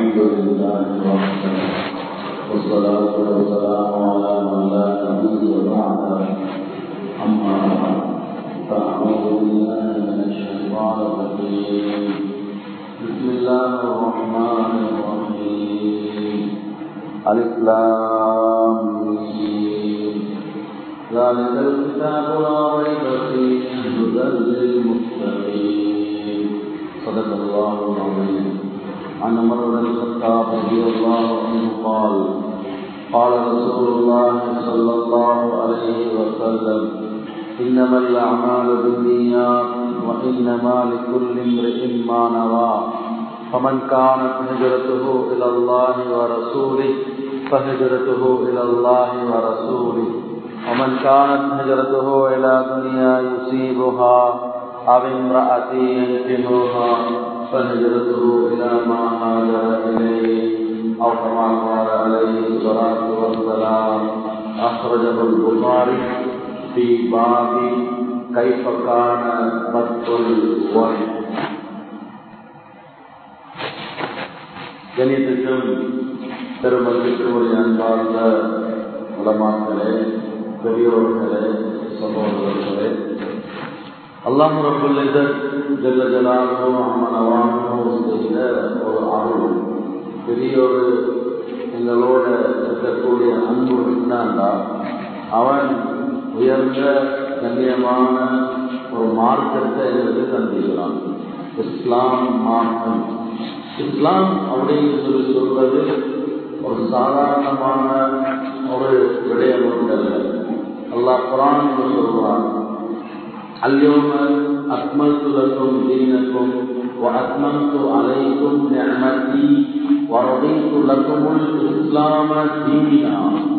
لله وحده والصلاة والسلام على من لا نبي بعده أما بعد فأعوذ بالله من الشيطان الرجيم بسم الله الرحمن الرحيم ألف لام ميم ذلك الكتاب لا ريب فيه هدى للمتقين صدق الله العظيم عن عمر بن الخطاب رضي الله عنه قال قال رسول الله صلى الله عليه وسلم انما الاعمال بالنيات وانما لكل امرئ ما نوى فمن كانت هجرته الى الله ورسوله فهجرته الى الله ورسوله ومن كانت هجرته الى دنيا يصيبها او امراه ينكحها فهجرته إلى ما هاجر إليه أو كما قال عليه الصلاة والسلام أخرجه البخاري في باب كيف كان بدء الوحي கணிதத்திலும் பெருமதிக்குரிய அன்பார்ந்த உலமாக்களே பெரியோர்களே சகோதரர்களே அல்லாஹ் ரபுல் ஜல்ல ஜலாலோ அம்மனவானோ செய்த ஒரு அருள் பெரிய ஒரு எங்களோட இருக்கக்கூடிய அன்பு என்னண்டா அவன் உயர்ந்த கண்ணியமான ஒரு மார்க்கத்தை எங்களுக்கு தந்திருக்கிறான் இஸ்லாம் மார்க்கம் இஸ்லாம் அப்படின்னு சொல்லி சொல்றது ஒரு சாதாரணமான ஒரு விடயம் ஒன்றல்ல அல்லாஹ் குரான் சொல்றான் اليوم أكملت لكم دينكم وأتممت عليكم نعمتي ورضيت لكم الإسلام دينا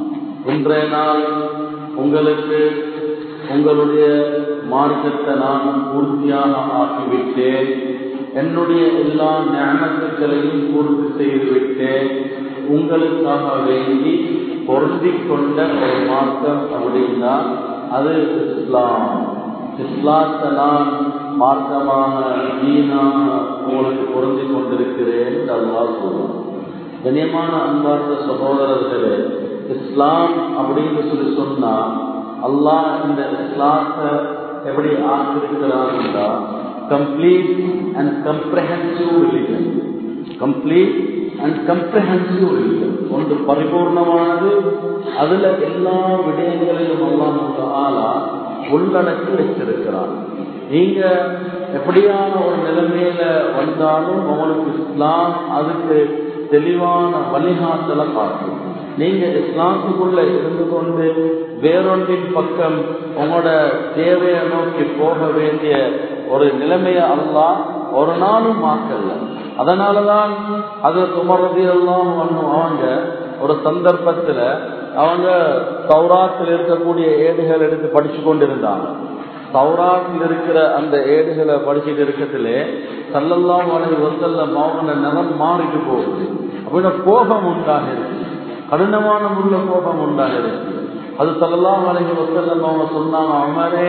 இன்றைய நாள் உங்களுக்கு உங்களுடைய மார்க்கத்தை நான் பூர்த்தியாக ஆக்கிவிட்டேன் என்னுடைய எல்லா ஞானத்துக்களையும் பூர்த்தி செய்துவிட்டேன் உங்களுக்காக வேண்டி பொருந்திக் கொண்ட ஒரு மார்க்கம் அப்படின்னா அது இஸ்லாம் இஸ்லாத்தை நான் மார்க்கமாக தீனாக உங்களுக்கு பொருந்தி கொண்டிருக்கிறேன் அல்லா சொல்லுவோம் கண்ணியமான அன்பார்ந்த சகோதரர்களே இஸ்லாம் அப்படின்னு சொல்லி சொன்னா அல்லாஹ் இந்த இஸ்லாத்தை எப்படி ஆக்கிருக்கிறான்டா complete and comprehensive religion complete and comprehensive religion ஒன்று பரிபூர்ணமானது அதுல எல்லா விடயங்களையும் அல்லாஹ் ஆளா உள்ளடக்கி வச்சிருக்கிறான் நீங்க எப்படியான ஒரு நிலைமையில வந்தாலும் உங்களுக்கு இஸ்லாம் அதுக்கு தெளிவான வழிகாட்டலை காட்டும் நீங்க இஸ்லாத்துக்குள்ள இருந்து கொண்டு வேறொன்றின் பக்கம் உங்களோட தேவையை நோக்கி போக வேண்டிய ஒரு நிலைமையை அல்லா ஒரு நாளும் மாக்கல அதனாலதான் அது துமரதி எல்லாம் அவங்க ஒரு சந்தர்ப்பத்துல அவங்க சௌராத்தில் இருக்கக்கூடிய ஏடுகள் எடுத்து படிச்சு கொண்டிருந்தாங்க சௌராத்தில் இருக்கிற அந்த ஏடுகளை படிச்சுட்டு இருக்கிறதுல சல்லல்லாம் வளை வந்தல்ல அவங்க நிலம் மாறிட்டு போகுது அப்படின்னா கோபம் உண்டாகிறது கடினமான முள்ள கோபம் உண்டாகிறது அது சல்லல்லாம் அலஹி வசல்லம் அவங்க சொன்னாங்க அமரே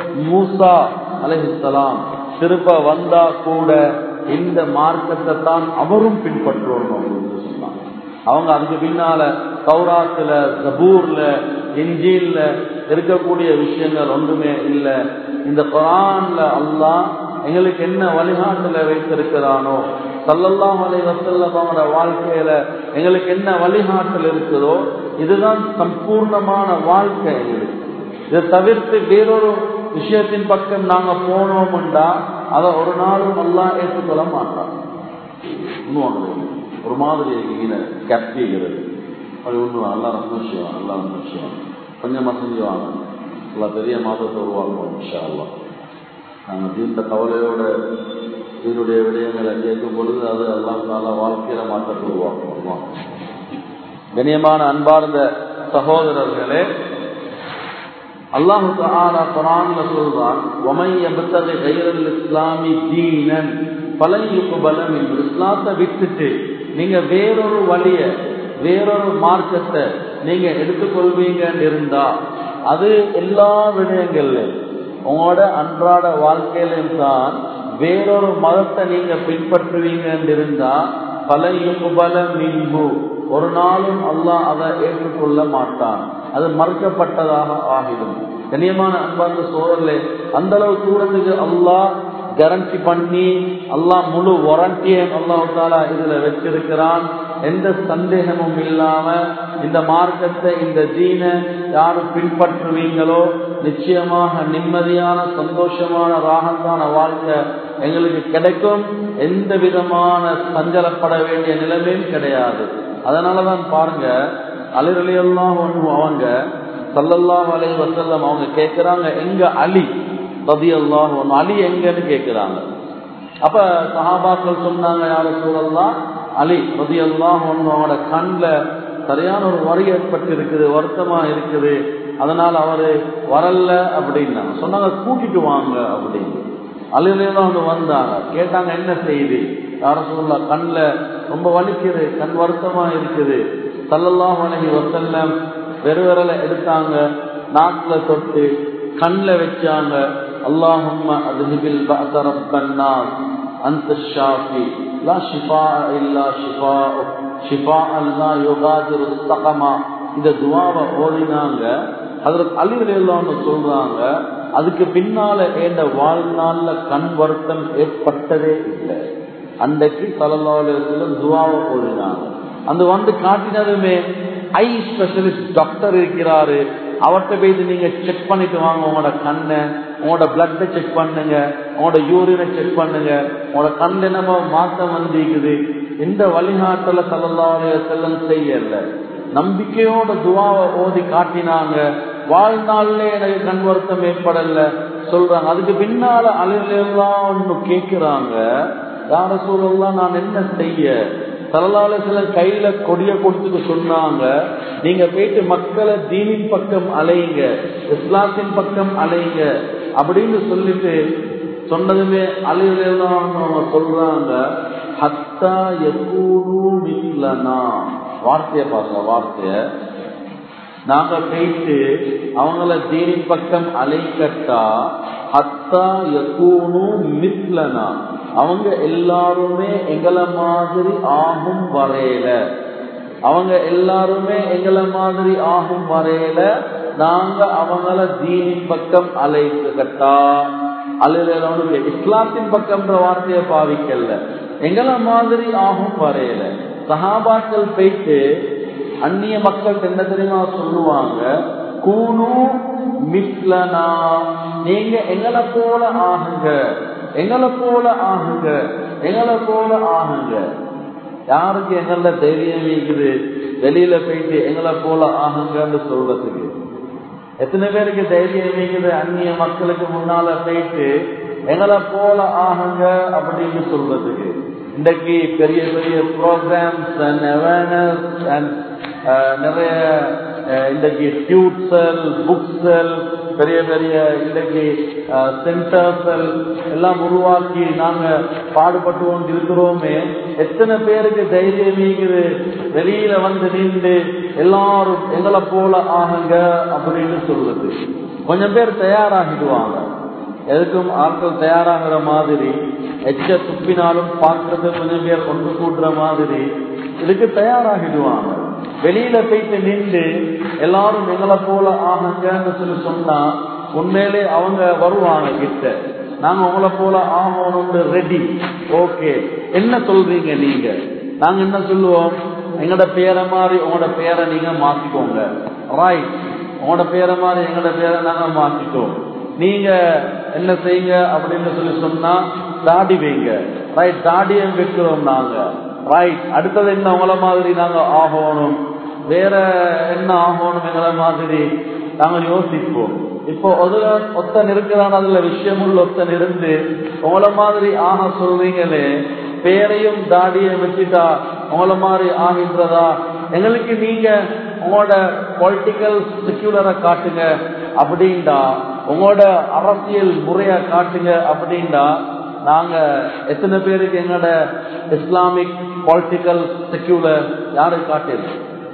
மூசா அலஹிசலாம் திருப்ப வந்தா கூட இந்த மார்க்கத்தை தான் அவரும் பின்பற்றுவோம் அப்படின்னு சொன்னாங்க அவங்க அதுக்கு பின்னால சௌராத்துல ஜபூர்ல இஞ்சில்ல இருக்கக்கூடிய விஷயங்கள் ஒன்றுமே இல்லை இந்த குரான்ல அல்லாஹ் எங்களுக்கு என்ன வழிகாட்டுல வைத்திருக்கிறானோ சல்லல்லாம் அலை வசல்லமோட வாழ்க்கையில எங்களுக்கு என்ன வழிகாட்டல் இருக்குதோ இதுதான் சம்பூர்ணமான வாழ்க்கை எங்களுக்கு இதை தவிர்த்து வேறொரு விஷயத்தின் பக்கம் நாங்க போனோம்டா அதை ஒரு நாளும் எல்லாம் ஏற்றுக்கொள்ள மாட்டான் இன்னும் ஒரு மாதிரி ஈன கேப்டிங்கிறது அது ஒன்று நல்லா சந்தோஷம் நல்லா சந்தோஷம் கொஞ்சமாக செஞ்சுவாங்க நல்லா பெரிய மாதத்தை உருவாக்குவோம் இன்ஷா அல்லா நாங்கள் தீர்த்த கவலையோட இதனுடைய விடயங்களை கேட்கும் பொழுது அது எல்லாம் நல்லா வாழ்க்கையில மாற்றத்தை உருவாக்குவோம் கண்ணியமான அன்பார்ந்த சகோதரர்களே அல்லாஹு தாலா குரான்ல சொல்றான் ஒமை எபத்தகை கைரல் இஸ்லாமி தீனன் பலையுக்கு பலம் என்று இஸ்லாத்தை விட்டுட்டு நீங்க வேறொரு வழிய வேறொரு மார்க்கத்தை நீங்க எடுத்துக்கொள்வீங்கன்னு இருந்தா அது எல்லா விடயங்கள்ல உங்களோட அன்றாட வாழ்க்கையிலும் தான் வேறொரு மதத்தை நீங்க பின்பற்றுவீங்கன்னு இருந்தா பலையுபல மின்பு ஒரு நாளும் அல்லாஹ் அதை ஏற்றுக்கொள்ள மாட்டான் அது மறுக்கப்பட்டதாக ஆகிடும் கண்ணியமான அன்பார்ந்த சோழர்களே அந்த அளவு தூரத்துக்கு அல்லாஹ் கேரண்டி பண்ணி அல்லாஹ் முழு வாரண்டியை அல்லாஹாலா இதுல வச்சிருக்கிறான் எந்த சந்தேகமும் இல்லாம இந்த மார்க்கத்தை இந்த தீன யாரும் பின்பற்றுவீங்களோ நிச்சயமாக நிம்மதியான சந்தோஷமான ராகத்தான வாழ்க்கை எங்களுக்கு கிடைக்கும் எந்த விதமான சஞ்சலப்பட வேண்டிய நிலைமையும் கிடையாது அதனாலதான் பாருங்க அலிரலியெல்லாம் அவங்க சல்லல்லாஹ் அலை வசல்லம் அவங்க கேட்கிறாங்க எங்க அலி ரதி அல்லாஹ் அலி எங்கன்னு கேட்கிறாங்க அப்ப சஹாபாக்கள் சொன்னாங்க யார சூழல்லாம் அலி ரதி அல்லாஹ் அவனோட கண்ணில் சரியான ஒரு வரி ஏற்பட்டு இருக்குது வருத்தமா இருக்குது அதனால அவரு வரல அப்படின்னாங்க சொன்னாங்க கூட்டிட்டு வாங்க அப்படின்னு அலையிலாம் வந்து வந்தாங்க கேட்டாங்க என்ன செய்தி யார சொல்லலாம் கண்ணில் ரொம்ப வலிக்குது கண் வருத்தமா இருக்குது சல்லல்லாம் வணங்கி வசல்லம் வெறுவரலை எடுத்தாங்க நாக்குல தொட்டு கண்ணில் வச்சாங்க அல்லாஹும்ம அதுஹிபில் பஅசரப்பன்னா அந்த ஷாஃபி லா ஷிஃபா இல்லா ஷிஃபா ஷிஃபா அல்லா யோகாதிரு சகமா இந்த துவாவை ஓதினாங்க அதில் அழிவுலாம் சொல்றாங்க அதுக்கு பின்னால ஏண்ட வாழ்நாள்ல கண் வருத்தம் ஏற்பட்டதே இல்லை அன்றைக்கு தலலாவில் துவாவை ஓதினாங்க அந்த வந்து காட்டினதுமே ஐ ஸ்பெஷலிஸ்ட் டாக்டர் இருக்கிறாரு அவர்கிட்ட போயிட்டு நீங்க செக் பண்ணிட்டு வாங்க உங்களோட கண்ணை உங்களோட பிளட்டை செக் பண்ணுங்க உங்களோட யூரினை செக் பண்ணுங்க உங்களோட கண் என்னமோ மாற்றம் வந்திருக்குது எந்த வழிகாட்டல தலலாவிய செல்லம் செய்யல நம்பிக்கையோட துவாவை ஓதி காட்டினாங்க வாழ்நாள்ல எனக்கு கண் வருத்தம் ஏற்படல சொல்றாங்க அதுக்கு பின்னால அலையிலாம் ஒண்ணு கேட்கிறாங்க யார சூழல்லாம் நான் என்ன செய்ய தலலால சில கையில கொடிய கொடுத்துட்டு சொன்னாங்க நீங்க போயிட்டு மக்களை தீனின் பக்கம் அலையுங்க இஸ்லாத்தின் பக்கம் அலையுங்க அப்படின்னு சொல்லிட்டு சொன்னதுமே அலையிலாம் சொல்றாங்க ஹத்தா எக்கூடு மில்லனா வார்த்தைய பாருங்க வார்த்தைய நாங்க போயிட்டு அவங்கள தீனின் பக்கம் அலைக்கட்டா ஹத்தா எக்கூனு மித்லனா அவங்க எல்லாருமே எங்களை மாதிரி ஆகும் வரையில அவங்க எல்லாருமே எங்களை மாதிரி ஆகும் வரையில நாங்க அவங்கள தீனின் பக்கம் அழைத்துக்கட்டா அலையில இஸ்லாத்தின் பக்கம்ன்ற வார்த்தையை பாவிக்கல எங்களை மாதிரி ஆகும் வரையில சஹாபாக்கள் போயிட்டு அந்நிய மக்கள் என்ன தெரியுமா சொல்லுவாங்க கூணு மிஸ்லனா நீங்க எங்களை போல ஆகுங்க எங்களை போல ஆகுங்க எங்களை போல ஆகுங்க யாருக்கு எங்கள தைரியம் இருக்குது வெளியில போயிட்டு எங்களை போல ஆகுங்கன்னு சொல்றதுக்கு எத்தனை பேருக்கு தைரியம் இருக்குது அந்நிய மக்களுக்கு முன்னால போயிட்டு எங்களை போல ஆகுங்க அப்படின்னு சொல்றதுக்கு இன்றைக்கு பெரிய பெரிய ப்ரோக்ராம்ஸ் அண்ட் அவேர்னஸ் அண்ட் நிறைய இன்றைக்கு டியூட்ஸல் புக்ஸல் பெரிய பெரிய இன்றைக்கு சென்டர்ஸல் எல்லாம் உருவாக்கி நாங்க பாடுபட்டு கொண்டு இருக்கிறோமே எத்தனை பேருக்கு தைரியம் இருக்குது வெளியில வந்து நின்று எல்லாரும் எங்களை போல ஆகுங்க அப்படின்னு சொல்றது கொஞ்சம் பேர் தயாராகிடுவாங்க எதுக்கும் ஆட்கள் தயாராகிற மாதிரி எச்ச துப்பினாலும் பார்க்கறது கொஞ்சம் பேர் ஒன்று கூட்டுற மாதிரி இதுக்கு தயாராகிடுவாங்க வெளியில போயிட்டு நின்று எல்லாரும் எங்களை போல ஆகுங்கன்னு சொல்லி சொன்னா உண்மையிலே அவங்க வருவாங்க கிட்ட நாங்க உங்களை போல ஆகணும்னு ரெடி ஓகே என்ன சொல்றீங்க நீங்க நாங்க என்ன சொல்லுவோம் எங்களோட பேரை மாதிரி உங்களோட பேரை நீங்க மாத்திக்கோங்க ரைட் உங்களோட பேரை மாதிரி எங்களோட பேரை நாங்க மாத்திட்டோம் நீங்க என்ன செய்யுங்க அப்படின்னு சொல்லி சொன்னா தாடி வைங்க ரைட் தாடியை வைக்கிறோம் நாங்க ரைட் அடுத்தது என்ன உங்கள மாதிரி நாங்க ஆகணும் வேற என்ன ஆகணும் எங்களை மாதிரி நாங்க யோசிப்போம் இப்போ அதுல ஒத்தன் இருக்கிறான் அதுல விஷயமுள்ள ஒத்தன் இருந்து உங்களை மாதிரி ஆக சொல்றீங்களே பேரையும் தாடியும் வச்சுட்டா உங்களை மாதிரி ஆகின்றதா எங்களுக்கு நீங்க உங்களோட பொலிட்டிக்கல் செக்யூலரை காட்டுங்க அப்படின்டா உங்களோட அரசியல் முறைய காட்டுங்க அப்படின்டா நாங்க எத்தனை பேருக்கு எங்களோட இஸ்லாமிக் பொலிட்டிக்கல் செக்யூலர் யாரு காட்டியது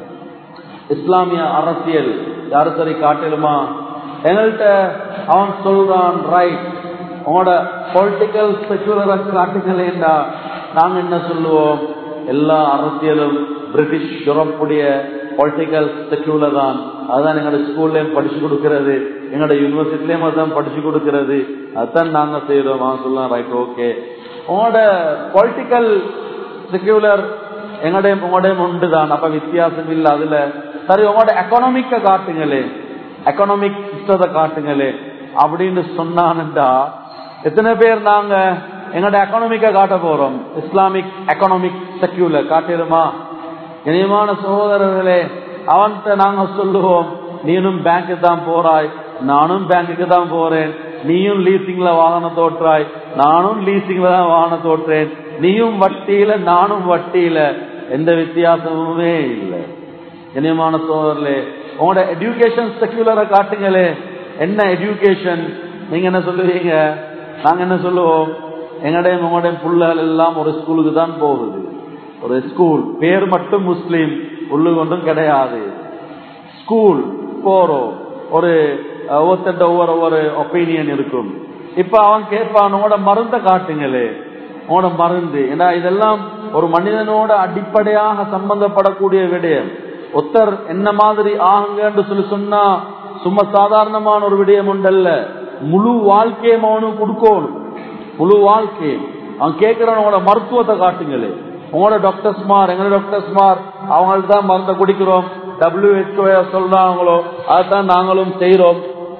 இஸ்லாமிய அரசியல் யாரு சரி காட்டலுமா எங்கள்கிட்ட அவன் சொல்றான் ரைட் உங்களோட பொலிட்டிக்கல் செக்யூலரை காட்டுங்களேண்டா நாங்க என்ன சொல்லுவோம் எல்லா அரசியலும் பிரிட்டிஷ் யூரோப்புடைய பொலிட்டிக்கல் செக்யூலர் தான் அதுதான் எங்களோட ஸ்கூல்லயும் படிச்சு கொடுக்கிறது எங்களோட யூனிவர்சிட்டிலயும் அதுதான் படிச்சு கொடுக்கிறது அதுதான் நாங்க செய்யறோம் அவன் சொல்லலாம் ரைட் ஓகே உங்களோட பொலிட்டிக்கல் செக்யூலர் எங்களுடைய உங்களுடைய உண்டு தான் அப்ப வித்தியாசம் இல்லை அதுல சரி உங்களோட எக்கனாமிக்க காட்டுங்களே எக்கனாமிக் சிஸ்டத்தை காட்டுங்களே அப்படின்னு சொன்னான்டா எத்தனை பேர் நாங்க எங்களோட எக்கனாமிக்க காட்ட போறோம் இஸ்லாமிக் எக்கனாமிக் செக்யூலர் காட்டிடுமா இனியமான சகோதரர்களே அவன்கிட்ட நாங்க சொல்லுவோம் நீனும் பேங்க்கு தான் போறாய் நானும் பேங்குக்கு தான் போறேன் நீயும் லீசிங்ல வாகனம் தோற்றாய் நானும் லீசிங்ல தான் வாகனம் தோற்றேன் நீயும் வட்டியில நானும் வட்டியில எந்த வித்தியாசமுமே இல்லை இனியமான சோதரர்களே உங்களோட எஜுகேஷன் செக்யூலரை காட்டுங்களே என்ன எஜுகேஷன் நீங்க என்ன சொல்லுவீங்க நாங்க என்ன சொல்லுவோம் எங்களுடைய உங்களுடைய புள்ளகள் எல்லாம் ஒரு ஸ்கூலுக்கு தான் போகுது ஒரு ஸ்கூல் பேர் மட்டும் முஸ்லீம் உள்ளு கொண்டும் கிடையாது ஸ்கூல் போறோம் ஒரு ஒவ்வொருத்த ஒவ்வொரு ஒவ்வொரு ஒப்பீனியன் இருக்கும் இப்ப அவன் கேட்பான் உங்களோட மருந்த காட்டுங்களே உங்களோட மருந்து ஏன்னா இதெல்லாம் ஒரு மனிதனோட அடிப்படையாக சம்பந்தப்படக்கூடிய விடயம் ஒத்தர் என்ன மாதிரி ஆகுங்கன்னு சொல்லி சொன்னா சும்மா சாதாரணமான ஒரு விடயம் உண்டல்ல முழு வாழ்க்கையும் அவனுக்கு கொடுக்கணும் முழு வாழ்க்கையும் அவன் கேட்கிறவனோட மருத்துவத்தை காட்டுங்களே உங்களோட டாக்டர்ஸ்மார் எங்களோட டாக்டர்ஸ்மார் அவங்கள்ட்ட தான் மருந்தை குடிக்கிறோம் டபிள்யூஹெச்ஓ சொல்றாங்களோ அதான் நாங்களும் செய்யறோம்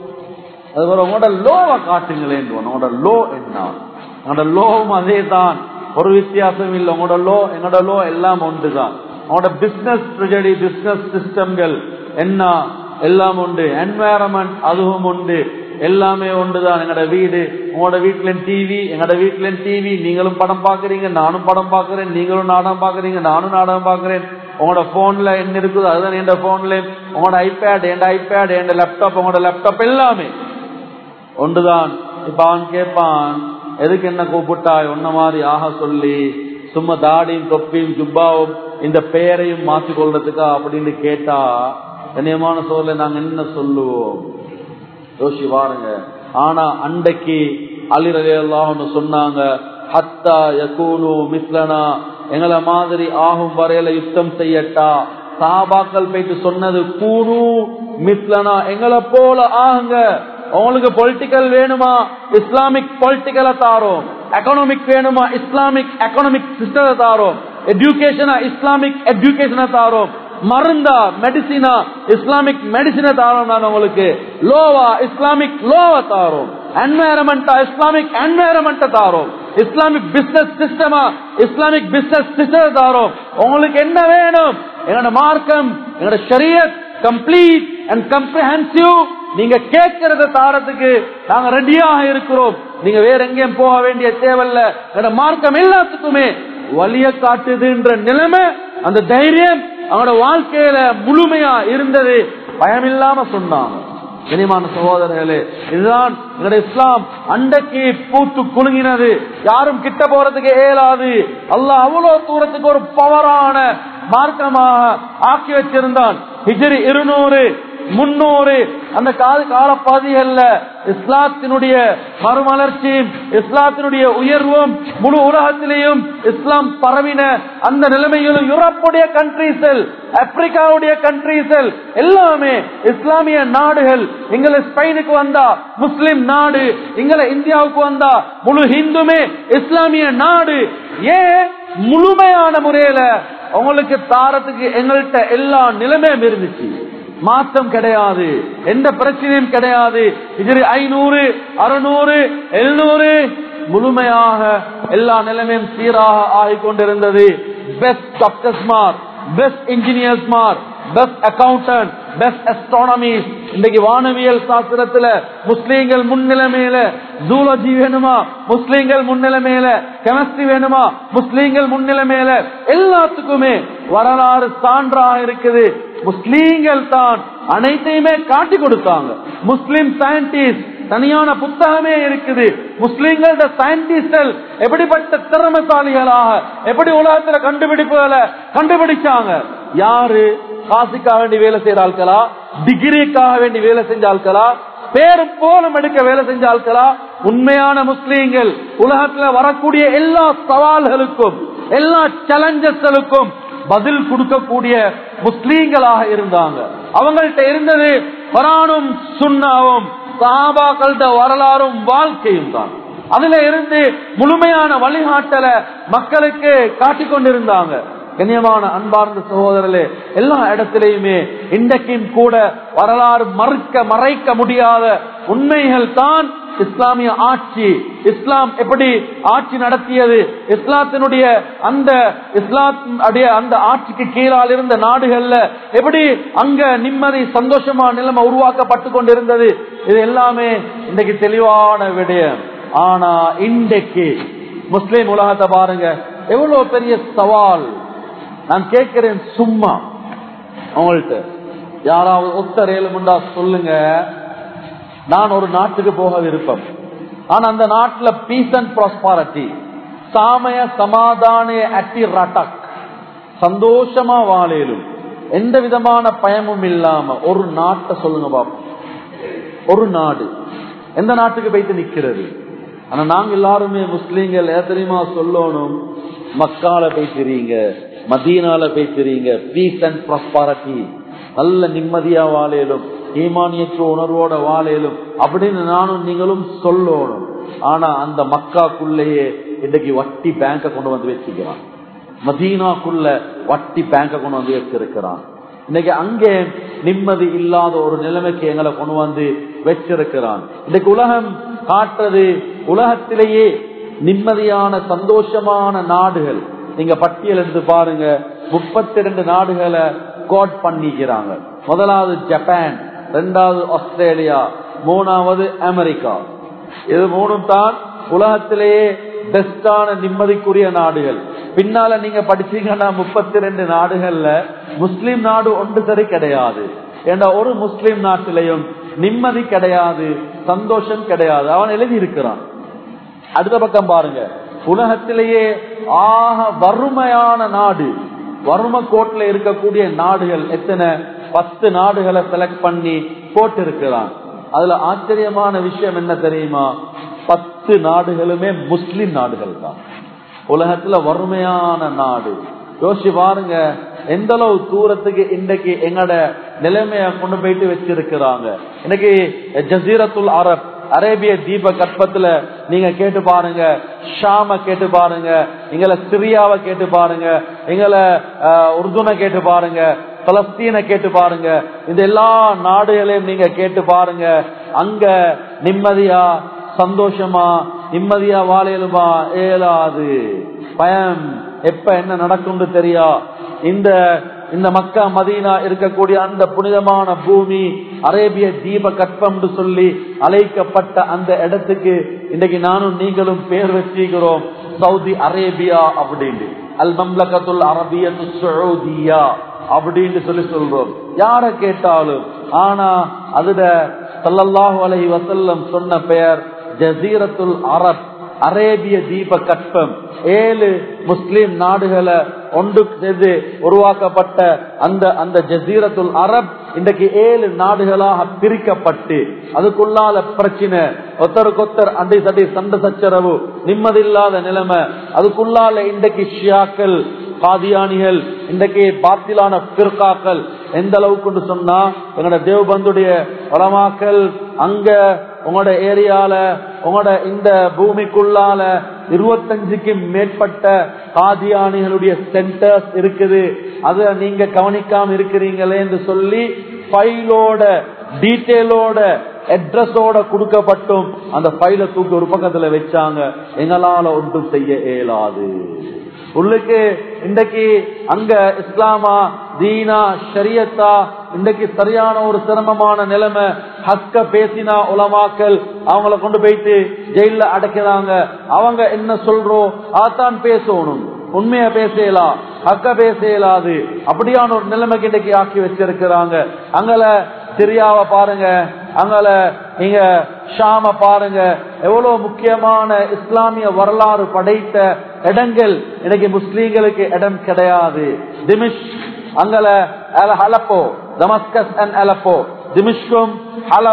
அதுபோல உங்களோட லோவை காட்டுங்களேன் உங்களோட லோ என்ன உங்களோட லோவும் அதே தான் ஒரு வித்தியாசம் இல்லை உங்களோட லோ எங்களோட லோ எல்லாம் ஒன்று தான் உங்களோட பிசினஸ் ட்ரெஜடி பிசினஸ் சிஸ்டம்கள் என்ன எல்லாம் உண்டு என்வாயரன்மெண்ட் அதுவும் உண்டு எல்லாமே ஒன்றுதான் எங்களோட வீடு உங்களோட வீட்டுல டிவி எங்களோட வீட்டுல டிவி நீங்களும் படம் பாக்குறீங்க நானும் படம் பாக்குறேன் நீங்களும் நாடகம் பாக்குறீங்க நானும் நாடகம் பாக்குறேன் உங்களோட போன்ல என்ன இருக்குது அதுதான் என் போன்ல உங்களோட ஐபேட் என் ஐபேட் என் லேப்டாப் உங்களோட லேப்டாப் எல்லாமே ஒன்றுதான் இப்ப அவன் கேட்பான் எதுக்கு என்ன கூப்பிட்டாய் ஒன்ன மாதிரி ஆக சொல்லி சும்மா தாடியும் தொப்பியும் ஜுப்பாவும் இந்த பெயரையும் மாற்றிக் கொள்றதுக்கா அப்படின்னு கேட்டா கண்ணியமான சோழல நாங்க என்ன சொல்லுவோம் யோசி பாருங்க ஆனா அண்டைக்கு அலிரலையெல்லாம் சொன்னாங்க ஹத்தா யகூனு மிஸ்லனா எங்களை மாதிரி ஆகும் வரையில யுத்தம் செய்யட்டா சாபாக்கள் போயிட்டு சொன்னது கூணு மிஸ்லனா எங்களை போல ஆகுங்க உங்களுக்கு பொலிட்டிக்கல் வேணுமா இஸ்லாமிக் பொலிட்டிக்கலை தாரோம் எக்கனாமிக் வேணுமா இஸ்லாமிக் எக்கனாமிக் சிஸ்டத்தை தாரோம் எஜுகேஷனா இஸ்லாமிக் எஜுகேஷனை தாரோம் மருந்தா மெடிசினா இஸ்லாமிக் மெடிசினை தாரோம் நான் உங்களுக்கு லோவா இஸ்லாமிக் லோவா தாரோம் என்வாயரன்மெண்டா இஸ்லாமிக் என்வாயரன்மெண்ட்டை தாரோம் இஸ்லாமிக் பிசினஸ் சிஸ்டமா இஸ்லாமிக் பிசினஸ் சிஸ்டம் தாரோம் உங்களுக்கு என்ன வேணும் எங்களோட மார்க்கம் எங்களோட ஷரியத் கம்ப்ளீட் அண்ட் கம்ப்ரிஹென்சிவ் நீங்க கேட்கறத தாரத்துக்கு நாங்க ரெடியாக இருக்கிறோம் நீங்க வேற எங்கேயும் போக வேண்டிய தேவையில்ல எங்களோட மார்க்கம் எல்லாத்துக்குமே வலிய காட்டுதுன்ற நிலைமை அந்த தைரியம் அவனோட வாழ்க்கையில முழுமையா இருந்தது பயமில்லாம சொன்னாங்க இனிமான சகோதரர்களே இதுதான் எங்களுடைய இஸ்லாம் அண்டைக்கு பூத்து குலுங்கினது யாரும் கிட்ட போறதுக்கு இயலாது அல்லாஹ் அவ்வளவு தூரத்துக்கு ஒரு பவரான மார்க்கமாக ஆக்கி வச்சிருந்தான் ஹிஜ்ரி இருநூறு முன்னூறு அந்த கால காலப்பாதைகள்ல இஸ்லாத்தினுடைய மறுமலர்ச்சியும் இஸ்லாத்தினுடைய உயர்வும் முழு உலகத்திலேயும் இஸ்லாம் பரவின அந்த நிலைமையிலும் யூரோப்புடைய கண்ட்ரீஸில் ஆப்பிரிக்காவுடைய கண்ட்ரீஸில் எல்லாமே இஸ்லாமிய நாடுகள் எங்களை ஸ்பெயினுக்கு வந்தா முஸ்லிம் நாடு எங்களை இந்தியாவுக்கு வந்தா முழு ஹிந்துமே இஸ்லாமிய நாடு ஏன் முழுமையான முறையில உங்களுக்கு தாரத்துக்கு எங்கள்கிட்ட எல்லா நிலைமையும் இருந்துச்சு மாற்றம் கிடையாது எந்த பிரச்சனையும் கிடையாது இது ஐநூறு அறுநூறு எழுநூறு முழுமையாக எல்லா நிலைமையும் சீராக ஆகிக் கொண்டிருந்தது பெஸ்ட் டாக்டர்ஸ்மார் பெஸ்ட் இன்ஜினியர்ஸ்மார் பெஸ்ட் அக்கௌண்டன்ட் பெஸ்ட் அஸ்ட்ரானமிஸ் இன்றைக்கு வானவியல் சாஸ்திரத்துல முஸ்லீம்கள் முன்னிலைமையில ஜூலஜி வேணுமா முஸ்லீம்கள் முன்னிலைமையில கெமிஸ்ட்ரி வேணுமா முஸ்லீம்கள் முன்னிலைமையில எல்லாத்துக்குமே வரலாறு சான்றாக இருக்குது முஸ்லீம்கள் தான் அனைத்தையுமே காட்டி கொடுத்தாங்க முஸ்லிம் சயின்டிஸ்ட் தனியான புத்தகமே இருக்குது முஸ்லீம்களோட சயின்டிஸ்டல் எப்படிப்பட்ட திறமைசாலிகளாக எப்படி உலகத்துல கண்டுபிடிப்புகளை கண்டுபிடிச்சாங்க யாரு காசுக்காக வேண்டி வேலை செய்யற ஆட்களா டிகிரிக்காக வேண்டி வேலை செஞ்ச ஆட்களா பேரும் போலும் எடுக்க வேலை செஞ்ச ஆட்களா உண்மையான முஸ்லீம்கள் உலகத்துல வரக்கூடிய எல்லா சவால்களுக்கும் எல்லா சேலஞ்சஸ்களுக்கும் பதில் கொடுக்கக்கூடிய முஸ்லீம்களாக இருந்தாங்க அவங்கள்ட்ட இருந்தது பரானும் சுண்ணாவும் சாபாக்கள்ட வரலாறும் வாழ்க்கையும் தான் அதுல இருந்து முழுமையான வழிகாட்டலை மக்களுக்கு காட்டிக் கொண்டிருந்தாங்க கண்ணியமான அன்பார்ந்த சகோதரர்களே எல்லா இடத்திலையுமே இன்றைக்கும் கூட வரலாறு மறுக்க மறைக்க முடியாத உண்மைகள் தான் இஸ்லாமிய ஆட்சி இஸ்லாம் எப்படி ஆட்சி நடத்தியது இஸ்லாத்தினுடைய அந்த இஸ்லாத்துடைய அந்த ஆட்சிக்கு கீழால் இருந்த நாடுகள்ல எப்படி அங்க நிம்மதி சந்தோஷமா நிலைமை உருவாக்கப்பட்டு கொண்டிருந்தது இது எல்லாமே இன்றைக்கு தெளிவான விடயம் ஆனா இன்றைக்கு முஸ்லிம் உலகத்தை பாருங்க எவ்வளவு பெரிய சவால் நான் கேட்கிறேன் சும்மா அவங்கள்ட்ட யாராவது ஒத்தர் ஏழுமுண்டா சொல்லுங்க நான் ஒரு நாட்டுக்கு போக விருப்பம் ஆனா அந்த நாட்டுல பீஸ் அண்ட் ப்ராஸ்பாரிட்டி சாமய சமாதான அட்டி ரட்டக் சந்தோஷமா வாழலும் எந்த விதமான பயமும் இல்லாம ஒரு நாட்டை சொல்லுங்க பாப்போம் ஒரு நாடு எந்த நாட்டுக்கு போயிட்டு நிக்கிறது ஆனா நாங்க எல்லாருமே முஸ்லீம்கள் ஏன் தெரியுமா சொல்லணும் மக்கால போய்க்கிறீங்க மதீனால போய்க்கிறீங்க பீஸ் அண்ட் ப்ராஸ்பாரிட்டி நல்ல நிம்மதியா வாழலும் ஈமானியற்ற உணர்வோட வாழலும் அப்படின்னு நானும் நீங்களும் சொல்லணும் ஆனா அந்த மக்காக்குள்ளேயே இன்னைக்கு வட்டி பேங்க கொண்டு வந்து வச்சுக்கிறான் மதீனாக்குள்ள வட்டி பேங்க கொண்டு வந்து வச்சிருக்கிறான் இன்னைக்கு அங்கே நிம்மதி இல்லாத ஒரு நிலைமைக்கு எங்களை கொண்டு வந்து வச்சிருக்கிறான் இன்னைக்கு உலகம் காட்டுறது உலகத்திலேயே நிம்மதியான சந்தோஷமான நாடுகள் நீங்க பட்டியல் எடுத்து பாருங்க முப்பத்தி ரெண்டு நாடுகளை கோட் பண்ணிக்கிறாங்க முதலாவது ஜப்பான் ரெண்டாவது ஆஸ்திரேலியா மூணாவது அமெரிக்கா இது மூணும் தான் உலகத்திலேயே பெஸ்டான நிம்மதிக்குரிய நாடுகள் பின்னால நீங்க படிச்சீங்கன்னா முப்பத்தி ரெண்டு நாடுகள்ல முஸ்லிம் நாடு ஒன்று சரி கிடையாது ஏன்னா ஒரு முஸ்லிம் நாட்டிலையும் நிம்மதி கிடையாது சந்தோஷம் கிடையாது அவன் எழுதி இருக்கிறான் அடுத்த பக்கம் பாருங்க உலகத்திலேயே ஆக வறுமையான நாடு வறும கோட்டில் இருக்கக்கூடிய நாடுகள் எத்தனை பத்து நாடுகளை செலக்ட் பண்ணி போட்டு இருக்கிறான் அதுல ஆச்சரியமான விஷயம் என்ன தெரியுமா பத்து நாடுகளுமே முஸ்லிம் நாடுகள் தான் உலகத்துல வறுமையான நாடு யோசிச்சு பாருங்க எந்த அளவு தூரத்துக்கு இன்னைக்கு எங்கட நிலைமைய கொண்டு போயிட்டு வச்சிருக்கிறாங்க இன்னைக்கு ஜசீரத்துல் அரப் அரேபிய தீப கற்பத்துல நீங்க கேட்டு பாருங்க ஷாம கேட்டு பாருங்க எங்களை சிரியாவை கேட்டு பாருங்க எங்களை உருதுனை கேட்டு பாருங்க பலஸ்தீனை கேட்டு பாருங்க இந்த எல்லா நாடுகளையும் நீங்க கேட்டு பாருங்க அங்க நிம்மதியா சந்தோஷமா நிம்மதியா வாழையிலுமா ஏலாது பயம் எப்ப என்ன நடக்கும்னு தெரியா இந்த இந்த மக்கா மதீனா இருக்கக்கூடிய அந்த புனிதமான பூமி அரேபிய தீப கற்பம் சொல்லி அழைக்கப்பட்ட அந்த இடத்துக்கு இன்னைக்கு நானும் நீங்களும் பேர் வச்சுக்கிறோம் சவுதி அரேபியா அப்படின்னு அல் மம்லகத்துல் அரபியத்து சவுதியா அப்படின்னு சொல்லி சொல்றோம் யார கேட்டாலும் ஆனா அதுல சல்லல்லாஹு அலைஹி வசல்லம் சொன்ன பெயர் ஜசீரத்துல் அரப் அரேபிய தீப கற்பம் ஏழு முஸ்லிம் நாடுகளை ஒன்று செய்து உருவாக்கப்பட்ட அந்த அந்த ஜசீரத்துல் அரப் இன்றைக்கு ஏழு நாடுகளாக பிரிக்கப்பட்டு அதுக்குள்ளால பிரச்சனை ஒத்தருக்கொத்தர் அண்டை சண்டை சண்டை சச்சரவு நிம்மதியில்லாத நிலைமை அதுக்குள்ளால இன்றைக்கு ஷியாக்கள் காதியானிகள் இன்றைக்கு பாத்திலான பிற்காக்கள் எந்த அளவுக்கு சொன்னா எங்களோட தேவபந்துடைய வளமாக்கல் அங்க உங்களோட ஏரியால உங்களோட இந்த பூமிக்குள்ளால இருபத்தஞ்சுக்கு மேற்பட்ட காதியானிகளுடைய சென்டர்ஸ் இருக்குது அத நீங்க கவனிக்காம இருக்கிறீங்களே என்று சொல்லி ஃபைலோட டீட்டெயிலோட அட்ரஸோட கொடுக்கப்பட்டும் அந்த ஃபைல தூக்கி ஒரு பக்கத்துல வச்சாங்க எங்களால ஒன்றும் செய்ய இயலாது உள்ளுக்கு இன்றைக்கு அங்க இஸ்லாமா தீனா ஷரியத்தா இன்றைக்கு சரியான ஒரு சிரமமான நிலைமை ஹக்க பேசினா உலமாக்கல் அவங்கள கொண்டு போயிட்டு ஜெயில அடைக்கிறாங்க அவங்க என்ன சொல்றோம் அதான் பேசணும் உண்மைய பேசலாம் ஹக்க பேச இயலாது அப்படியான ஒரு நிலைமைக்கு இன்றைக்கு ஆக்கி வச்சிருக்கிறாங்க அங்கல சிரியாவை பாருங்க அங்கல நீங்க ஷாம பாருங்க எவ்வளவு முக்கியமான இஸ்லாமிய வரலாறு படைத்த இடங்கள் இன்னைக்கு முஸ்லீம்களுக்கு இடம் கிடையாது திமிஷ் அங்கல ஹலப்போ தமஸ்கஸ் அண்ட் அலப்போ திமிஷ்கும் ஹலபும்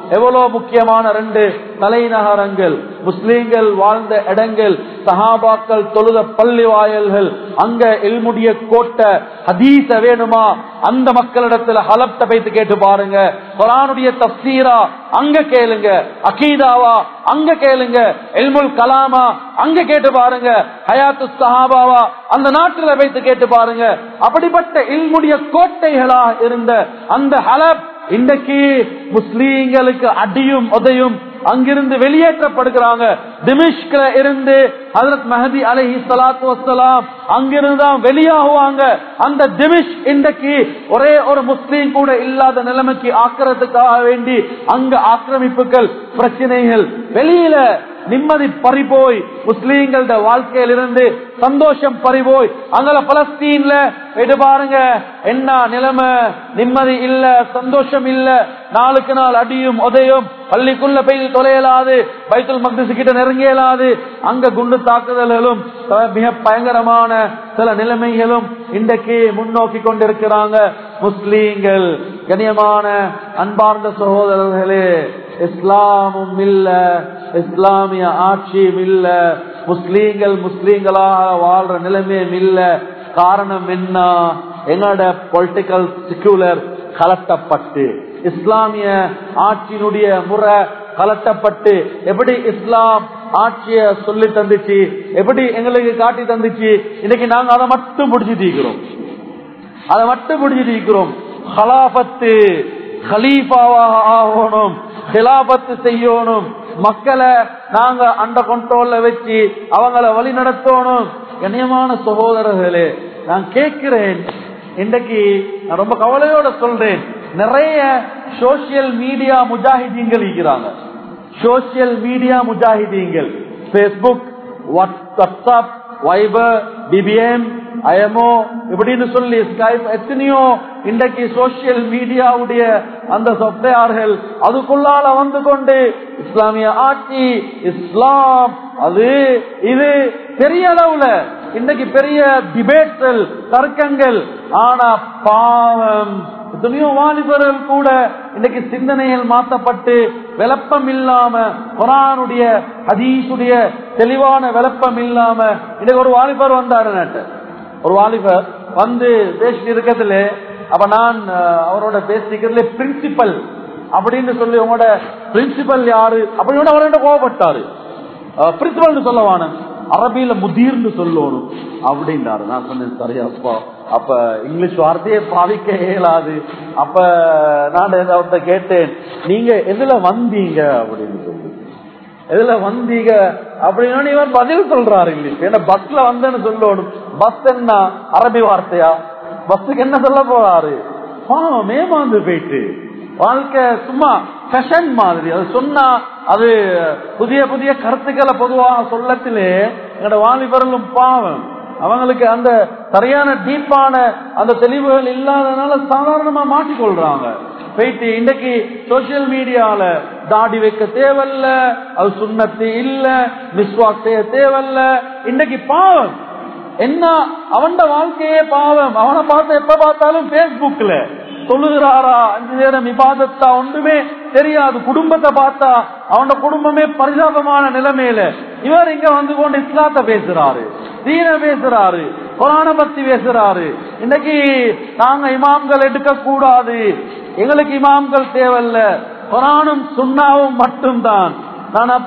எவ்வளவு முக்கியமான ரெண்டு தலைநகரங்கள் முஸ்லீம்கள் வாழ்ந்த இடங்கள் சஹாபாக்கள் தொழுத பள்ளி வாயல்கள் அங்க எல்முடிய கோட்டை ஹதீச வேணுமா அந்த மக்களிடத்துல ஹலப்த வைத்து கேட்டு பாருங்க குரானுடைய தப்சீரா அங்க கேளுங்க அகீதாவா அங்க கேளுங்க எல்முல் கலாமா அங்க கேட்டு பாருங்க ஹயாத்து சஹாபாவா அந்த நாட்டில் வைத்து கேட்டு பாருங்க அப்படிப்பட்ட இல்முடைய கோட்டைகளா இருந்த அந்த ஹலப் இன்றைக்கு முஸ்லீம்களுக்கு அடியும் உதையும் அங்கிருந்து வெளியேற்றப்படுகிறாங்க திமிஷ்கில இருந்து ஹசரத் மஹதி அலஹி சலாத்து வசலாம் அங்கிருந்து தான் வெளியாகுவாங்க அந்த திமிஷ் இன்றைக்கு ஒரே ஒரு முஸ்லீம் கூட இல்லாத நிலைமைக்கு ஆக்கிறதுக்காக வேண்டி அங்க ஆக்கிரமிப்புகள் பிரச்சனைகள் வெளியில நிம்மதி பறிபோய் முஸ்லீம்களோட வாழ்க்கையில இருந்து சந்தோஷம் பறிபோய் அங்கல பலஸ்தீன்ல இது பாருங்க என்ன நிலைமை நிம்மதி இல்ல சந்தோஷம் இல்ல நாளுக்கு நாள் அடியும் உதயும் பள்ளிக்குள்ள போய் தொலையலாது பைத்துல் மக்திசு கிட்ட நெருங்கியலாது அங்க குண்டு தாக்குதல்களும் மிக பயங்கரமான சில நிலைமைகளும் இன்றைக்கு முன்னோக்கி கொண்டிருக்கிறாங்க முஸ்லீம்கள் கண்ணியமான அன்பார்ந்த சகோதரர்களே இஸ்லாமும் இல்ல இஸ்லாமிய ஆட்சியும் இல்ல முஸ்லீம்கள் முஸ்லீம்களாக வாழ்ற நிலைமையும் இல்ல காரணம் என்ன எங்களோட பொலிட்டிக்கல் செக்யூலர் கலட்டப்பட்டு இஸ்லாமிய ஆட்சியினுடைய முறை கலட்டப்பட்டு எப்படி இஸ்லாம் ஆட்சிய சொல்லி தந்துச்சு எப்படி எங்களுக்கு காட்டி தந்துச்சு இன்னைக்கு நாங்க அதை மட்டும் பிடிச்சி தீக்கிறோம் அதை மட்டும் பிடிச்சி தீக்கிறோம் ஹலாபத்து ஹலீஃபாவாக ஆகணும் ஹிலாபத்து செய்யணும் மக்களை நாங்க அந்த கண்ட்ரோல்ல வச்சு அவங்கள வழி நடத்தணும் கண்ணியமான சகோதரர்களே நான் கேட்கிறேன் இன்றைக்கு நான் ரொம்ப கவலையோட சொல்றேன் நிறைய சோசியல் மீடியா முஜாஹிதீன்கள் இருக்கிறாங்க சோசியல் மீடியா முஜாஹிதீன்கள் பேஸ்புக் வாட்ஸ்அப் வைபர் பிபிஎம் அயமோ இப்படின்னு சொல்லி ஸ்கைப் எத்தனையோ இன்றைக்கு சோசியல் மீடியாவுடைய அந்த சொத்தையார்கள் அதுக்குள்ளால வந்து கொண்டு இஸ்லாமிய ஆட்சி இஸ்லாம் அது இது பெரிய அளவுல இன்னைக்கு பெரிய டிபேட்கள் தர்க்கங்கள் ஆனா பாவம் எத்தனையோ வாலிபர்கள் கூட இன்னைக்கு சிந்தனைகள் மாற்றப்பட்டு விளப்பம் இல்லாம குரானுடைய ஹதீசுடைய தெளிவான விளப்பம் இல்லாம இன்னைக்கு ஒரு வாலிபர் வந்தாரு நாட்டு ஒரு வாலிபர் வந்து பேசிட்டு இருக்கிறதுல அப்ப நான் அவரோட பேசிக்கிறதுல பிரின்சிபல் அப்படின்னு சொல்லி உங்களோட பிரின்சிபல் யாரு அப்படின்னு அவர்கிட்ட கோவப்பட்டாரு பிரின்சிபல் சொல்லவான அரபியில முதிர்னு சொல்லணும் அப்படின்றாரு நான் சொன்னேன் சரியாப்பா அப்ப இங்கிலீஷ் வார்த்தையே பாவிக்க இயலாது அப்ப நான் அவர்கிட்ட கேட்டேன் நீங்க எதுல வந்தீங்க அப்படின்னு சொல்லி எதுல வந்தீங்க அப்படின்னு இவர் பதில் சொல்றாரு இங்கிலீஷ் ஏன்னா பஸ்ல வந்தேன்னு சொல்லணும் பஸ் என்ன அரபி வார்த்தையா பஸ்ஸுக்கு என்ன சொல்ல போறாரு பாவம் ஏமாந்து போயிட்டு வாழ்க்கை சும்மா ஃபேஷன் மாதிரி அது சொன்னா அது புதிய புதிய கருத்துக்களை பொதுவாக சொல்லத்திலே என்னோட வாலிபர்களும் பாவம் அவங்களுக்கு அந்த சரியான டீப்பான அந்த தெளிவுகள் இல்லாதனால சாதாரணமா மாட்டிக்கொள்றாங்க போயிட்டு இன்னைக்கு சோசியல் மீடியால தாடி வைக்க தேவையில்ல அது சுண்ணத்து இல்ல மிஸ்வாக் செய்ய தேவையில்ல இன்னைக்கு பாவம் என்ன அவன் வாழ்க்கையே பாவம் அவனை பார்த்து எப்ப பார்த்தாலும் பேஸ்புக்ல தொழுகிறாரா அஞ்சு நேரம் விவாதத்தா ஒன்றுமே தெரியாது குடும்பத்தை பார்த்தா அவனோட குடும்பமே பரிதாபமான நிலைமையில இவர் இங்க வந்து கொண்டு இஸ்லாத்த பேசுறாரு தீன பேசுறாரு குரான பத்தி பேசுறாரு இன்னைக்கு நாங்க இமாம்கள் எடுக்க கூடாது எங்களுக்கு இமாம்கள் தேவையில்ல குரானும் சுண்ணாவும் மட்டும்தான் நான்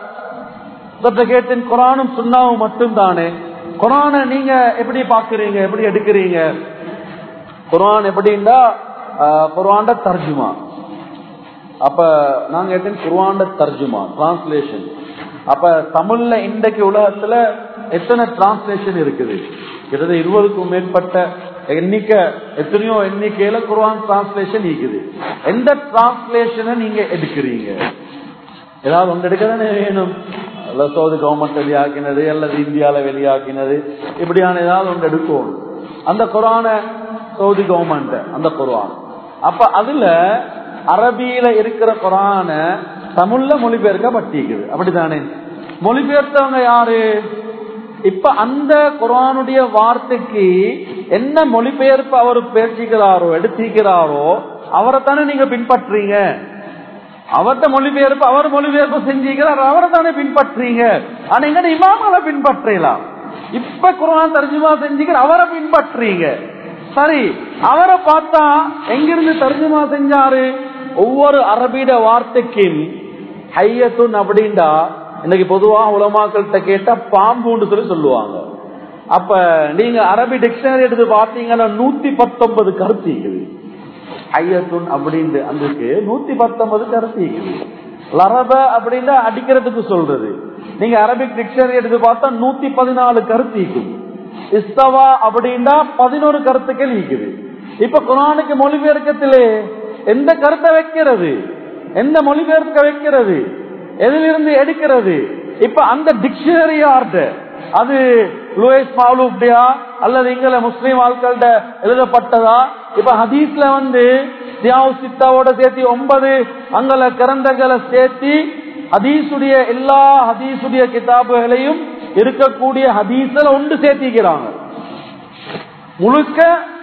அப்ப கேட்டேன் குரானும் சுண்ணாவும் மட்டும்தானே குரான நீங்க எப்படி பாக்குறீங்க எப்படி எடுக்கிறீங்க குரான் எப்படின்னா குர்ஆன்ட தர்ஜுமா அப்ப நாங்க கேட்டேன் குர்ஆன்ட தர்ஜுமா டிரான்ஸ்லேஷன் அப்ப தமிழ்ல இன்றைக்கு உலகத்துல எத்தனை டிரான்ஸ்லேஷன் இருக்குது கிட்டத்தட்ட இருபதுக்கும் மேற்பட்ட எண்ணிக்கை எத்தனையோ எண்ணிக்கையில குர்ஆன் டிரான்ஸ்லேஷன் இருக்குது எந்த டிரான்ஸ்லேஷனை நீங்க எடுக்கிறீங்க ஏதாவது ஒன்று எடுக்க தானே வேணும் அல்ல சவுதி கவர்மெண்ட் வெளியாக்கினது அல்லது இந்தியால வெளியாக்கினது இப்படியான ஏதாவது ஒன்று எடுக்கணும் அந்த குரான சவுதி கவர்மெண்ட் அந்த குரான் அப்ப அதுல அரபியில இருக்கிற குரான தமிழ்ல மொழிபெயர்க்கப்பட்டிருக்குது அப்படித்தானே மொழிபெயர்த்தவங்க யாரு இப்ப அந்த குரானுடைய வார்த்தைக்கு என்ன மொழிபெயர்ப்பு அவர் பேசிக்கிறாரோ எடுத்திருக்கிறாரோ அவரை தானே நீங்க பின்பற்றீங்க அவர்த்த மொழிபெயர்ப்பு அவர் மொழிபெயர்ப்பு செஞ்சீங்கிறார் அவரை தானே பின்பற்றீங்க ஆனா எங்க இமாமலை பின்பற்றலாம் இப்ப குரான் தர்ஜுமா செஞ்சீங்க அவரை பின்பற்றீங்க சரி அவரை பார்த்தா எங்கிருந்து தர்ஜுமா செஞ்சாரு ஒவ்வொரு அரபிட வார்த்தைக்கும் ஹையத்துன் அப்படின்டா இன்னைக்கு பொதுவா உலமாக்கள்கிட்ட கேட்டா பாம்புன்னு சொல்லி சொல்லுவாங்க அப்ப நீங்க அரபி டிக்ஷனரி எடுத்து பாத்தீங்கன்னா நூத்தி பத்தொன்பது கருத்து இருக்குது ஐயத்துன் அப்படின்னு அதுக்கு நூத்தி பத்தொன்பது கருத்து இருக்குது லரப அப்படின்னா அடிக்கிறதுக்கு சொல்றது நீங்க அரபிக் டிக்ஷனரி எடுத்து பார்த்தா நூத்தி பதினாலு கருத்து இருக்குது இஸ்தவா அப்படின்னா பதினோரு கருத்துக்கள் இருக்குது இப்ப குரானுக்கு மொழிபெயர்க்கத்திலே எந்த கருத்தை வைக்கிறது எந்த மொழிபெயர்க்க வைக்கிறது எதிலிருந்து எடுக்கிறது இப்ப அந்த டிக்ஷனரி ஆர்ட் அது லூயிஸ் மாலூப்டியா அல்லது இங்கல முஸ்லீம் ஆட்கள்ட எழுதப்பட்டதா இப்ப ஹதீஸ்ல வந்து தியாவு சித்தாவோட சேர்த்து ஒன்பது அங்கல கிரந்தங்களை சேர்த்து ஹதீசுடைய எல்லா ஹதீசுடைய கிதாபுகளையும் இருக்கக்கூடிய ஹதீஸ்ல ஒன்று சேர்த்திக்கிறாங்க முழுக்க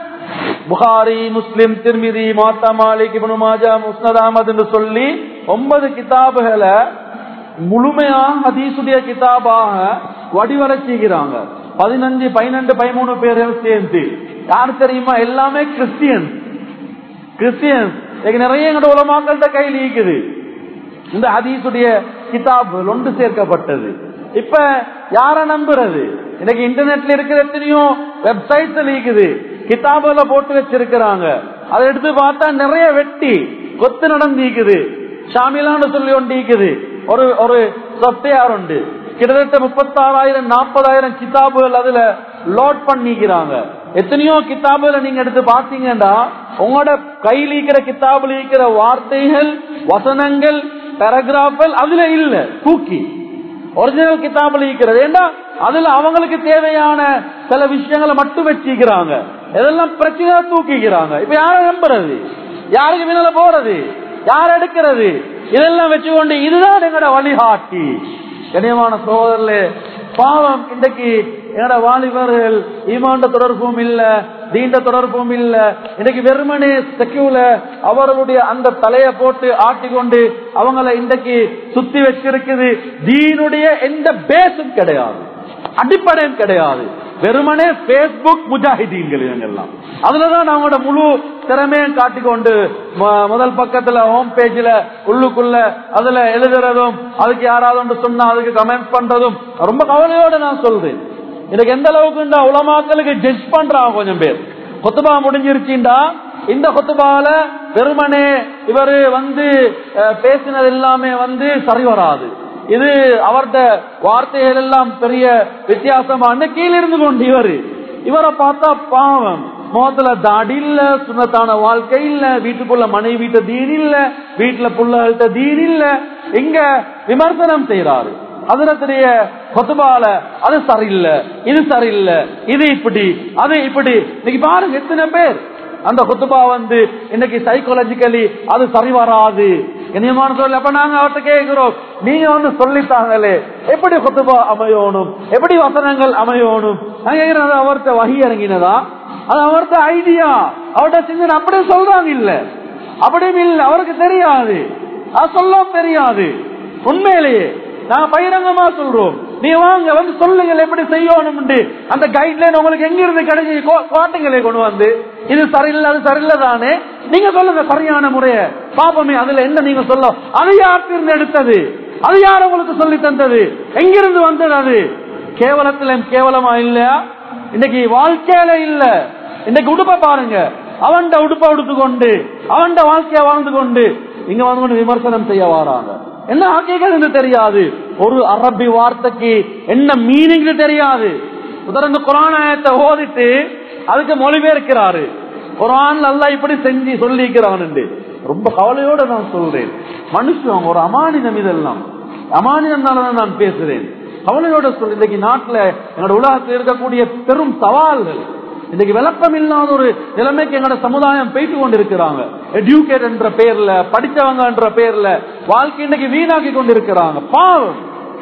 புகாரி முஸ்லிம் திருமிதி மாத்தா மாலிக் இப்னு மாஜா முஸ்னத் அஹமது என்று சொல்லி ஒன்பது கிதாபுகளை முழுமையா ஹதீசுடைய கிதாபாக வடிவரைச்சுகிறாங்க பதினஞ்சு பதினெண்டு பதிமூணு பேர்கள் சேர்ந்து யாரு தெரியுமா எல்லாமே கிறிஸ்டியன் கிறிஸ்டியன் நிறைய எங்களோட உலமாக்கள்கிட்ட கையில் இருக்குது இந்த ஹதீசுடைய கிதாப் ஒன்று சேர்க்கப்பட்டது இப்ப யார நம்புறது இன்னைக்கு இன்டர்நெட்ல இருக்கிற எத்தனையோ வெப்சைட்ஸ் இருக்குது கிதாபுல போட்டு வச்சிருக்கிறாங்க அதை எடுத்து பார்த்தா நிறைய வெட்டி கொத்து நடந்திருக்குது ஷாமிலான்னு சொல்லி ஒன்று இருக்குது ஒரு ஒரு சாஃப்ட்வேர் உண்டு கிட்டத்தட்ட முப்பத்தாறாயிரம் நாற்பதாயிரம் கிதாபுகள் அதுல லோட் பண்ணிக்கிறாங்க எத்தனையோ கிதாபுல நீங்க எடுத்து பாத்தீங்கன்னா உங்களோட கையில் இருக்கிற கிதாபுல இருக்கிற வார்த்தைகள் வசனங்கள் பேராகிராஃபல் அதுல இல்ல தூக்கி ஒரிஜினல் கிதாபுல இருக்கிறது ஏண்டா அதுல அவங்களுக்கு தேவையான சில விஷயங்களை மட்டும் வச்சுக்கிறாங்க இதெல்லாம் பிரச்சனையா தூக்கிக்கிறாங்க இப்ப யார நம்புறது யாருக்கு பின்னால போறது யார் எடுக்கிறது இதெல்லாம் வச்சுக்கொண்டு இதுதான் எங்கட வழிகாட்டி கனியமான சோதரர்களே பாவம் இன்றைக்கு என்னோட வாலிபர்கள் ஈமாண்ட தொடர்பும் இல்ல தீண்ட தொடர்பும் இல்ல இன்னைக்கு வெறுமனே செக்யூல அவர்களுடைய அந்த தலைய போட்டு ஆட்டிக்கொண்டு அவங்கள இன்றைக்கு சுத்தி வச்சிருக்குது தீனுடைய எந்த பேஸும் கிடையாது அடிப்படையும் கிடையாது வெறுமனே பேஸ்புக் முஜாஹிதீன்கள் இவங்கெல்லாம் அதுலதான் அவங்களோட முழு திறமையும் காட்டிக்கொண்டு முதல் பக்கத்துல ஹோம் பேஜ்ல உள்ளுக்குள்ள அதுல எழுதுறதும் அதுக்கு யாராவது ஒன்று சொன்னா அதுக்கு கமெண்ட் பண்றதும் ரொம்ப கவலையோட நான் சொல்றேன் எனக்கு எந்த அளவுக்கு உலமாக்களுக்கு ஜட்ஜ் பண்றாங்க கொஞ்சம் பேர் கொத்துபா முடிஞ்சிருச்சுண்டா இந்த கொத்துபால வெறுமனே இவரு வந்து பேசினது எல்லாமே வந்து சரி வராது இது அவர்த வார்த்தைகள் எல்லாம் பெரிய வித்தியாசமான கீழே இருந்து கொண்டு இவரு இவரை பார்த்தா பாவம் முகத்துல தாடி இல்ல சுண்ணத்தான வாழ்க்கை இல்ல வீட்டுக்குள்ள மனைவி வீட்டு தீன் இல்ல வீட்டுல புள்ளகள்கிட்ட தீன் இல்ல இங்க விமர்சனம் செய்யறாரு அதனத்துடைய கொத்துபால அது சரியில்லை இது சரியில்லை இது இப்படி அது இப்படி இன்னைக்கு பாருங்க எத்தனை பேர் அந்த குத்துபா வந்து இன்னைக்கு சைக்காலஜிக்கலி அது சரி வராது இனியமான சொல்லி அப்ப நாங்க அவர்கிட்ட கேட்கிறோம் நீங்க வந்து சொல்லித்தாங்களே எப்படி குத்துபா அமையணும் எப்படி வசனங்கள் அமையணும் நாங்க கேட்கிறோம் அவர்கிட்ட வகி இறங்கினதா அது அவர்கிட்ட ஐடியா அவர்கிட்ட சிந்தனை அப்படியே சொல்றாங்க இல்ல அப்படியும் இல்ல அவருக்கு தெரியாது அது சொல்ல தெரியாது உண்மையிலேயே நாங்க பகிரங்கமா சொல்றோம் நீ வாங்க வந்து சொல்லுங்க எப்படி செய்யணும் அந்த கைட்லைன் உங்களுக்கு எங்க இருந்து கிடைச்சி கோட்டைகளை கொண்டு வந்து இது சரியில்லை அது சரியில்லை தானே நீங்க சொல்லுங்க சரியான முறைய பாப்பமே அதுல என்ன நீங்க சொல்ல அது யார்கிட்ட எடுத்தது அது யார் உங்களுக்கு சொல்லி தந்தது எங்கிருந்து வந்தது அது கேவலத்துல கேவலமா இல்லையா இன்னைக்கு வாழ்க்கையில இல்ல இன்னைக்கு உடுப்ப பாருங்க அவன்ட உடுப்ப உடுத்துக்கொண்டு அவன்ட வாழ்க்கைய வாழ்ந்து கொண்டு இங்க வந்து கொண்டு விமர்சனம் செய்ய வராங்க என்ன ஆக்கைகள் தெரியாது ஒரு அரபி வார்த்தைக்கு என்ன மீனிங் தெரியாது உதாரண குரானத்தை ஓதிட்டு அதுக்கு மொழிபெயர்க்கிறாரு குரான் அல்லா இப்படி செஞ்சு சொல்லிக்கிறான் ரொம்ப கவலையோட நான் சொல்றேன் மனுஷன் ஒரு அமானிதம் இதெல்லாம் அமானிதம் நான் பேசுறேன் கவலையோட சொல் இன்னைக்கு நாட்டுல என்னோட உலகத்தில் இருக்கக்கூடிய பெரும் சவால்கள் இன்னைக்கு விளக்கம் இல்லாத ஒரு நிலைமைக்கு எங்களோட சமுதாயம் போயிட்டு கொண்டிருக்கிறாங்க எஜுகேட் என்ற பேர்ல படிச்சவங்க என்ற பேர்ல வாழ்க்கை இன்னைக்கு வீணாக்கி கொண்டிருக்கிறாங்க பாவம்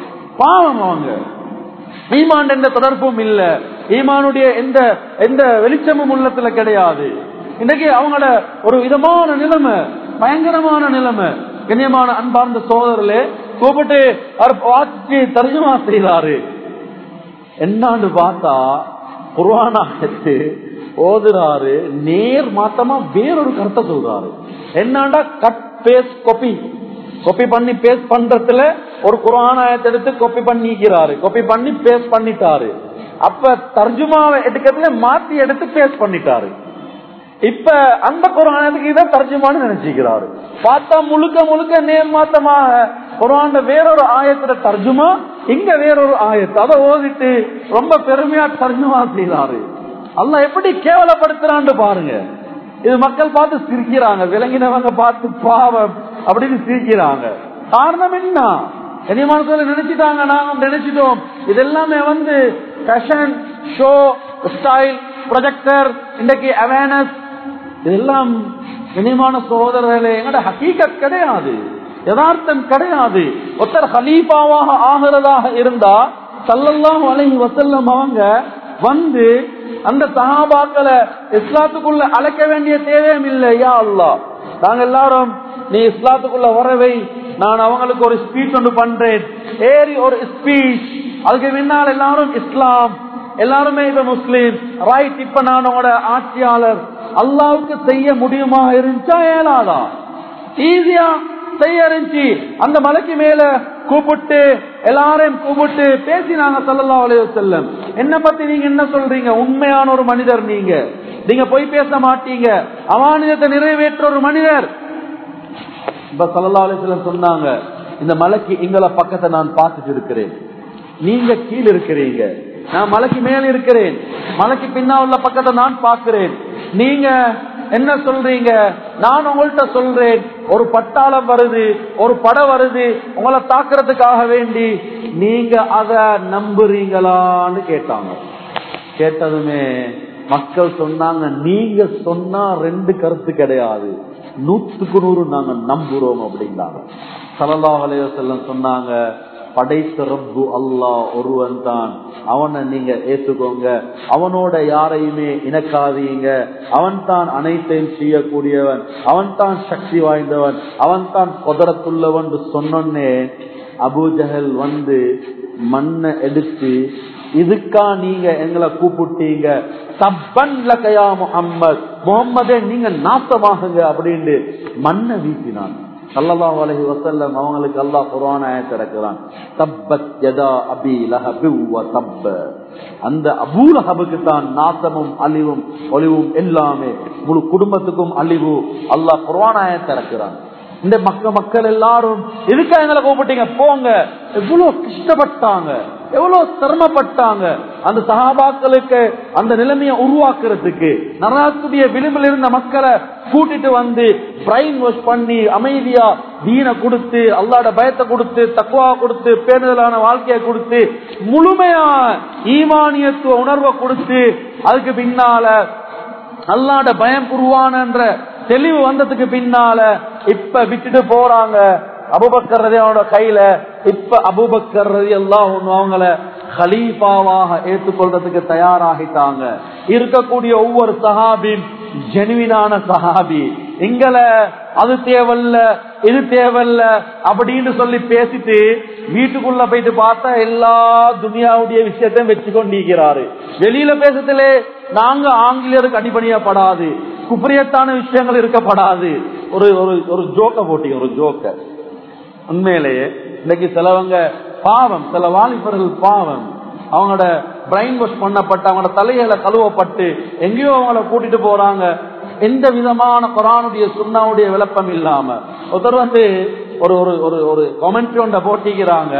பாவம் அவங்க ஈமான் எந்த தொடர்பும் இல்ல ஈமானுடைய எந்த எந்த வெளிச்சமும் உள்ளத்துல கிடையாது இன்னைக்கு அவங்களோட ஒரு விதமான நிலைமை பயங்கரமான நிலைமை கண்ணியமான அன்பார்ந்த சோதரர்களே கூப்பிட்டு அவர் வாசிச்சு தர்ஜுமா செய்தாரு என்னான்னு பார்த்தா குர்வானாயத்து ஓதுறாரு நேர் மாத்தமா வேறொரு கருத்தை சொல்றாரு என்னண்டா கட் பேஸ்ட் கொப்பி கொப்பி பண்ணி பேஸ்ட் பண்றதுல ஒரு குரானாயத்தை எடுத்து கொப்பி பண்ணிக்கிறாரு கொப்பி பண்ணி பேஸ்ட் பண்ணிட்டாரு அப்ப தர்ஜுமாவை எடுக்கிறதுல மாத்தி எடுத்து பேஸ்ட் பண்ணிட்டாரு இப்ப அந்த குரானத்துக்கு இதான் தர்ஜுமான்னு நினைச்சுக்கிறாரு பார்த்தா முழுக்க முழுக்க நேர் மாத்தமாக குரான் வேறொரு ஆயத்துல தர்ஜுமா இங்க வேறொரு ஆயத்து அதை ஓதிட்டு ரொம்ப பெருமையா தர்ஜுமா செய்யறாரு அல்ல எப்படி கேவலப்படுத்துறான்னு பாருங்க இது மக்கள் பார்த்து சிரிக்கிறாங்க விளங்கினவங்க பார்த்து பாவம் அப்படின்னு சிரிக்கிறாங்க காரணம் என்ன கனிமான சொல்ல நினைச்சிட்டாங்க நாங்க நினைச்சிட்டோம் இது எல்லாமே வந்து ஃபேஷன் ஷோ ஸ்டைல் ப்ரொஜெக்டர் இன்றைக்கு அவேர்னஸ் இதெல்லாம் இனிமான சகோதரர்களே எங்கட ஹக்கீகத் கிடையாது யதார்த்தம் கிடையாது ஒருத்தர் ஹலீஃபாவாக ஆகிறதாக இருந்தா சல்லல்லாஹு அலைஹி வசல்லம் அவங்க வந்து அந்த சஹாபாக்களை இஸ்லாத்துக்குள்ள அழைக்க வேண்டிய தேவையும் இல்லை யா அல்லா நாங்க எல்லாரும் நீ இஸ்லாத்துக்குள்ள வரவை நான் அவங்களுக்கு ஒரு ஸ்பீச் ஒன்று பண்றேன் ஏறி ஒரு ஸ்பீச் அதுக்கு முன்னால் எல்லாரும் இஸ்லாம் எல்லாருமே இப்ப முஸ்லீம் ரைட் இப்ப நான் உங்களோட ஆட்சியாளர் அல்லாவுக்கு செய்ய முடியுமா இருந்துச்சா ஏலாதா ஈஸியா செய்ய இருந்துச்சு அந்த மலைக்கு மேல கூப்பிட்டு எல்லாரையும் கூப்பிட்டு பேசினாங்க சல்லல்லா அலைய செல்லம் என்ன பத்தி நீங்க என்ன சொல்றீங்க உண்மையான ஒரு மனிதர் நீங்க நீங்க போய் பேச மாட்டீங்க அமானியத்தை நிறைவேற்ற ஒரு மனிதர் இப்ப சல்லல்லா அலைய செல்லம் சொன்னாங்க இந்த மலைக்கு எங்களை பக்கத்தை நான் பார்த்துட்டு இருக்கிறேன் நீங்க கீழே இருக்கிறீங்க நான் மலைக்கு மேல இருக்கிறேன் மலைக்கு பின்னா உள்ள பக்கத்தை நான் பார்க்கிறேன் நீங்க என்ன சொல்றீங்க நான் உங்கள்கிட்ட சொல்றேன் ஒரு பட்டாளம் வருது ஒரு படம் வருது உங்களை தாக்குறதுக்காக வேண்டி நீங்க அத நம்புறீங்களான்னு கேட்டாங்க கேட்டதுமே மக்கள் சொன்னாங்க நீங்க சொன்னா ரெண்டு கருத்து கிடையாது நூத்துக்கு நூறு நாங்க நம்புறோம் அப்படின்னாங்க சலல்லா அலைய செல்லம் சொன்னாங்க படைத்த ரப்பு அல்லாஹ் ஒருவன் தான் அவனை நீங்க ஏத்துக்கோங்க அவனோட யாரையுமே இணக்காதீங்க அவன் தான் அனைத்தையும் செய்யக்கூடியவன் அவன் தான் சக்தி வாய்ந்தவன் அவன் தான் கொதரத்துள்ளவன் சொன்னோன்னே அபூஜஹல் வந்து மண்ணை எடுத்து இதுக்கா நீங்க எங்களை கூப்பிட்டீங்க தப்பன் லக்கையா முகம்மது முகம்மதே நீங்க நாசமாகுங்க அப்படின்னு மண்ணை வீசினான் சல்லல்லாஹு அலைஹி வஸல்லம் அவங்களுக்கு அல்லாஹ் குர்ஆன் ஆயத்தை இறக்குறான் தப்பத் யதா அபி லஹபி வ தப்ப அந்த அபூ லஹபுக்கு தான் நாசமும் அழிவும் ஒளிவும் எல்லாமே முழு குடும்பத்துக்கும் அழிவு அல்லாஹ் குர்ஆன் ஆயத்தை இறக்குறான் இந்த மக்க மக்கள் எல்லாரும் எதுக்கா எங்களை கூப்பிட்டீங்க போங்க எவ்வளவு கஷ்டப்பட்டாங்க எவ்வளவு சிரமப்பட்டாங்க அந்த சகாபாக்களுக்கு அந்த நிலைமையை உருவாக்குறதுக்கு நரகத்துடைய விளிம்பில் இருந்த மக்களை கூட்டிட்டு வந்து பிரைன் வாஷ் பண்ணி அமைதியா தீனை கொடுத்து அல்லாட பயத்தை கொடுத்து தக்குவா கொடுத்து பேணுதலான வாழ்க்கையை கொடுத்து முழுமையா ஈமானியத்துவ உணர்வை கொடுத்து அதுக்கு பின்னால அல்லாட பயம் உருவானன்ற தெளிவு வந்ததுக்கு பின்னால இப்ப விட்டுட்டு போறாங்க அபுபக்கர் அவனோட கையில இப்ப அபுபக்கர் எல்லாம் அவங்கள ஹலீஃபாவாக ஏற்றுக்கொள்றதுக்கு தயாராகிட்டாங்க இருக்கக்கூடிய ஒவ்வொரு சஹாபியும் ஜெனுவினான சஹாபி எங்களை அது தேவல்ல இது தேவல்ல அப்படின்னு சொல்லி பேசிட்டு வீட்டுக்குள்ள போயிட்டு பார்த்தா எல்லா துனியாவுடைய விஷயத்தையும் வச்சு கொண்டிருக்கிறாரு வெளியில பேசத்திலே நாங்க ஆங்கிலேயருக்கு அடிபணியப்படாது குப்பரியத்தான விஷயங்கள் இருக்கப்படாது ஒரு ஒரு ஒரு ஜோக்க போட்டீங்க ஒரு ஜோக்க உண்மையிலேயே இன்னைக்கு சிலவங்க பாவம் சில வாலிபர்கள் பாவம் அவங்களோட பிரைன் வாஷ் பண்ணப்பட்டு அவங்களோட தலைகளை கழுவப்பட்டு எங்கேயோ அவங்கள கூட்டிட்டு போறாங்க எந்த விதமான குரானுடைய சுண்ணாவுடைய விளப்பம் இல்லாம ஒருத்தர் வந்து ஒரு ஒரு ஒரு ஒரு கமெண்ட்ரி ஒன்றை போட்டிக்கிறாங்க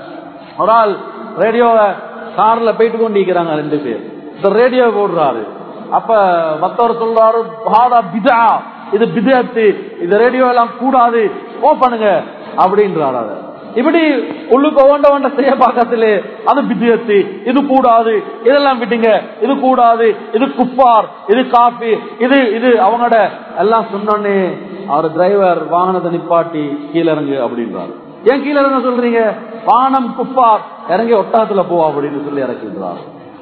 ஒரு ஆள் ரேடியோவை கார்ல போயிட்டு கொண்டிருக்கிறாங்க ரெண்டு பேர் இந்த ரேடியோ போடுறாரு அப்ப மத்தவர் சொல்றாரு பாடா பிதா இது பிதத்து இது ரேடியோ எல்லாம் கூடாது ஓ பண்ணுங்க அப்படின்றாரு அதை இப்படி உள்ளுக்கு ஒவ்வொண்ட ஒன்ற செய்ய பார்க்கத்திலே அது பிஜியத்து இது கூடாது இதெல்லாம் விட்டுங்க இது கூடாது இது குப்பார் இது காப்பி இது இது அவங்களோட எல்லாம் சொன்னோன்னே அவர் டிரைவர் வாகனத்தை நிப்பாட்டி கீழே இறங்கு அப்படின்றாரு ஏன் கீழே இறங்க சொல்றீங்க வாகனம் குப்பார் இறங்கி ஒட்டாத்துல போ அப்படின்னு சொல்லி இறக்கின்றார்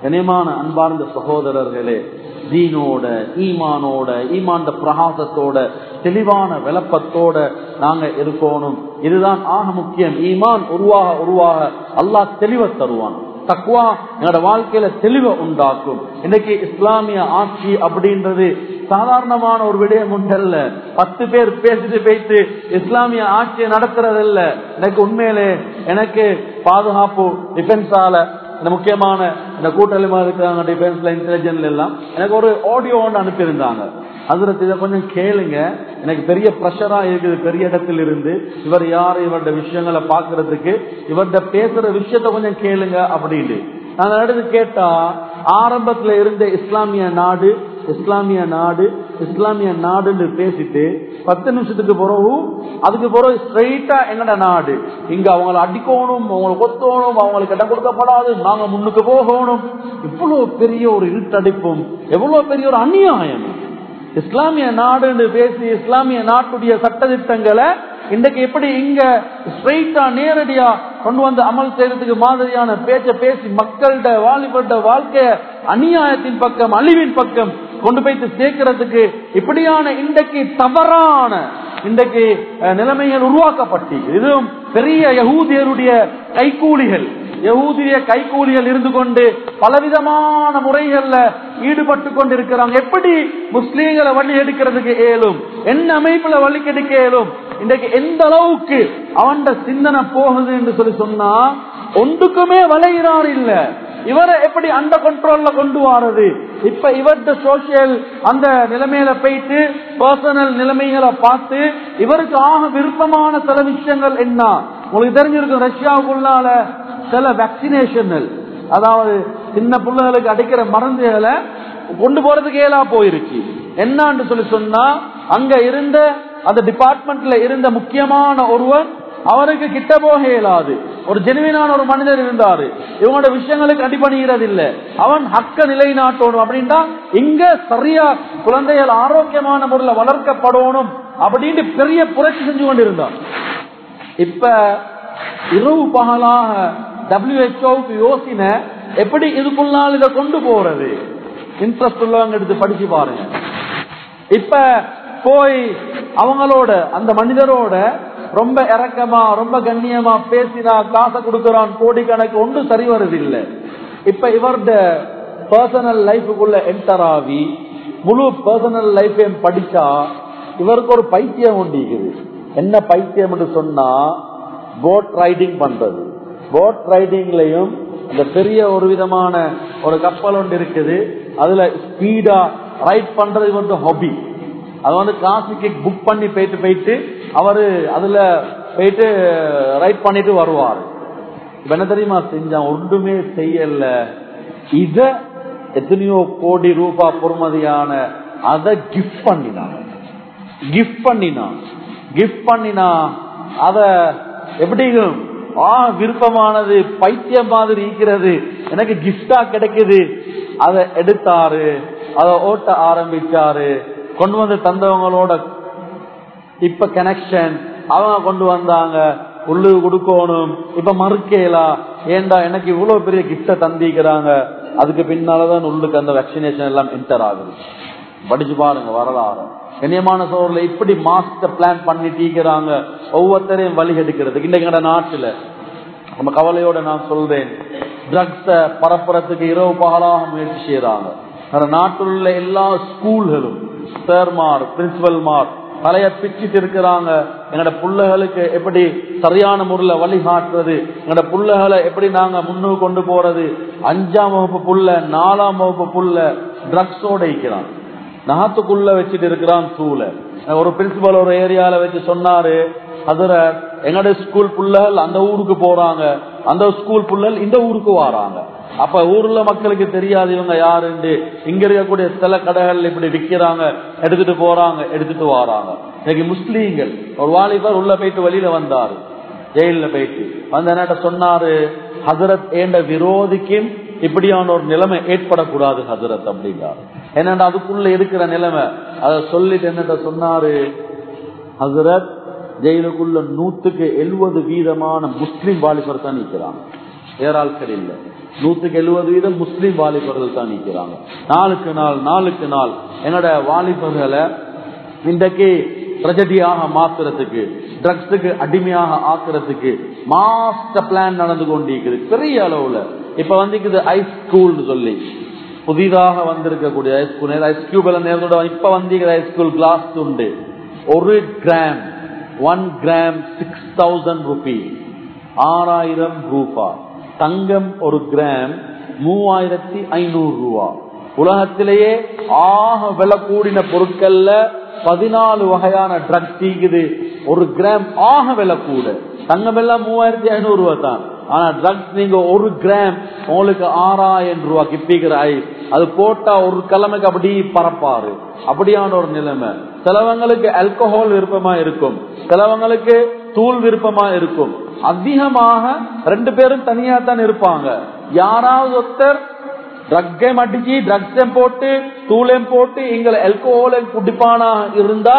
கனியமான அன்பார்ந்த சகோதரர்களே தீனோட ஈமானோட ஈமாண்ட பிரகாசத்தோட தெளிவான விளப்பத்தோட நாங்க இருக்கணும் இதுதான் ஆக முக்கியம் ஈமான் உருவாக உருவாக அல்லாஹ் தெளிவை தருவான் தக்குவா எங்களோட வாழ்க்கையில தெளிவை உண்டாக்கும் இன்னைக்கு இஸ்லாமிய ஆட்சி அப்படின்றது சாதாரணமான ஒரு விடயம் உண்டல்ல பத்து பேர் பேசிட்டு போயிட்டு இஸ்லாமிய ஆட்சியை நடத்துறதில்ல எனக்கு உண்மையிலே எனக்கு பாதுகாப்பு டிஃபென்ஸால இந்த முக்கியமான இந்த கூட்டணிமா இருக்கிறாங்க டிஃபென்ஸ்ல இன்டெலிஜென்ஸ்ல எல்லாம் எனக்கு ஒரு ஆடியோ ஒன்று அனுப்பியிருந்தாங்க அதுல இதை கொஞ்சம் கேளுங்க எனக்கு பெரிய ப்ரெஷரா இருக்குது பெரிய இடத்துல இருந்து இவர் யாரு இவருடைய விஷயங்களை பாக்குறதுக்கு இவர்கிட்ட பேசுற விஷயத்த கொஞ்சம் கேளுங்க அப்படின்னு நான் அடுத்து கேட்டா ஆரம்பத்துல இருந்த இஸ்லாமிய நாடு இஸ்லாமிய நாடு இஸ்லாமிய நாடுன்னு பேசிட்டு பத்து நிமிஷத்துக்கு பிறகு அதுக்கு பிறகு ஸ்ட்ரைட்டா எங்கட நாடு இங்க அவங்களை அடிக்கணும் அவங்களை கொத்தணும் அவங்களுக்கு இடம் கொடுக்கப்படாது நாங்க முன்னுக்கு போகணும் இவ்வளவு பெரிய ஒரு இருட்டடிப்பும் எவ்வளவு பெரிய ஒரு அநியாயம் இஸ்லாமிய நாடுன்னு பேசி இஸ்லாமிய நாட்டுடைய சட்டத்திட்டங்களை இன்றைக்கு எப்படி இங்க ஸ்ட்ரைட்டா நேரடியா கொண்டு வந்து அமல் செய்யறதுக்கு மாதிரியான பேச்ச பேசி மக்கள்கிட்ட வாலிபட்ட வாழ்க்கைய அநியாயத்தின் பக்கம் அழிவின் பக்கம் கொண்டு போயிட்டு சேர்க்கிறதுக்கு இப்படியான இன்றைக்கு தவறான இன்றைக்கு நிலைமைகள் உருவாக்கப்பட்டு இதுவும் பெரிய யகூதியருடைய கைகூலிகள் யகூதிய கைகூலிகள் இருந்து கொண்டு பலவிதமான முறைகள்ல ஈடுபட்டு கொண்டு இருக்கிறாங்க எப்படி முஸ்லீம்களை வழி எடுக்கிறதுக்கு ஏலும் என்ன அமைப்புல வழி கெடுக்க ஏலும் இன்றைக்கு எந்த அளவுக்கு அவன் சிந்தனை போகுது என்று சொல்லி சொன்னா ஒன்றுக்குமே வளைகிறார் இல்ல இவரை எப்படி அந்த கண்ட்ரோல்ல கொண்டு வாரது இப்ப இவர்த சோசியல் அந்த நிலைமையில போயிட்டு பர்சனல் நிலைமைகளை பார்த்து இவருக்கு ஆக விருப்பமான சில விஷயங்கள் என்ன உங்களுக்கு தெரிஞ்சிருக்கும் ரஷ்யாவுக்குள்ளால சில வேக்சினேஷன்கள் அதாவது சின்ன பிள்ளைகளுக்கு அடிக்கிற மருந்துகளை கொண்டு போறதுக்கு ஏலா போயிருச்சு என்னான்னு சொல்லி சொன்னா அங்க இருந்த அந்த டிபார்ட்மெண்ட்ல இருந்த முக்கியமான ஒருவர் அவருக்கு கிட்ட போக இயலாது ஒரு ஜெனுவினான ஒரு மனிதர் இருந்தாரு இவங்களோட விஷயங்களுக்கு அடிபணிகிறது இல்ல அவன் ஹக்க நிலைநாட்டணும் அப்படின்னா இங்க சரியா குழந்தைகள் ஆரோக்கியமான முறையில் வளர்க்கப்படணும் அப்படின்னு பெரிய புரட்சி செஞ்சு கொண்டிருந்தான் இப்ப இரவு பகலாக டபிள்யூஹெச்ஓக்கு யோசின எப்படி இதுக்குள்ளால் இதை கொண்டு போறது இன்ட்ரெஸ்ட் உள்ளவங்க எடுத்து படிச்சு பாருங்க இப்ப போய் அவங்களோட அந்த மனிதரோட ரொம்ப இறக்கமா ரொம்ப கண்ணியமா பேசினா காசை கொடுக்கறான் கோடிக்கணக்கு ஒன்றும் சரி வருது இல்ல இப்ப இவர்ட பர்சனல் லைஃபுக்குள்ள என்டர் ஆகி முழு பர்சனல் லைஃபையும் படிச்சா இவருக்கு ஒரு பைத்தியம் உண்டிக்குது என்ன பைத்தியம் என்று சொன்னா போட் ரைடிங் பண்றது போட் ரைடிங்லயும் அந்த பெரிய ஒரு விதமான ஒரு கப்பல் ஒன்று இருக்குது அதுல ஸ்பீடா ரைட் பண்றது வந்து ஹாபி அது வந்து காசுக்கு புக் பண்ணி போயிட்டு போயிட்டு அவரு அதுல போயிட்டு ரைட் பண்ணிட்டு வருவார் இப்ப என்ன தெரியுமா செஞ்சான் ஒன்றுமே செய்யல இத எத்தனையோ கோடி ரூபாய் பொறுமதியான அதை கிஃப்ட் பண்ணினான் கிஃப்ட் பண்ணினான் கிஃப்ட் பண்ணினா அத எப்படி ஆ விருப்பமானது பைத்தியம் மாதிரி இருக்கிறது எனக்கு கிஃப்டா கிடைக்குது அதை எடுத்தாரு அதை ஓட்ட ஆரம்பிச்சாரு கொண்டு வந்து தந்தவங்களோட இப்ப கனெக்ஷன் அவங்க கொண்டு வந்தாங்க உள்ளு கொடுக்கணும் இப்ப மறுக்கலா ஏண்டா எனக்கு இவ்வளவு பெரிய கிஃப்ட தந்திக்கிறாங்க அதுக்கு பின்னாலதான் உள்ளுக்கு அந்த வேக்சினேஷன் எல்லாம் என்டர் ஆகுது படிச்சு பாருங்க வரலாறு கண்ணியமான சோழர்ல இப்படி மாஸ்டர் பிளான் பண்ணி டீக்கிறாங்க ஒவ்வொருத்தரையும் வழி எடுக்கிறதுக்கு இன்னைக்கு நாட்டுல நம்ம கவலையோட நான் சொல்றேன் ட்ரக்ஸ பரப்புறதுக்கு இரவு பகலாக முயற்சி செய்யறாங்க நாட்டில் உள்ள எல்லா ஸ்கூல்களும் சேர்மார் பிரின்சிபல்மார் தலைய பிச்சுட்டு இருக்கிறாங்க எங்கட பிள்ளைகளுக்கு எப்படி சரியான முறையில வழிகாட்டுறது எங்கட பிள்ளைகளை எப்படி நாங்க முன்னுக்கு கொண்டு போறது அஞ்சாம் வகுப்பு புள்ள நாலாம் வகுப்பு புள்ள ட்ரக்ஸோட இருக்கிறான் நகத்துக்குள்ள வச்சுட்டு இருக்கிறான் சூழ ஒரு பிரின்சிபல் ஒரு ஏரியால வச்சு சொன்னாரு அதுல எங்கட ஸ்கூல் புள்ளகள் அந்த ஊருக்கு போறாங்க அந்த ஸ்கூல் புள்ளல் இந்த ஊருக்கு வராங்க அப்ப ஊர்ல மக்களுக்கு தெரியாது இவங்க யாருன்னு இங்க இருக்கக்கூடிய சில கடைகள் இப்படி விக்கிறாங்க எடுத்துட்டு போறாங்க எடுத்துட்டு வராங்க இன்னைக்கு முஸ்லீம்கள் ஒரு வாலிபர் உள்ள போயிட்டு வெளியில வந்தாரு ஜெயில போயிட்டு வந்து என்ன சொன்னாரு ஹசரத் ஏண்ட விரோதிக்கும் இப்படியான ஒரு நிலைமை ஏற்படக்கூடாது ஹசரத் அப்படிங்கிறாரு என்னடா அதுக்குள்ள இருக்கிற நிலைமை அத சொல்லிட்டு என்னட்ட சொன்னாரு ஹசரத் ஜெயிலுக்குள்ள நூத்துக்கு எழுபது வீதமான முஸ்லிம் வாலிபர் தான் நிற்கிறாங்க வேற ஆட்கள் இல்லை நூத்துக்கு எழுபது வீதம் முஸ்லீம் வாலிபர்கள் தான் நிற்கிறாங்க நாளுக்கு நாள் நாளுக்கு நாள் என்னோட வாலிபர்களை இன்றைக்கு ட்ரெஜடியாக மாத்துறதுக்கு ட்ரக்ஸுக்கு அடிமையாக ஆக்குறதுக்கு மாஸ்டர் பிளான் நடந்து கொண்டிருக்குது பெரிய அளவுல இப்ப வந்து ஐ ஸ்கூல் சொல்லி புதிதாக வந்திருக்கக்கூடிய ஐஸ்கூல் ஐஸ்கியூப்ல நேரத்தோட இப்ப வந்து ஐஸ்கூல் கிளாஸ் உண்டு ஒரு gram one gram six thousand rupee ஆறாயிரம் ரூபா தங்கம் ஒரு கிராம் மூவாயிரத்தி ஐநூறு ரூபா உலகத்திலேயே ஆக விலை கூடின பொருட்கள்ல பதினாலு வகையான ட்ரக்ஸ் இருக்குது ஒரு கிராம் ஆக விலை கூட தங்கம் எல்லாம் மூவாயிரத்தி ஐநூறு ரூபா தான் ஆனா ட்ரக்ஸ் நீங்க ஒரு கிராம் உங்களுக்கு ஆறாயிரம் ரூபாய் கிப்பிக்கிற ஐஸ் அது போட்டா ஒரு கிழமைக்கு அப்படி பரப்பாரு அப்படியான ஒரு நிலைமை சிலவங்களுக்கு ஆல்கஹால் விருப்பமா இருக்கும் சிலவங்களுக்கு தூள் விருப்பமா இருக்கும் அதிகமாக ரெண்டு பேரும் தனியா தான் இருப்பாங்க யாராவது ஒருத்தர் ட்ரக்கையும் அடிச்சு ட்ரக்ஸையும் போட்டு தூளையும் போட்டு எங்களை ஆல்கஹாலையும் குடிப்பானா இருந்தா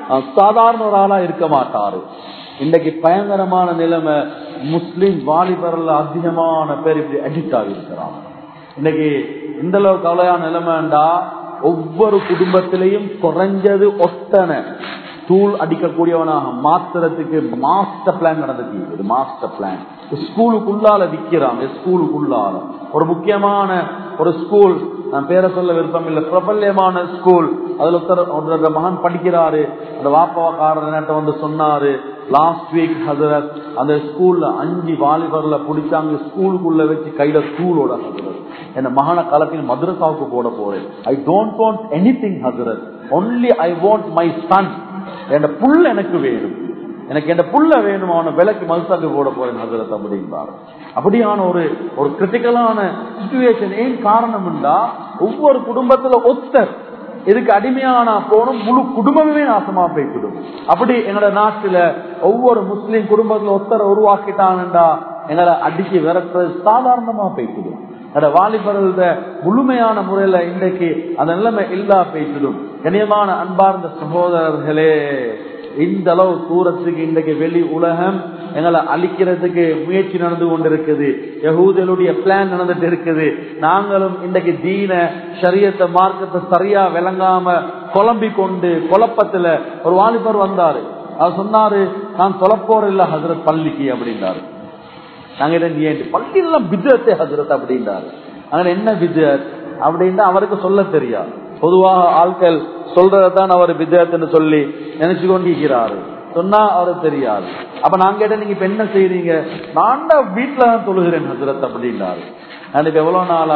சாதாரண ஒரு ஆளா இருக்க மாட்டாரு இன்னைக்கு பயங்கரமான நிலைமை முஸ்லிம் வாலிபர்ல அதிகமான பேர் இப்படி அடிக்ட் ஆகி இருக்கிறாங்க இன்னைக்கு இந்த அளவு கவலையான நிலைமைண்டா ஒவ்வொரு குடும்பத்திலையும் குறைஞ்சது ஒட்டனை தூள் அடிக்கக்கூடியவனாக மாத்துறதுக்கு மாஸ்டர் பிளான் நடந்துட்டு மாஸ்டர் பிளான் ஸ்கூலுக்குள்ளால விக்கிறாங்க ஸ்கூலுக்குள்ளால ஒரு முக்கியமான ஒரு ஸ்கூல் நான் பேரை சொல்ல விருப்பம் இல்லை பிரபல்யமான ஸ்கூல் அதுல ஒருத்தர் ஒருத்தர் மகன் படிக்கிறாரு அந்த வாப்பாக்காரர்கிட்ட வந்து சொன்னாரு லாஸ்ட் வீக் ஹசரத் அந்த ஸ்கூல்ல அஞ்சு வாலிபர்ல பிடிச்சாங்க ஸ்கூலுக்குள்ள வச்சு கையில ஸ்கூலோட ஹசரத் என் மகனை கலப்பின் மதுரசாவுக்கு போட போறேன் I don't want anything ஹசரத் only I want my son என் புல் எனக்கு வேணும் எனக்கு என் புல்ல வேணும் அவனை விலைக்கு மதுசாக்கு போட போறேன் ஹசரத் அப்படின்பாரு அப்படியான ஒரு ஒரு கிரிட்டிக்கலான சுச்சுவேஷன் ஏன் காரணம்டா ஒவ்வொரு குடும்பத்துல ஒத்தர் இதுக்கு அடிமையான போனும் முழு குடும்பமே நாசமா போய்விடும் அப்படி எங்களோட நாட்டுல ஒவ்வொரு முஸ்லீம் குடும்பத்துல ஒத்தரை உருவாக்கிட்டாங்கடா எங்களை அடிச்சு விரட்டுறது சாதாரணமா போய்விடும் அந்த வாலிபர்கள முழுமையான முறையில இன்றைக்கு அந்த நிலைமை இல்லா போய்விடும் கனியமான அன்பார்ந்த சகோதரர்களே இந்த அளவு தூரத்துக்கு இன்றைக்கு வெளி உலகம் எங்களை அழிக்கிறதுக்கு முயற்சி நடந்து கொண்டிருக்குது யகூதலுடைய பிளான் நடந்துட்டு இருக்குது நாங்களும் இன்றைக்கு தீன சரியத்தை மார்க்கத்தை சரியா விளங்காம குழம்பி கொண்டு குழப்பத்துல ஒரு வாலிபர் வந்தாரு அவர் சொன்னாரு நான் தொலைப்போர் இல்ல ஹசரத் பள்ளிக்கு அப்படின்னாரு நாங்க இதை நீ பள்ளியெல்லாம் பிஜத்தை ஹசரத் அப்படின்றாரு அங்க என்ன பிஜத் அப்படின்னா அவருக்கு சொல்ல தெரியா பொதுவாக ஆட்கள் சொல்றதான் அவர் பிஜத்துன்னு சொல்லி நினைச்சு கொண்டிருக்கிறாரு சொன்னா அவருக்கு தெரியாது அப்ப நான் கேட்டேன் நீங்க இப்ப என்ன செய்யறீங்க நான் தான் வீட்டுல தான் தொழுகிறேன் ஹசரத் அப்படின்னாரு நான் இப்ப எவ்வளவு நாளா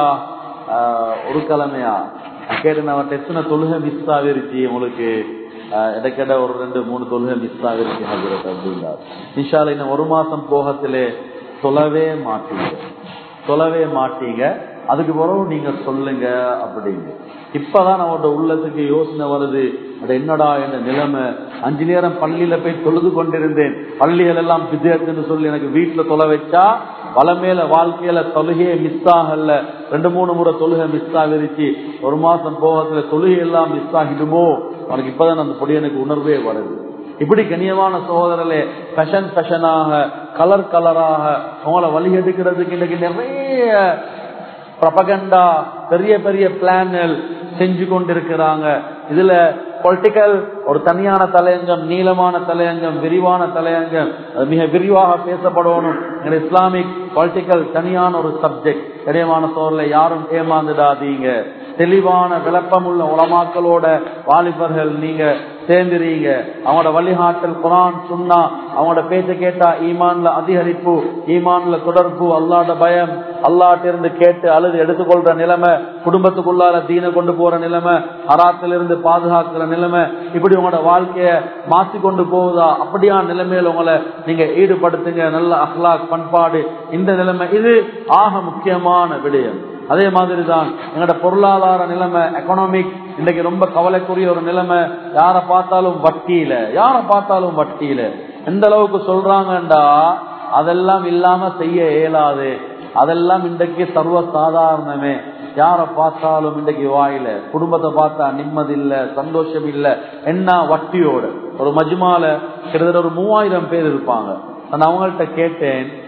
ஒரு கிழமையா கேட்டேன் அவன் எத்தனை தொழுகை மிஸ் ஆகிருச்சு உங்களுக்கு இடைக்கிட ஒரு ரெண்டு மூணு தொழுகை மிஸ் ஆகிருச்சு ஹசரத் அப்படின்னாரு நிஷால இன்னும் ஒரு மாசம் போகத்திலே தொலைவே மாட்டீங்க தொலைவே மாட்டீங்க அதுக்கு பிறகு நீங்க சொல்லுங்க அப்படின்னு இப்பதான் அவரோட உள்ளத்துக்கு யோசனை வருது அது என்னடா என்ன நிலைமை அஞ்சு நேரம் பள்ளியில போய் தொழுது கொண்டிருந்தேன் பள்ளிகள் எல்லாம் விஜயத்துன்னு சொல்லி எனக்கு வீட்டுல தொலை வச்சா வளமேல வாழ்க்கையில தொழுகையே மிஸ் ஆகல ரெண்டு மூணு முறை தொழுகை மிஸ் ஆகிருச்சு ஒரு மாசம் போகத்துல தொழுகை எல்லாம் மிஸ் ஆகிடுமோ அவனுக்கு இப்பதான் அந்த பொடியனுக்கு உணர்வே வருது இப்படி கண்ணியமான சகோதரர்களே ஃபேஷன் ஃபேஷனாக கலர் கலராக அவங்கள வழி எடுக்கிறதுக்கு இன்னைக்கு நிறைய பிரபகண்டா பெரிய பெரிய பிளான்கள் செஞ்சு கொண்டிருக்கிறாங்க இதுல பொலிட்டிக்கல் ஒரு தனியான தலையங்கம் நீளமான தலையங்கம் விரிவான தலையங்கம் அது மிக விரிவாக பேசப்படணும் இஸ்லாமிக் பொலிட்டிக்கல் தனியான ஒரு சப்ஜெக்ட் இடையமான சோழல யாரும் ஏமாந்துடாதீங்க தெளிவான விளப்பமுள்ள உலமாக்களோட வாலிபர்கள் நீங்க சேர்ந்துறீங்க அவங்களோட வழிகாட்டல் குரான் சுண்ணா அவங்களோட பேச்ச கேட்டா ஈமான்ல அதிகரிப்பு ஈமான்ல தொடர்பு அல்லாட பயம் அல்லாட்ட இருந்து கேட்டு அழுது எடுத்துக்கொள்ற நிலைமை குடும்பத்துக்குள்ளார தீன கொண்டு போற நிலைமை அராத்திலிருந்து பாதுகாக்கிற நிலைமை இப்படி உங்களோட வாழ்க்கைய மாத்தி கொண்டு போகுதா அப்படியான நிலைமையில உங்களை நீங்க ஈடுபடுத்துங்க நல்ல அஹ்லாக் பண்பாடு இந்த நிலைமை இது ஆக முக்கியமான விடயம் அதே மாதிரி தான் எங்களோட பொருளாதார நிலைமை எக்கனாமிக் இன்னைக்கு ரொம்ப கவலைக்குரிய ஒரு நிலைமை யார பார்த்தாலும் வட்டியில யார பார்த்தாலும் வட்டியில எந்த அளவுக்கு சொல்றாங்கண்டா அதெல்லாம் இல்லாம செய்ய இயலாது அதெல்லாம் இன்றைக்கு சர்வ சாதாரணமே யார பார்த்தாலும் இன்றைக்கு வாயில குடும்பத்தை பார்த்தா நிம்மதி இல்ல சந்தோஷம் இல்ல என்ன வட்டியோட ஒரு மஜ்மால கிட்டத்தட்ட ஒரு மூவாயிரம் பேர் இருப்பாங்க நான் அவங்கள்ட்ட கேட்டேன்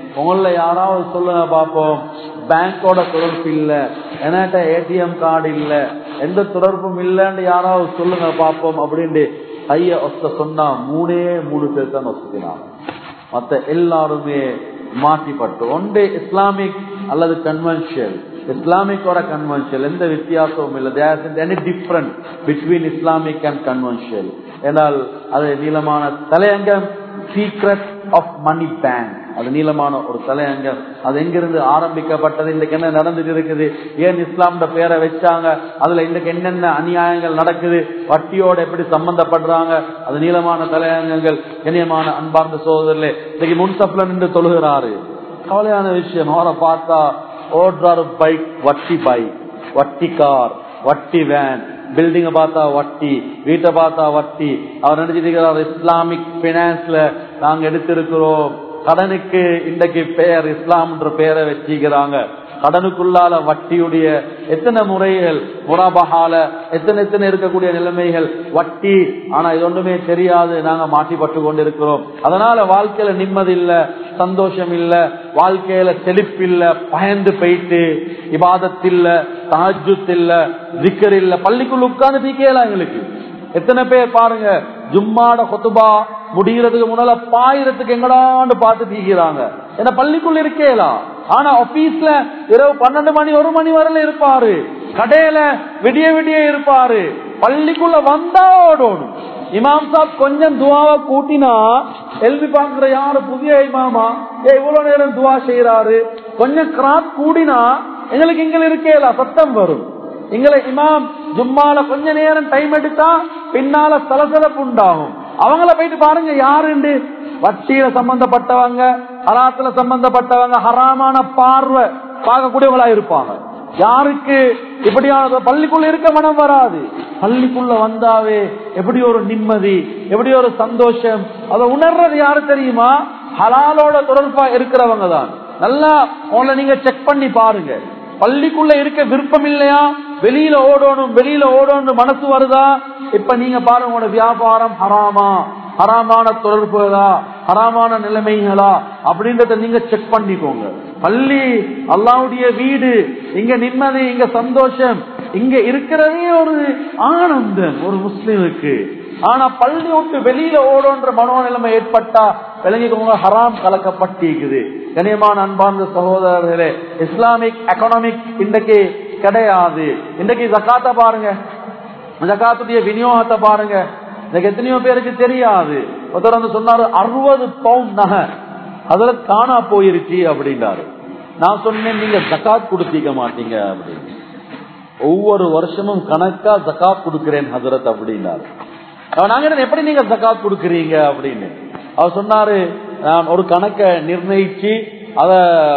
உங்கள யாராவது சொல்லுங்க பாப்போம் பேங்கோட தொடர்பு இல்ல என்கிட்ட ஏடிஎம் கார்டு இல்ல எந்த தொடர்பும் இல்லன்னு யாராவது சொல்லுங்க பாப்போம் அப்படின்ட்டு கைய ஒத்த சொன்னா மூணே மூணு பேர் தான் ஒத்துக்கினாங்க மத்த எல்லாருமே மாட்டிப்பட்டு ஒன்று இஸ்லாமிக் அல்லது கன்வென்ஷியல் இஸ்லாமிக்கோட கன்வென்ஷியல் எந்த வித்தியாசமும் இல்லை there any different between Islamic and conventional என்றால் அது நீளமான தலையங்கம் சீக்ரெட் ஆஃப் மணி பேங்க் அது நீளமான ஒரு தலையங்கம் அது எங்கிருந்து ஆரம்பிக்கப்பட்டது இன்னைக்கு என்ன நடந்துட்டு இருக்குது ஏன் இஸ்லாம்ட பேரை வச்சாங்க அதுல இன்னைக்கு என்னென்ன அநியாயங்கள் நடக்குது வட்டியோட எப்படி சம்பந்தப்படுறாங்க அது நீளமான தலையங்கங்கள் கண்ணியமான அன்பார்ந்த சோதரில் இன்னைக்கு முன்சப்ல நின்று தொழுகிறாரு கவலையான விஷயம் அவரை பார்த்தா ஓடுறாரு பைக் வட்டி பைக் வட்டி கார் வட்டி வேன் பில்டிங்க பார்த்தா வட்டி வீட்டை பார்த்தா வட்டி அவர் நினைச்சிட்டு இஸ்லாமிக் பினான்ஸ்ல நாங்க எடுத்திருக்கிறோம் கடனுக்கு இன்றைக்கு பெயர் இஸ்லாம்ன்ற பெயரை வச்சிக்கிறாங்க கடனுக்குள்ளால வட்டியுடைய எத்தனை முறைகள் முறாபகால எத்தனை எத்தனை இருக்கக்கூடிய நிலைமைகள் வட்டி ஆனா இது ஒன்றுமே தெரியாது நாங்க மாட்டிப்பட்டு கொண்டிருக்கிறோம் அதனால வாழ்க்கையில நிம்மதி இல்ல சந்தோஷம் இல்ல வாழ்க்கையில செழிப்பு இல்ல பயந்து போயிட்டு இபாதத்தில்ல தாஜுத் இல்ல விக்கர் இல்ல பள்ளிக்குள்ள உட்கார்ந்து தீக்கலாம் எங்களுக்கு எத்தனை பேர் பாருங்க ஜும்மாட கொத்துபா முடிகிறதுக்கு முன்னால பாயிரத்துக்கு எங்கடான்னு பார்த்து தீக்கிறாங்க ஏன்னா பள்ளிக்குள்ள இருக்கேலாம் ஆனா ஆபீஸ்ல இரவு பன்னெண்டு மணி ஒரு மணி வரல இருப்பாரு கடையில விடிய விடிய இருப்பாரு பள்ளிக்குள்ள வந்தா ஓடணும் இமாம் சாப் கொஞ்சம் துவாவை கூட்டினா எல்வி பாக்குற யாரு புதிய இமாமா ஏ இவ்வளவு நேரம் துவா செய்யறாரு கொஞ்சம் கிராத் கூடினா எங்களுக்கு இங்க இருக்கேல சத்தம் வரும் எங்களை இமாம் ஜும்மால கொஞ்ச நேரம் டைம் எடுத்தா பின்னால சலசலப்பு உண்டாகும் அவங்கள போயிட்டு பாருங்க யாருண்டு வட்டியில சம்பந்தப்பட்டவங்க ஹராத்துல சம்பந்தப்பட்டவங்க ஹராமான பார்வை பார்க்கக்கூடியவங்களா இருப்பாங்க யாருக்கு இப்படியான பள்ளிக்குள்ள இருக்க மனம் வராது பள்ளிக்குள்ள வந்தாவே எப்படி ஒரு நிம்மதி எப்படி ஒரு சந்தோஷம் அதை உணர்றது யாரு தெரியுமா ஹலாலோட தொடர்பா இருக்கிறவங்க தான் நல்லா உங்களை நீங்க செக் பண்ணி பாருங்க பள்ளிக்குள்ள இருக்க விருப்பம் இல்லையா வெளியில ஓடணும் வெளியில ஓடணும் மனசு வருதா இப்ப நீங்க பாருங்க உங்களோட வியாபாரம் ஹராமா ஹராமான தொடர்புகளா ஹராமான நிலைமைகளா அப்படின்றத நீங்க செக் பண்ணிக்கோங்க பள்ளி அல்லாவுடைய வீடு இங்க நிம்மதி இங்க சந்தோஷம் இங்க இருக்கிறதே ஒரு ஆனந்தம் ஒரு முஸ்லிமுக்கு ஆனா பள்ளி விட்டு வெளியில ஓடுன்ற மனோநிலைமை ஏற்பட்டா விளங்கிக்கோங்க ஹராம் கலக்கப்பட்டிருக்குது கனியமான அன்பார்ந்த சகோதரர்களே இஸ்லாமிக் எக்கனாமிக் இன்றைக்கு கிடையாது இன்றைக்கு ஜக்காத்த பாருங்க ஜக்காத்துடைய விநியோகத்தை பாருங்க இன்னைக்கு எத்தனையோ பேருக்கு தெரியாது ஒருத்தர் வந்து சொன்னாரு அறுபது பவுண்ட் நகை அதுல காணா போயிருச்சு அப்படின்னாரு நான் சொன்னேன் நீங்க ஜக்காத் கொடுத்திக்க மாட்டீங்க அப்படின்னு ஒவ்வொரு வருஷமும் கணக்கா ஜக்காத் கொடுக்கிறேன் ஹசரத் அப்படின்னாரு நாங்க எப்படி நீங்க ஜக்காத் கொடுக்கறீங்க அப்படின்னு அவர் சொன்னாரு நான் ஒரு கணக்கை நிர்ணயிச்சு அத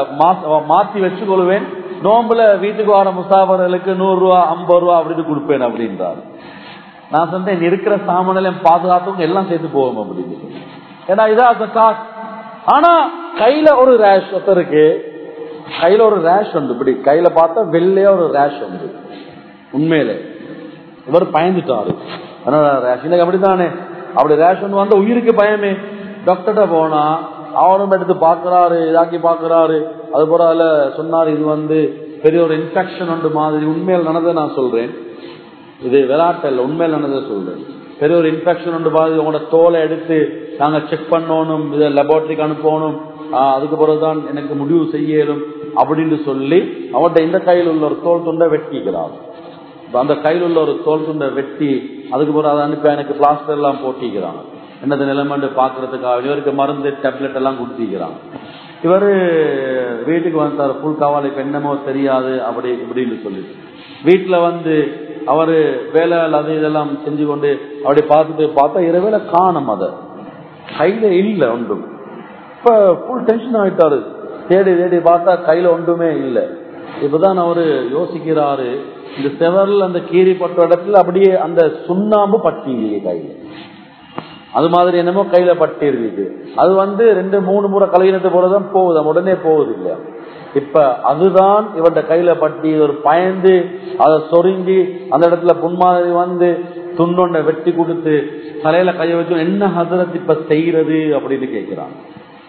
மாத்தி வச்சு கொள்வேன் நோம்புல வீட்டுக்கு வர முசாபர்களுக்கு நூறு ரூபா ஐம்பது ரூபா அப்படின்னு கொடுப்பேன் அப்படின்றாரு நான் சொன்னேன் இருக்கிற சாமானியம் பாதுகாத்தவங்க எல்லாம் சேர்த்து போவோம் அப்படின்னு ஏன்னா இதான் ஜக்காத் ஆனா கையில ஒரு ரேஷ் ஒருத்தருக்கு கையில ஒரு ரேஷ் உண்டு இப்படி கையில பார்த்தா வெள்ளையா ஒரு ரேஷ் உண்டு உண்மையில இவர் பயந்துட்டாரு ரேஷன் அப்படித்தானே அப்படி ரேஷன் வந்த உயிருக்கு பயமே டாக்டர்கிட்ட போனா அவரும் எடுத்து பாக்குறாரு இதாக்கி பாக்குறாரு அது போல அதுல சொன்னாரு இது வந்து பெரிய ஒரு இன்ஃபெக்ஷன் உண்டு மாதிரி உண்மையில் நடந்ததை நான் சொல்றேன் இது விளையாட்டல் உண்மையில் நடந்ததை சொல்றேன் பெரிய ஒரு இன்ஃபெக்ஷன் உண்டு மாதிரி உங்களோட தோலை எடுத்து நாங்க செக் பண்ணணும் இதை லெபார்டரிக்கு அனுப்பணும் அதுக்கு பிறகுதான் எனக்கு முடிவு செய்யலும் அப்படின்னு சொல்லி அவர்கிட்ட இந்த கையில் உள்ள ஒரு தோல் துண்டை வெட்டிக்கிறார் அந்த கையில் உள்ள ஒரு தோல் துண்டை வெட்டி அதுக்கு பிறகு அதை அனுப்பி எனக்கு பிளாஸ்டர் எல்லாம் போட்டிக்கிறாங்க என்னது நிலைமண்டு பாக்குறதுக்காக இவருக்கு மருந்து டேப்லெட் எல்லாம் கொடுத்திக்கிறாங்க இவரு வீட்டுக்கு வந்தார் புல் காவாலுக்கு என்னமோ தெரியாது அப்படி இப்படின்னு சொல்லி வீட்டுல வந்து அவரு வேலை அது இதெல்லாம் செஞ்சு கொண்டு அப்படி பார்த்துட்டு பார்த்தா இரவேல காணும் அத கையில இல்ல ஒன்றும் இப்ப ஃபுல் டென்ஷன் ஆயிட்டாரு தேடி தேடி பார்த்தா கையில ஒன்றுமே இல்லை இப்பதான் அவரு யோசிக்கிறாரு இந்த செவரில் அந்த கீரி பட்ட இடத்துல அப்படியே அந்த சுண்ணாம்பு பட்டிங்க கையில அது மாதிரி என்னமோ கையில பட்டி இருக்குது அது வந்து ரெண்டு மூணு முறை கலையினத்து போறதுதான் போகுது உடனே போகுது இல்லையா இப்ப அதுதான் இவன் கையில பட்டி ஒரு பயந்து அதை சொருங்கி அந்த இடத்துல புன்மாதிரி வந்து துண்டொண்ட வெட்டி கொடுத்து தலையில கைய வச்சு என்ன ஹசரத் இப்ப செய்யறது அப்படின்னு கேட்கிறான்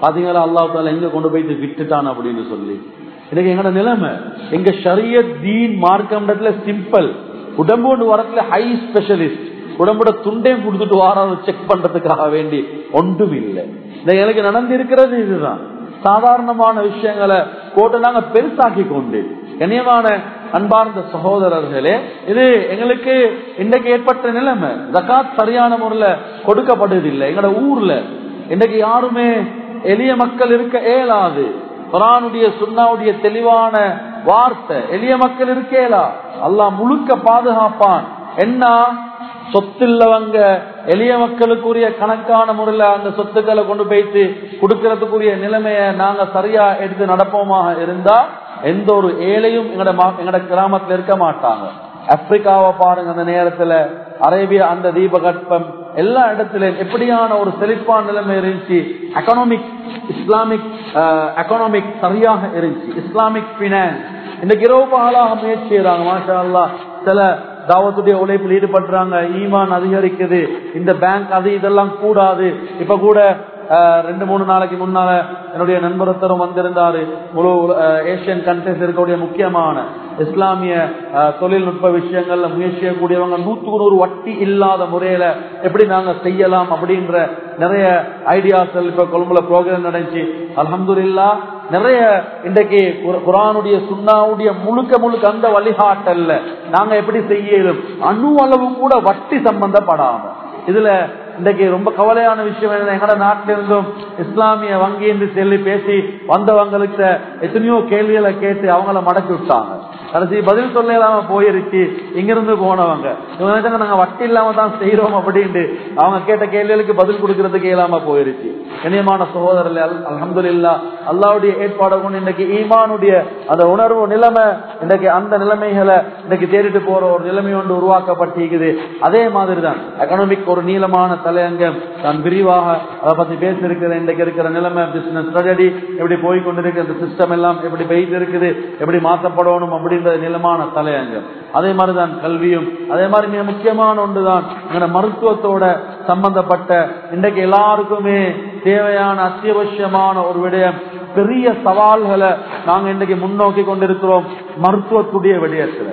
பாத்தீங்களா அல்லாஹ் தாலா எங்க கொண்டு போயிட்டு விட்டுட்டான் அப்படின்னு சொல்லி எனக்கு எங்கட நிலைமை எங்க ஷரியத் தீன் மார்க்கம்ன்றதுல சிம்பிள் உடம்பு ஒன்று வரத்துல ஹை ஸ்பெஷலிஸ்ட் உடம்போட துண்டையும் கொடுத்துட்டு வாரம் செக் பண்றதுக்காக வேண்டி ஒன்றும் இல்லை இந்த எனக்கு நடந்திருக்கிறது இதுதான் சாதாரணமான விஷயங்களை போட்டு நாங்க பெருசாக்கி கொண்டு கண்ணியமான அன்பார்ந்த சகோதரர்களே இது எங்களுக்கு இன்றைக்கு ஏற்பட்ட நிலைமை ஜகாத் சரியான முறையில கொடுக்கப்படுவதில்லை எங்களோட ஊர்ல இன்றைக்கு யாருமே எளிய மக்கள் இருக்க இயலாது குரானுடைய சுண்ணாவுடைய தெளிவான வார்த்தை எளிய மக்கள் இருக்கேலா அல்லாஹ் முழுக்க பாதுகாப்பான் என்ன சொத்துள்ளவங்க எளிய மக்களுக்குரிய கணக்கான முறையில அந்த சொத்துக்களை கொண்டு போயிட்டு கொடுக்கறதுக்குரிய நிலைமைய நாங்க சரியா எடுத்து நடப்போமாக இருந்தா எந்த ஒரு ஏழையும் எங்கட மா- எங்கட கிராமத்துல இருக்க மாட்டாங்க ஆப்பிரிக்காவை பாருங்க அந்த நேரத்துல அரேபியா அந்த தீபகற்பம் எல்லா இடத்துலயும் எப்படியான ஒரு செழிப்பான நிலைமை இருந்துச்சு எக்கனாமிக் இஸ்லாமிக் எக்கனாமிக் சரியாக இருந்துச்சு இஸ்லாமிக் பினான்ஸ் இன்னைக்கு இரவு பகலாக முயற்சி செய்யறாங்க மாஷா அல்லாஹ் சில தாவத்துடைய உழைப்பில் ஈடுபடுறாங்க ஈமான் அதிகரிக்குது இந்த பேங்க் அது இதெல்லாம் கூடாது இப்ப கூட அஹ், ரெண்டு மூணு நாளைக்கு முன்னால என்னுடைய நண்பர் ஒருத்தரும் வந்திருந்தாரு முழு அஹ், ஏசியன் கண்ட்ரிஸ் இருக்கக்கூடிய முக்கியமான இஸ்லாமிய அஹ், தொழில்நுட்ப விஷயங்கள்ல முயற்சி செய்யக்கூடியவங்க நூத்துக்கு நூறு வட்டி இல்லாத முறையில எப்படி நாங்க செய்யலாம் அப்படின்ற நிறைய ஐடியாக்கள் இப்ப கொழும்புல ப்ரோக்ராம் நடந்துச்சு அல்ஹம்துலில்லா நிறைய இன்றைக்கு குர- குரானுடைய சுண்ணாவுடைய முழுக்க முழுக்க அந்த வழிகாட்டல்ல நாங்க எப்படி செய்யலும் அணு அளவு கூட வட்டி சம்பந்தப்படாம இதுல இன்றைக்கு ரொம்ப கவலையான விஷயம் என்ன எங்கட நாட்டில இருந்தும் இஸ்லாமிய வங்கி என்று சொல்லி பேசி வந்தவங்களுக்கு எத்தனையோ கேள்விகளை கேட்டு அவங்கள மடக்கி விட்டாங்க கடைசி பதில் சொல்ல இல்லாம போயிருச்சு இங்கிருந்து போனவங்க இவங்க நினைச்சாங்க நாங்க வட்டி இல்லாம தான் செய்யறோம் அப்படின்ட்டு அவங்க கேட்ட கேள்விகளுக்கு பதில் கொடுக்கறதுக்கு இயலாம போயிருச்சு கண்ணியமான சகோதரர்கள் அலமதுல்லா அல்லாவுடைய ஏற்பாடு கொண்டு இன்னைக்கு ஈமானுடைய அந்த உணர்வு நிலைமை இன்னைக்கு அந்த நிலைமைகளை இன்னைக்கு தேடிட்டு போற ஒரு நிலைமை ஒன்று உருவாக்கப்பட்டிருக்குது அதே மாதிரி தான் எக்கனாமிக் ஒரு நீளமான தலையங்கம் நான் விரிவாக அதை பத்தி பேசியிருக்கிறேன் இன்றைக்கு இருக்கிற நிலைமை பிசினஸ் ஸ்ட்ராட்டஜி எப்படி போய் கொண்டிருக்கு அந்த சிஸ்டம் எல்லாம் எப்படி போயிட்டு இருக்குது எப்படி மாற்றப்படணும் அப்படின்ற நீளமான தலையங்கம் அதே மாதிரிதான் கல்வியும் அதே மாதிரி மிக முக்கியமான ஒன்றுதான் எங்களோட மருத்துவத்தோட சம்பந்தப்பட்ட இன்றைக்கு எல்லாருக்குமே தேவையான அத்தியாவசியமான ஒரு விடயம் பெரிய சவால்களை நாங்க இன்றைக்கு முன்னோக்கி கொண்டிருக்கிறோம் மருத்துவத்துடைய விடயத்துல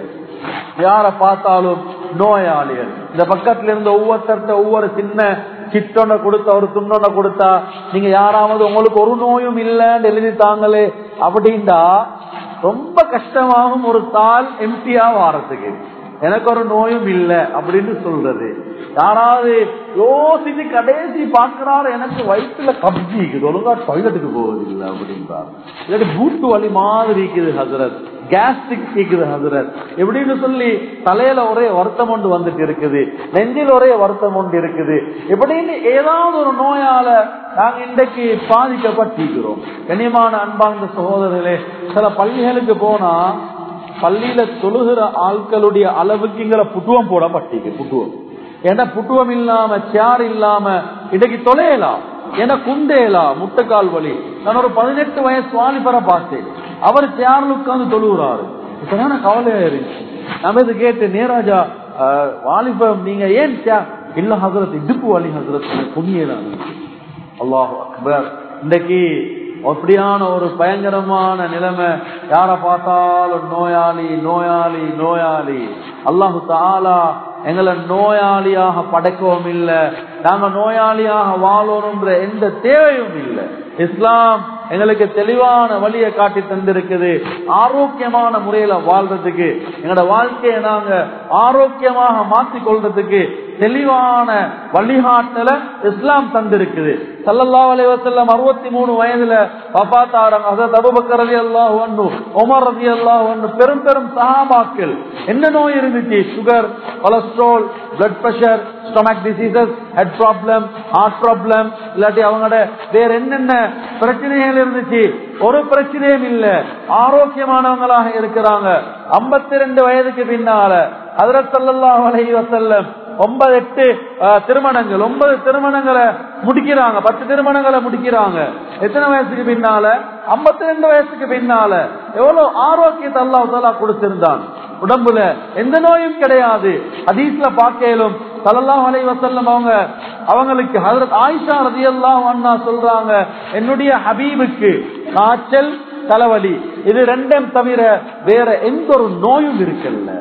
யார பார்த்தாலும் நோயாளிகள் இந்த பக்கத்துல இருந்து ஒவ்வொருத்தர்ட்ட ஒவ்வொரு சின்ன சிட்டொன்ன கொடுத்தா ஒரு துண்ணொன்ன கொடுத்தா நீங்க யாராவது உங்களுக்கு ஒரு நோயும் இல்லைன்னு எழுதித்தாங்களே அப்படின்டா ரொம்ப கஷ்டமாகும் ஒரு தாள் எம்டியா வாரத்துக்கு எனக்கு ஒரு நோயும் இல்லை அப்படின்னு சொல்றது யாராவது யோசிச்சு கடைசி பாக்குறாரு எனக்கு வயிற்றுல கப்ஜி இருக்குது ஒழுங்கா டாய்லெட்டுக்கு போவது இல்லை அப்படின்றாரு இல்லாட்டி பூட்டு வலி மாதிரி இருக்குது ஹசரத் கேஸ்ட்ரிக் இருக்குது ஹசரத் எப்படின்னு சொல்லி தலையில ஒரே வருத்தம் ஒன்று வந்துட்டு இருக்குது நெஞ்சில் ஒரே வருத்தம் ஒன்று இருக்குது எப்படின்னு ஏதாவது ஒரு நோயால நாங்க இன்றைக்கு பாதிக்கப்பட்டிருக்கிறோம் கண்ணியமான அன்பார்ந்த சகோதரர்களே சில பள்ளிகளுக்கு போனா பள்ளியில தொழுகிற ஆட்களுடைய அளவுக்கு இங்கிற புட்டுவம் போடப்பட்டிருக்கு புட்டுவம் ஏன்னா புட்டுவம் இல்லாம சேர் இல்லாம இன்னைக்கு தொலையலாம் ஏன்னா குண்டேலாம் முட்டைக்கால் வலி நான் ஒரு பதினெட்டு வயசு வாலிபரை பார்த்தேன் அவர் சேர்ல உட்கார்ந்து தொழுகிறாரு இப்பதான கவலையா இருந்துச்சு நம்ம இது கேட்டு நேராஜா அஹ், வாலிபம் நீங்க ஏன் சேர் இல்ல ஹசரத் இடுப்பு வலி ஹசரத் புண்ணியலாம் அல்லாஹ் அக்பர் இன்றைக்கு அப்படியான ஒரு பயங்கரமான நிலைமை யார பார்த்தாலும் நோயாளி நோயாளி நோயாளி அல்லாஹு தாலா எங்களை நோயாளியாக படைக்கவும் இல்லை நாங்க நோயாளியாக வாழணும்ன்ற எந்த தேவையும் இல்லை இஸ்லாம் எங்களுக்கு தெளிவான வழியை காட்டி தந்திருக்குது ஆரோக்கியமான முறையில வாழ்றதுக்கு எங்களோட வாழ்க்கையை நாங்க ஆரோக்கியமாக மாற்றிக் கொள்றதுக்கு தெளிவான வழிகாட்டல இஸ்லாம் தந்திருக்குது சல்லல்லா அலைவசல்லம் அறுபத்தி மூணு வயதுல வபாத்தாரம் அதாவது அபுபக்கர் ரதி அல்லாஹ் ஒன்று உமர் ரதி அல்லாஹ் ஒன்று பெரும் பெரும் சஹாபாக்கள் என்ன நோய் இருந்துச்சு sugar cholesterol blood pressure stomach diseases head problem heart problem இல்லாட்டி அவங்களோட வேற என்னென்ன பிரச்சனைகள் இருந்துச்சு ஒரு பிரச்சனையும் இல்ல ஆரோக்கியமானவங்களாக இருக்கிறாங்க ஐம்பத்தி ரெண்டு வயதுக்கு பின்னால அதிரத்தல்லாஹ் அலைஹி வசல்லம் ஒன்பது எட்டு அஹ், திருமணங்கள் ஒன்பது திருமணங்களை முடிக்கிறாங்க பத்து திருமணங்களை முடிக்கிறாங்க எத்தனை வயசுக்கு பின்னால ஐம்பத்தி ரெண்டு வயசுக்கு பின்னால எவ்வளவு ஆரோக்கியத்தை அல்லாஹ் தாலா கொடுத்திருந்தான் உடம்புல எந்த நோயும் கிடையாது ஹதீஸ்ல பார்க்கலும் சல்லல்லாஹு அலைஹி வஸல்லம் அவங்க அவங்களுக்கு ஹஜரத் ஆயிஷா ரலியல்லாஹு அன்ஹா சொல்றாங்க என்னுடைய ஹபீபுக்கு காய்ச்சல் தலைவலி இது ரெண்டும் தவிர வேற எந்த ஒரு நோயும் இருக்கல்ல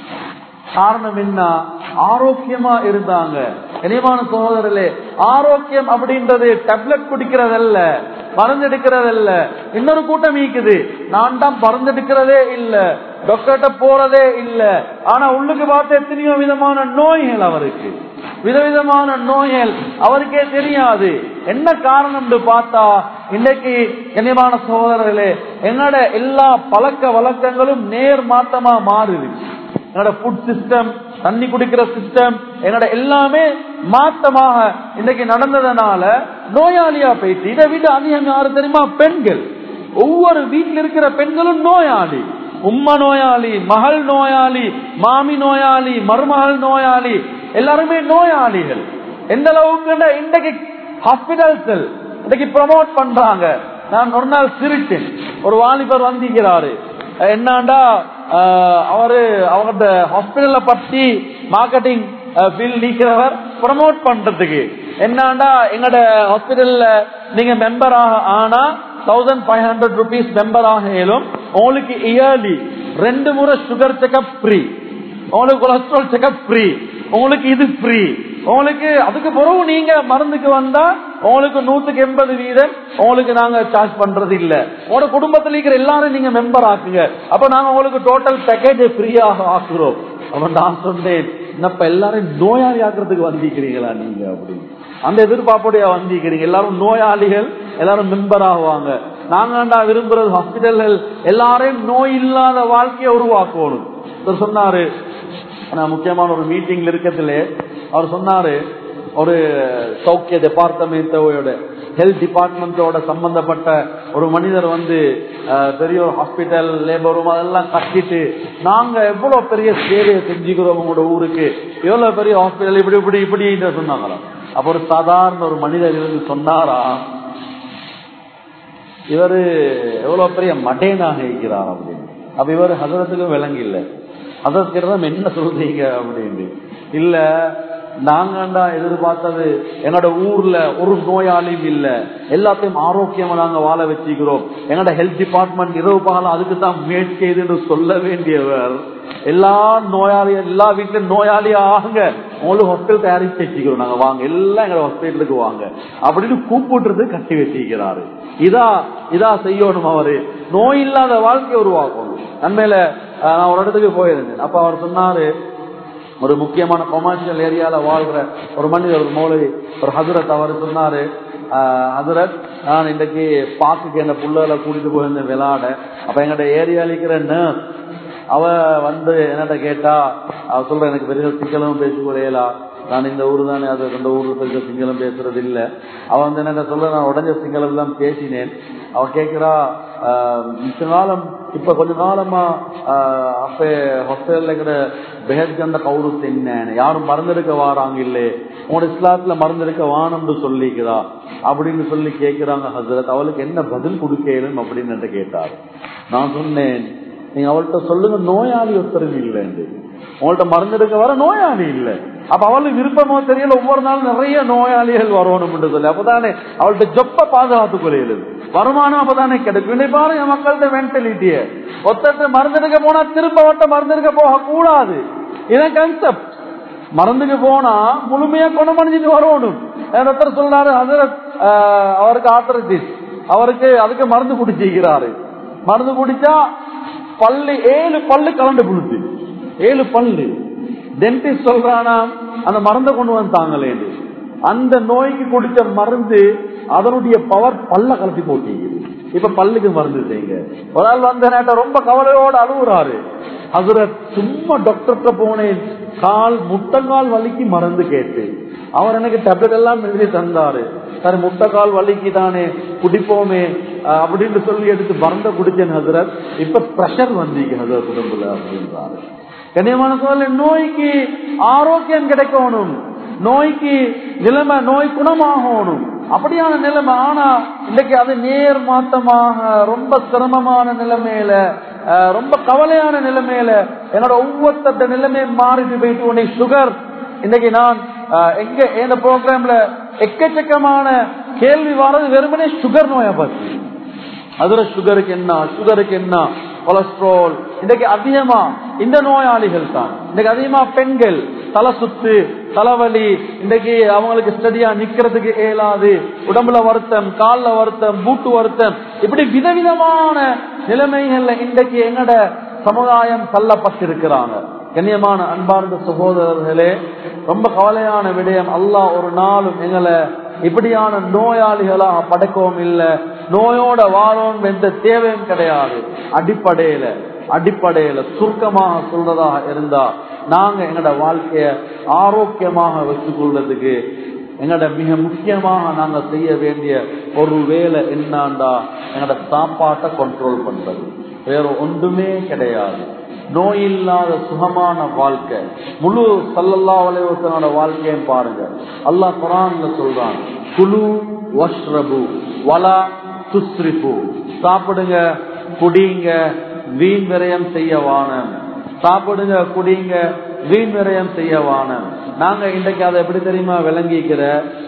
காரணம் என்ன ஆரோக்கியமா இருந்தாங்க இனிமான சகோதரர்களே ஆரோக்கியம் அப்படின்றது டேப்லெட் குடிக்கிறதல்ல மருந்து எடுக்கிறதல்ல இன்னொரு கூட்டம் ஈக்குது நான் தான் மருந்து எடுக்கிறதே இல்ல டாக்டர்கிட்ட போறதே இல்ல ஆனா உள்ளுக்கு பார்த்து எத்தனையோ விதமான நோய்கள் அவருக்கு விதவிதமான நோய்கள் அவருக்கே தெரியாது என்ன காரணம் பார்த்தா இன்னைக்கு கண்ணியமான சகோதரர்களே என்னோட எல்லா பழக்க வழக்கங்களும் நேர் மாற்றமா மாறுது என்னோட ஃபுட் சிஸ்டம் தண்ணி குடிக்கிற சிஸ்டம் என்னோட எல்லாமே மாற்றமாக இன்னைக்கு நடந்ததுனால நோயாளியா போயிட்டு இதை விட அதிகம் யாரு தெரியுமா பெண்கள் ஒவ்வொரு வீட்டில் இருக்கிற பெண்களும் நோயாளி உம்மா நோயாளி மகள் நோயாளி மாமி நோயாளி மருமகள் நோயாளி எல்லாருமே நோயாளிகள் எந்த அளவுக்கு இன்றைக்கு ஹாஸ்பிட்டல்ஸ் இன்னைக்கு ப்ரமோட் பண்றாங்க நான் ஒரு நாள் சிரிச்சேன் ஒரு வாலிபர் வந்திருக்கிறாரு என்னண்டா அவரு அவங்களோட ஹாஸ்பிட்டல்ல பத்தி மார்க்கெட்டிங் ஃபீல்ட் நீக்கிறவர் ப்ரமோட் பண்றதுக்கு என்னண்டா எங்கட ஹாஸ்பிட்டல்ல நீங்க மெம்பர் ஆக ஆனா thousand five hundred rupees member ஆக இயலும் உங்களுக்கு இயர்லி ரெண்டு முறை சுகர் செக்அப் ஃப்ரீ உங்களுக்கு கொலஸ்ட்ரால் செக்அப் ஃப்ரீ உங்களுக்கு இது ஃப்ரீ உங்களுக்கு அதுக்கு பிறகு நீங்க மருந்துக்கு வந்தா உங்களுக்கு நூத்துக்கு எண்பது வீதம் உங்களுக்கு நாங்க சார்ஜ் பண்றது இல்ல உங்களோட குடும்பத்தில் இருக்கிற எல்லாரும் நீங்க மெம்பர் ஆக்குங்க அப்ப நாங்க உங்களுக்கு டோட்டல் பேக்கேஜ் ஃப்ரீயாக ஆக்குறோம் அப்ப நான் சொன்னேன் என்னப்ப எல்லாரும் நோயாளி ஆக்குறதுக்கு வந்திருக்கிறீங்களா நீங்க அப்படின்னு அந்த எதிர்பார்ப்புடைய வந்திருக்கிறீங்க எல்லாரும் நோயாளிகள் எல்லாரும் மெம்பர் ஆகுவாங்க நாங்க விரும்புறது ஹாஸ்பிட்டல்கள் எல்லாரையும் நோய் இல்லாத வாழ்க்கையை உருவாக்கணும் சொன்னாரு நான் முக்கியமான ஒரு மீட்டிங்ல இருக்கிறதுல அவர் சொன்னாரு ஒரு சௌக்கிய டிபார்ட்மெண்டோட ஹெல்த் டிபார்ட்மெண்டோட சம்பந்தப்பட்ட ஒரு மனிதர் வந்து பெரிய ஒரு ஹாஸ்பிட்டல் லேபர் ரூம் அதெல்லாம் கட்டிட்டு நாங்க எவ்வளவு பெரிய சேவையை செஞ்சுக்கிறோம் உங்களோட ஊருக்கு எவ்வளவு பெரிய ஹாஸ்பிட்டல் இப்படி இப்படி இப்படி சொன்னாங்களாம் அப்ப ஒரு சாதாரண ஒரு மனிதர் இருந்து சொன்னாரா இவரு எவ்வளவு பெரிய மடேனாக இருக்கிறார் அப்படின்னு அப்ப இவர் ஹசரத்துக்கும் விளங்கி இல்லை அதற்கிட்ட என்ன சொல்றீங்க அப்படின்னு இல்ல நாங்கண்டா எதிர்பார்த்தது என்னோட ஊர்ல ஒரு நோயாளியும் இல்ல எல்லாத்தையும் ஆரோக்கியமா நாங்க வாழ வச்சுக்கிறோம் எங்களோட ஹெல்த் டிபார்ட்மெண்ட் இரவு பகலம் அதுக்கு தான் முயற்சி என்று சொல்ல வேண்டியவர் எல்லா நோயாளி எல்லா வீட்லயும் நோயாளி ஆகுங்க உங்களுக்கு ஹாஸ்பிட்டல் தயாரிச்சு வச்சுக்கிறோம் நாங்க வாங்க எல்லாம் எங்க ஹாஸ்பிட்டலுக்கு வாங்க அப்படின்னு கூப்பிட்டுறது கட்டி வச்சிருக்கிறாரு இதா இதா செய்யணும் அவரு நோய் இல்லாத வாழ்க்கையை உருவாக்கணும் நன்மையில நான் ஒரு இடத்துக்கு போயிருந்தேன் அப்ப அவர் சொன்னாரு ஒரு முக்கியமான கொமர்ஷியல் ஏரியால வாழ்ற ஒரு மனிதர் ஒரு மௌலவி ஒரு ஹசரத் அவர் சொன்னாரு ஹசரத் நான் இன்றைக்கு பாக்குக்கு என்ன புள்ளகளை கூட்டிட்டு போயிருந்தேன் விளையாட அப்ப எங்கட ஏரியால இருக்கிற நர்ஸ் அவ வந்து என்னட்ட கேட்டா அவ சொல்ற எனக்கு பெரிய சிக்கலும் பேசிக்கொள்ளையலா நான் இந்த ஊர் தானே அது ரெண்டு ஊர்ல பெரிய சிங்களம் பேசுறது இல்ல அவ வந்து என்ன சொல்ல நான் உடஞ்ச சிங்களம் தான் பேசினேன் அவ கேக்குறா மிச்ச காலம் இப்ப கொஞ்ச காலமா அப்ப ஹாஸ்பிட்டல்ல இருக்கிற பெஹத் கண்ட கவுரு தின்னேன் யாரும் மருந்தெடுக்க வாராங்க இல்லே உங்களோட இஸ்லாத்துல மருந்தெடுக்க வானம்னு சொல்லிக்கிறா அப்படின்னு சொல்லி கேக்குறாங்க ஹசரத் அவளுக்கு என்ன பதில் கொடுக்கலும் அப்படின்னு கேட்டார் நான் சொன்னேன் நீங்க அவள்கிட்ட சொல்லுங்க நோயாளி ஒருத்தரும் இல்லைன்னு உங்கள்ட்ட மருந்தெடுக்க வர நோயாளி இல்லை அப்ப அவளுக்கு விருப்பமோ தெரியல ஒவ்வொரு நாளும் நிறைய நோயாளிகள் வரணும் சொல்லி அப்பதானே அவள்கிட்ட ஜொப்ப பாதுகாத்து கொள்ளையில வருமானம் அப்பதானே கிடைக்கும் இன்னைக்கு பாருங்க மக்கள்கிட்ட மென்டாலிட்டிய ஒருத்தர் மருந்தெடுக்க போனா திரும்ப வட்ட மருந்தெடுக்க போக கூடாது இதான் கன்செப்ட் மருந்துக்கு போனா முழுமையா குணமடைஞ்சிட்டு வரணும் ஒருத்தர் சொல்றாரு அவருக்கு ஆத்தரைட்டிஸ் அவருக்கு அதுக்கு மருந்து குடிச்சிருக்கிறாரு மருந்து குடிச்சா பல்லு ஏழு பல்லு கலண்டு புழுத்து ஏழு பல்லு டென்டிஸ்ட் சொல்றானா அந்த மருந்தை கொண்டு வந்தாங்களேன்னு அந்த நோய்க்கு குடிச்ச மருந்து அதனுடைய பவர் பல்ல கலத்தி போட்டிக்குது இப்ப பல்லுக்கு மருந்து செய்யுங்க ஒரு ஆள் வந்த நேரம் ரொம்ப கவலையோட அழுகுறாரு அதுல சும்மா டாக்டர்கிட்ட போனேன் கால் முட்டங்கால் வலிக்கு மருந்து கேட்டு அவர் எனக்கு டேப்லெட் எல்லாம் எழுதி தந்தாரு சரி முட்டைக்கால் வலிக்கு தானே குடிப்போமே அப்படின்னு சொல்லி எடுத்து மருந்த குடிச்சேன் ஹசரத் இப்ப பிரஷர் வந்தீங்க ஹசரத் உடம்புல அப்படின்றாரு கண்ணியமான சோழ நோய்க்கு ஆரோக்கியம் கிடைக்கணும் நோய்க்கு நிலைமை நோய் குணமாகணும் அப்படியான நிலைமை ஆனா இன்னைக்கு அது நேர் மாத்தமாக ரொம்ப சிரமமான நிலைமையில ரொம்ப கவலையான நிலைமையில என்னோட ஒவ்வொருத்த நிலைமை மாறிட்டு போயிட்டு உன்னை சுகர் இன்னைக்கு நான் ஆஹ், எங்க இந்த ப்ரோக்ராம்ல எக்கச்சக்கமான கேள்வி வர்றது வெறுமனே சுகர் நோயை பத்தி அதுல சுகருக்கு என்ன சுகருக்கு என்ன கொலஸ்ட்ரால் இன்னைக்கு அதிகமா இந்த நோயாளிகள் தான் இன்னைக்கு அதிகமா பெண்கள் தலை சுத்து தலைவலி இன்னைக்கு அவங்களுக்கு ஸ்டடியா நிக்கிறதுக்கு இயலாது உடம்புல வருத்தம் கால்ல வருத்தம் பூட்டு வருத்தம் இப்படி விதவிதமான நிலைமைகள்ல இன்றைக்கு எங்கட சமுதாயம் தள்ளப்பட்டிருக்கிறாங்க கண்ணியமான அன்பார்ந்த சகோதரர்களே ரொம்ப கவலையான விடயம் அல்லாஹ் ஒரு நாளும் எங்களை இப்படியான நோயாளிகளாக படைக்கவும் இல்லை நோயோட வாழவும் எந்த தேவையும் கிடையாது அடிப்படையில அடிப்படையில சுருக்கமாக சொல்றதாக இருந்தா நாங்க எங்களோட வாழ்க்கைய ஆரோக்கியமாக வச்சுக்கொள்றதுக்கு எங்களோட மிக முக்கியமாக நாங்க செய்ய வேண்டிய ஒரு வேலை என்னண்டா எங்களோட சாப்பாட்டை கண்ட்ரோல் பண்றது வேற ஒன்றுமே கிடையாது நோய் இல்லாத சுகமான வாழ்க்கை முழு சல்லல்லா வலைவசனோட வாழ்க்கையும் பாருங்க அல்லாஹ் குரான்ல சொல்றான் குழு வஷ்ரபு வலா துஸ்ரிபு சாப்பிடுங்க குடிங்க வீண் விரயம் செய்ய வானம் சாப்பிடுங்க குடிங்க வீண் விரயம் செய்ய வானம் நாங்க இன்றைக்கு அதை எப்படி தெரியுமா விளங்கிக்கிற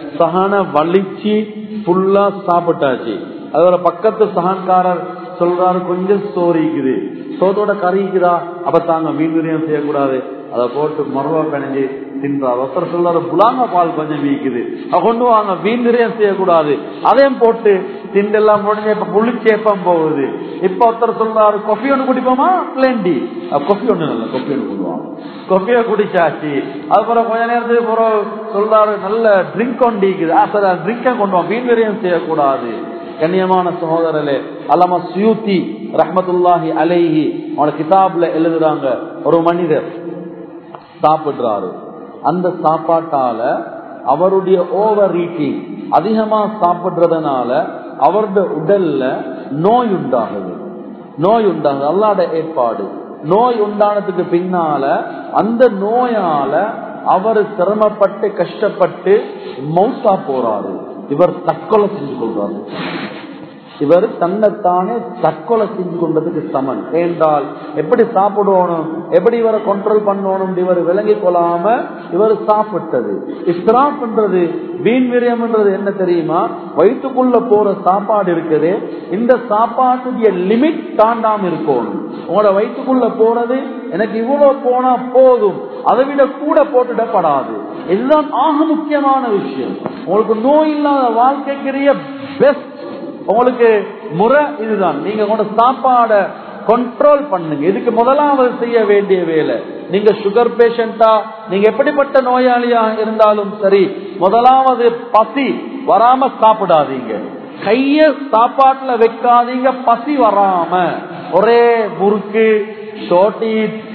சகன வலிச்சு ஃபுல்லா சாப்பிட்டாச்சு அதோட பக்கத்து சகன்காரர் சொல்றாரு கொஞ்சம் சோறிக்குது சோத்தோட கறிக்குதா அப்ப தாங்க மீன் விரியம் செய்யக்கூடாது அதை போட்டு மருவா பிணைஞ்சு தின்றார் ஒருத்தர் சொல்றாரு புலாங்க பால் கொஞ்சம் வீக்குது அதை கொண்டு வாங்க மீன் விரியம் செய்யக்கூடாது அதையும் போட்டு திண்டெல்லாம் முடிஞ்சு இப்ப புளிச்சேப்பம் போகுது இப்ப ஒருத்தர் சொல்றாரு கொஃபி ஒண்ணு குடிப்போமா பிளேண்டி கொஃபி ஒண்ணு நல்ல கொஃபி ஒண்ணு குடுவாங்க கொஃபிய குடிச்சாச்சு அதுக்கப்புறம் கொஞ்ச நேரத்துக்கு பிறகு சொல்றாரு நல்ல ட்ரிங்க் கொண்டிக்குது சார் ட்ரிங்க கொண்டு வா மீன் விரியம் செய்யக்கூடாது கண்ணியமான சகோதரர்களே அல்லாம சுயூத்தி ரஹமத்துல்லாஹி அலைஹி அவனோட கிதாப்ல எழுதுறாங்க ஒரு மனிதர் சாப்பிடுறாரு அந்த சாப்பாட்டால அவருடைய ஓவர் ஈட்டிங் அதிகமா சாப்பிடுறதுனால அவருடைய உடல்ல நோய் உண்டாகுது நோய் உண்டாகுது அல்லாட ஏற்பாடு நோய் உண்டானதுக்கு பின்னால அந்த நோயால அவர் சிரமப்பட்டு கஷ்டப்பட்டு மௌத்தா போறாரு இவர் தற்கொலை செஞ்சு கொள்றாரு இவர் தன்னைத்தானே தற்கொலை செஞ்சு கொண்டதுக்கு சமன் ஏன்றால் எப்படி சாப்பிடணும் எப்படி இவரை கண்ட்ரோல் பண்ணணும் இவர் விளங்கி கொள்ளாம இவர் சாப்பிட்டது இஸ்ராப்ன்றது வீண் விரயம்ன்றது என்ன தெரியுமா வயிற்றுக்குள்ள போற சாப்பாடு இருக்குது இந்த சாப்பாட்டுடைய லிமிட் தாண்டாம இருக்கணும் உங்களோட வயிற்றுக்குள்ள போறது எனக்கு இவ்வளவு போனா போதும் அதை விட கூட போட்டுடப்படாது இதுதான் ஆக முக்கியமான விஷயம் உங்களுக்கு நோய் இல்லாத வாழ்க்கைக்குரிய பெஸ்ட் உங்களுக்கு முறை இதுதான் நீங்க உங்களோட சாப்பாட கண்ட்ரோல் பண்ணுங்க இதுக்கு முதலாவது செய்ய வேண்டிய வேலை நீங்க சுகர் பேஷண்டா நீங்க எப்படிப்பட்ட நோயாளியா இருந்தாலும் சரி முதலாவது பசி வராம சாப்பிடாதீங்க கைய சாப்பாட்டுல வைக்காதீங்க பசி வராம ஒரே முறுக்கு ஷோட்டி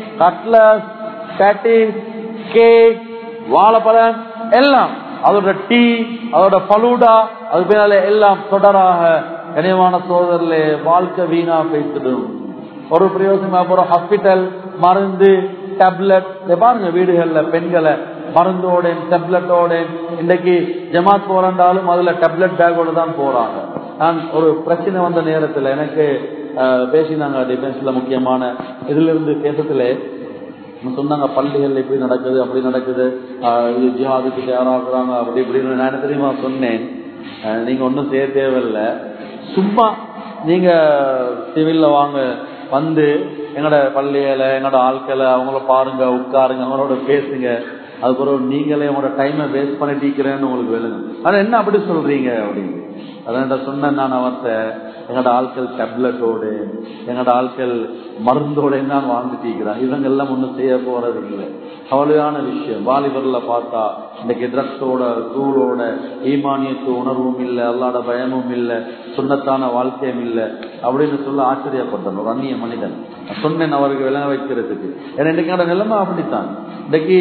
கட்லஸ் பேட்டிஸ் கேக் வாழைப்பழம் எல்லாம் அதோட டீ அதோட பலூடா அது பின்னால எல்லாம் தொடராக கனியமான சோதரில் வாழ்க்கை வீணா பேசிடும் ஒரு பிரயோஜனமா போற ஹாஸ்பிட்டல் மருந்து டேப்லெட் பாருங்க வீடுகள்ல பெண்களை மருந்தோட டேப்லெட்டோட இன்னைக்கு ஜமாத் போறாண்டாலும் அதுல டேப்லெட் பேக்கோட தான் போறாங்க நான் ஒரு பிரச்சனை வந்த நேரத்துல எனக்கு பேசினாங்க டிஃபென்ஸ்ல முக்கியமான இதுல இருந்து கேட்டதுல சொன்னாங்க பள்ளிகள் இப்படி நடக்குது அப்படி நடக்குது இது ஜிஹாதுக்கு தயாராகிறாங்க அப்படி இப்படின்னு நான் என்ன தெரியுமா சொன்னேன் நீங்க ஒன்றும் செய்ய தேவையில்ல சும்மா நீங்க சிவில்ல வாங்க வந்து எங்களோட பள்ளியில எங்களோட ஆட்களை அவங்கள பாருங்க உட்காருங்க அவங்களோட பேசுங்க அதுக்கப்புறம் நீங்களே உங்களோட டைமை வேஸ்ட் பண்ணிட்டீக்கிறேன்னு உங்களுக்கு வேணுங்க ஆனா என்ன அப்படி சொல்றீங்க அப்படின்னு அதான் சொன்னேன் நான் அவர்கிட்ட எங்களோட ஆட்கள் டேப்லெட்டோடு எங்களோட ஆட்கள் மருந்தோட தான் வாழ்ந்துட்டீங்கிறான் இவங்க எல்லாம் ஒன்றும் செய்ய போறது இல்லை கவலையான விஷயம் வாலிபர்ல பார்த்தா இன்னைக்கு ட்ரக்ஸோட தூளோட ஈமானியத்து உணர்வும் இல்லை அல்லாட பயமும் இல்லை சுண்ணத்தான வாழ்க்கையும் இல்லை அப்படின்னு சொல்ல ஆச்சரியப்பட்டான் ஒரு அந்நிய மனிதன் சொன்னேன் அவருக்கு விளங்க வைக்கிறதுக்கு ஏன்னா இன்னைக்கு நிலைமை அப்படித்தான் இன்னைக்கு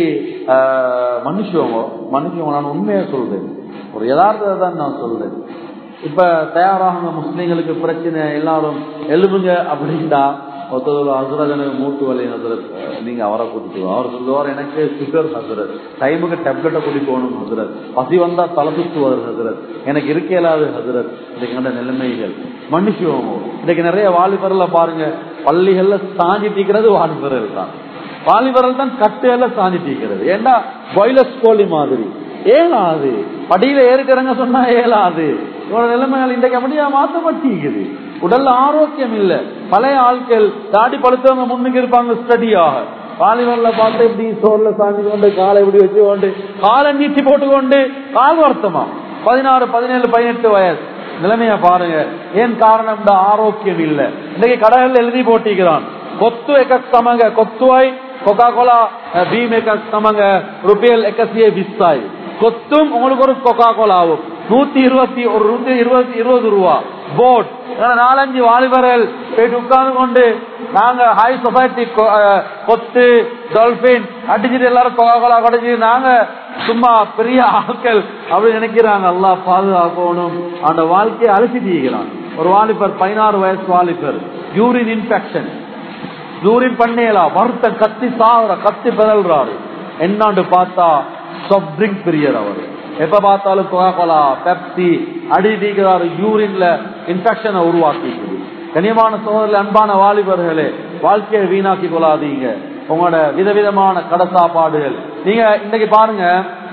மனுஷவங்க மனுஷவங்க நான் உண்மையா சொல்றேன் ஒரு யதார்த்தத்தை தான் நான் சொல்றேன் இப்ப தயாராக முஸ்லீம்களுக்கு பிரச்சனை எல்லாரும் எழுதுங்க அப்படின்டா ஒருத்தர் ஹசரத் எனக்கு மூட்டு வலி ஹசரத் நீங்க அவரை கூட்டிட்டு அவர் சொல்லுவார் எனக்கு சுகர் ஹசரத் டைமுக்கு டேப்லெட்டை கூட்டி போகணும் ஹசரத் பசி வந்தா தலை சுத்துவார் ஹசரத் எனக்கு இருக்க இயலாது ஹசரத் இதுக்கான நிலைமைகள் மன்னிச்சுவோம் இன்னைக்கு நிறைய வாலிபர்ல பாருங்க பள்ளிகள்ல சாஞ்சி தீக்கிறது வாலிபர்கள் தான் வாலிபர்கள் தான் கட்டுல சாஞ்சி தீக்கிறது ஏன்னா பாய்லஸ் கோழி மாதிரி ஏலாது படியில ஏறிக்கிறங்க சொன்னா ஏலாது இவனோட நிலைமைகள் இன்றைக்கு அப்படியா மாற்றப்பட்டிருக்குது உடல்ல ஆரோக்கியம் இல்ல பழைய ஆட்கள் தாடி பழுத்தவங்க முன்னுக்கு இருப்பாங்க ஸ்டடியாக வாலிபர்ல பார்த்து இப்படி சோர்ல சாஞ்சி கொண்டு காலை இப்படி வச்சு கொண்டு காலை நீட்டி போட்டு கொண்டு கால் வருத்தமா பதினாறு பதினேழு பதினெட்டு வயசு நிலைமைய பாருங்க ஏன் காரணம் இந்த ஆரோக்கியம் இல்ல இன்னைக்கு கடைகள் எழுதி போட்டிக்கிறான் கொத்து එක සමග කොත්තුවයි කොකා කොලා බීම එකක් සමග රුපියල් එකසිය විස්සයි கொத்தும் உங்களுக்கு ஒரு கொக்கா கோலாவும் நூத்தி இருபத்தி ஒரு நூத்தி இருபத்தி இருபது ரூபா போட் நாலஞ்சு வாலிபர்கள் போயிட்டு உட்கார்ந்து கொண்டு நாங்க ஹை சொசைட்டி கொத்து டால்பின் அடிச்சுட்டு எல்லாரும் கொக்கா கோலா குடைச்சு நாங்க சும்மா பெரிய ஆட்கள் அப்படி நினைக்கிறாங்க எல்லாம் பாதுகாக்கணும் அந்த வாழ்க்கையை அழைச்சி தீக்கிறான் ஒரு வாலிபர் பதினாறு வயசு வாலிபர் யூரின் இன்ஃபெக்ஷன் யூரின் பண்ணேலா வருத்தம் கத்தி சாகுற கத்தி பிறல்றாரு என்னாண்டு பார்த்தா சாஃப்ட் ட்ரிங்க் பிரியர் அவர் எப்ப பார்த்தாலும் கோகோலா பெப்சி அடி தீக்கிறாரு யூரின்ல இன்ஃபெக்ஷனை உருவாக்கிக்குது கனியமான சோதரில் அன்பான வாலிபர்களே வாழ்க்கையை வீணாக்கி கொள்ளாதீங்க உங்களோட விதவிதமான கடை சாப்பாடுகள் நீங்க இன்னைக்கு பாருங்க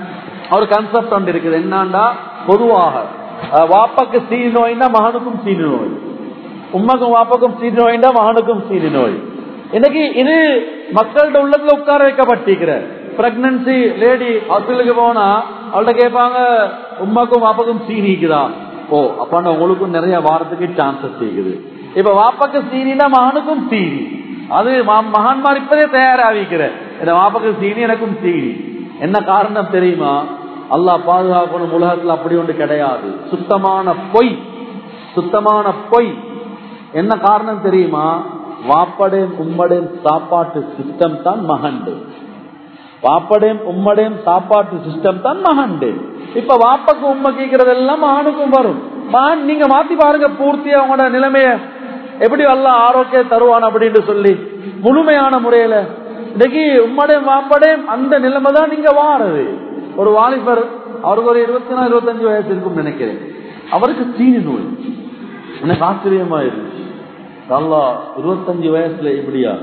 ஒரு கன்செப்ட் ஒன்று இருக்குது என்னன்னா பொதுவாக அஹ், வாப்பாக்கு சீனி நோய்னா மகனுக்கும் சீனி நோய் உம்மக்கும் வாப்பாக்கும் சீனி நோய்னா மகனுக்கும் சீனி நோய் இன்னைக்கு இது மக்கள்கிட்ட உள்ளத்துல உட்கார வைக்கப்பட்டிருக்கிற பிரெக்னன்சி லேடி ஹாஸ்பிட்டலுக்கு போனா அவள்கிட்ட கேட்பாங்க உமாக்கும் வாப்பாக்கும் சீனிக்குதா ஓ அப்ப உங்களுக்கும் நிறைய வாரத்துக்கு சான்சஸ் இருக்குது இப்ப வாப்பாக்கு சீனினா மகனுக்கும் சீனி அது ம- மகான்மார் இப்பதே தயாராகிக்கிற இந்த வாப்பாக்கு சீனி எனக்கும் சீனி என்ன காரணம் தெரியுமா அல்லாஹ் பாதுகாக்கணும் உலகத்துல அப்படி ஒன்று கிடையாது சுத்தமான பொய் சுத்தமான பொய் என்ன காரணம் தெரியுமா வாப்படையும் உம்மடையும் சாப்பாட்டு சிஸ்டம் தான் மகண்டு வாப்படையும் உம்மடையும் சாப்பாட்டு சிஸ்டம் தான் மகண்டு இப்ப வாப்பக்கு உண்மை கேட்கறதெல்லாம் மகனுக்கும் வரும் மகன் நீங்க மாத்தி பாருங்க பூர்த்தியா அவங்களோட நிலைமைய எப்படி எல்லாம் ஆரோக்கியம் தருவான் அப்படின்னு சொல்லி முழுமையான முறையில இன்னைக்கு உம்மடையும் வாப்படையும் அந்த நிலைமை தான் நீங்க வாரது ஒரு வாலிபர் அவருக்கு ஒரு இருபத்தி நாலு இருபத்தஞ்சு வயசு இருக்கும் நினைக்கிறேன் அவருக்கு சீனி நோய் எனக்கு ஆச்சரியமா இருந்துச்சு நல்லா இருபத்தஞ்சு வயசுல எப்படியா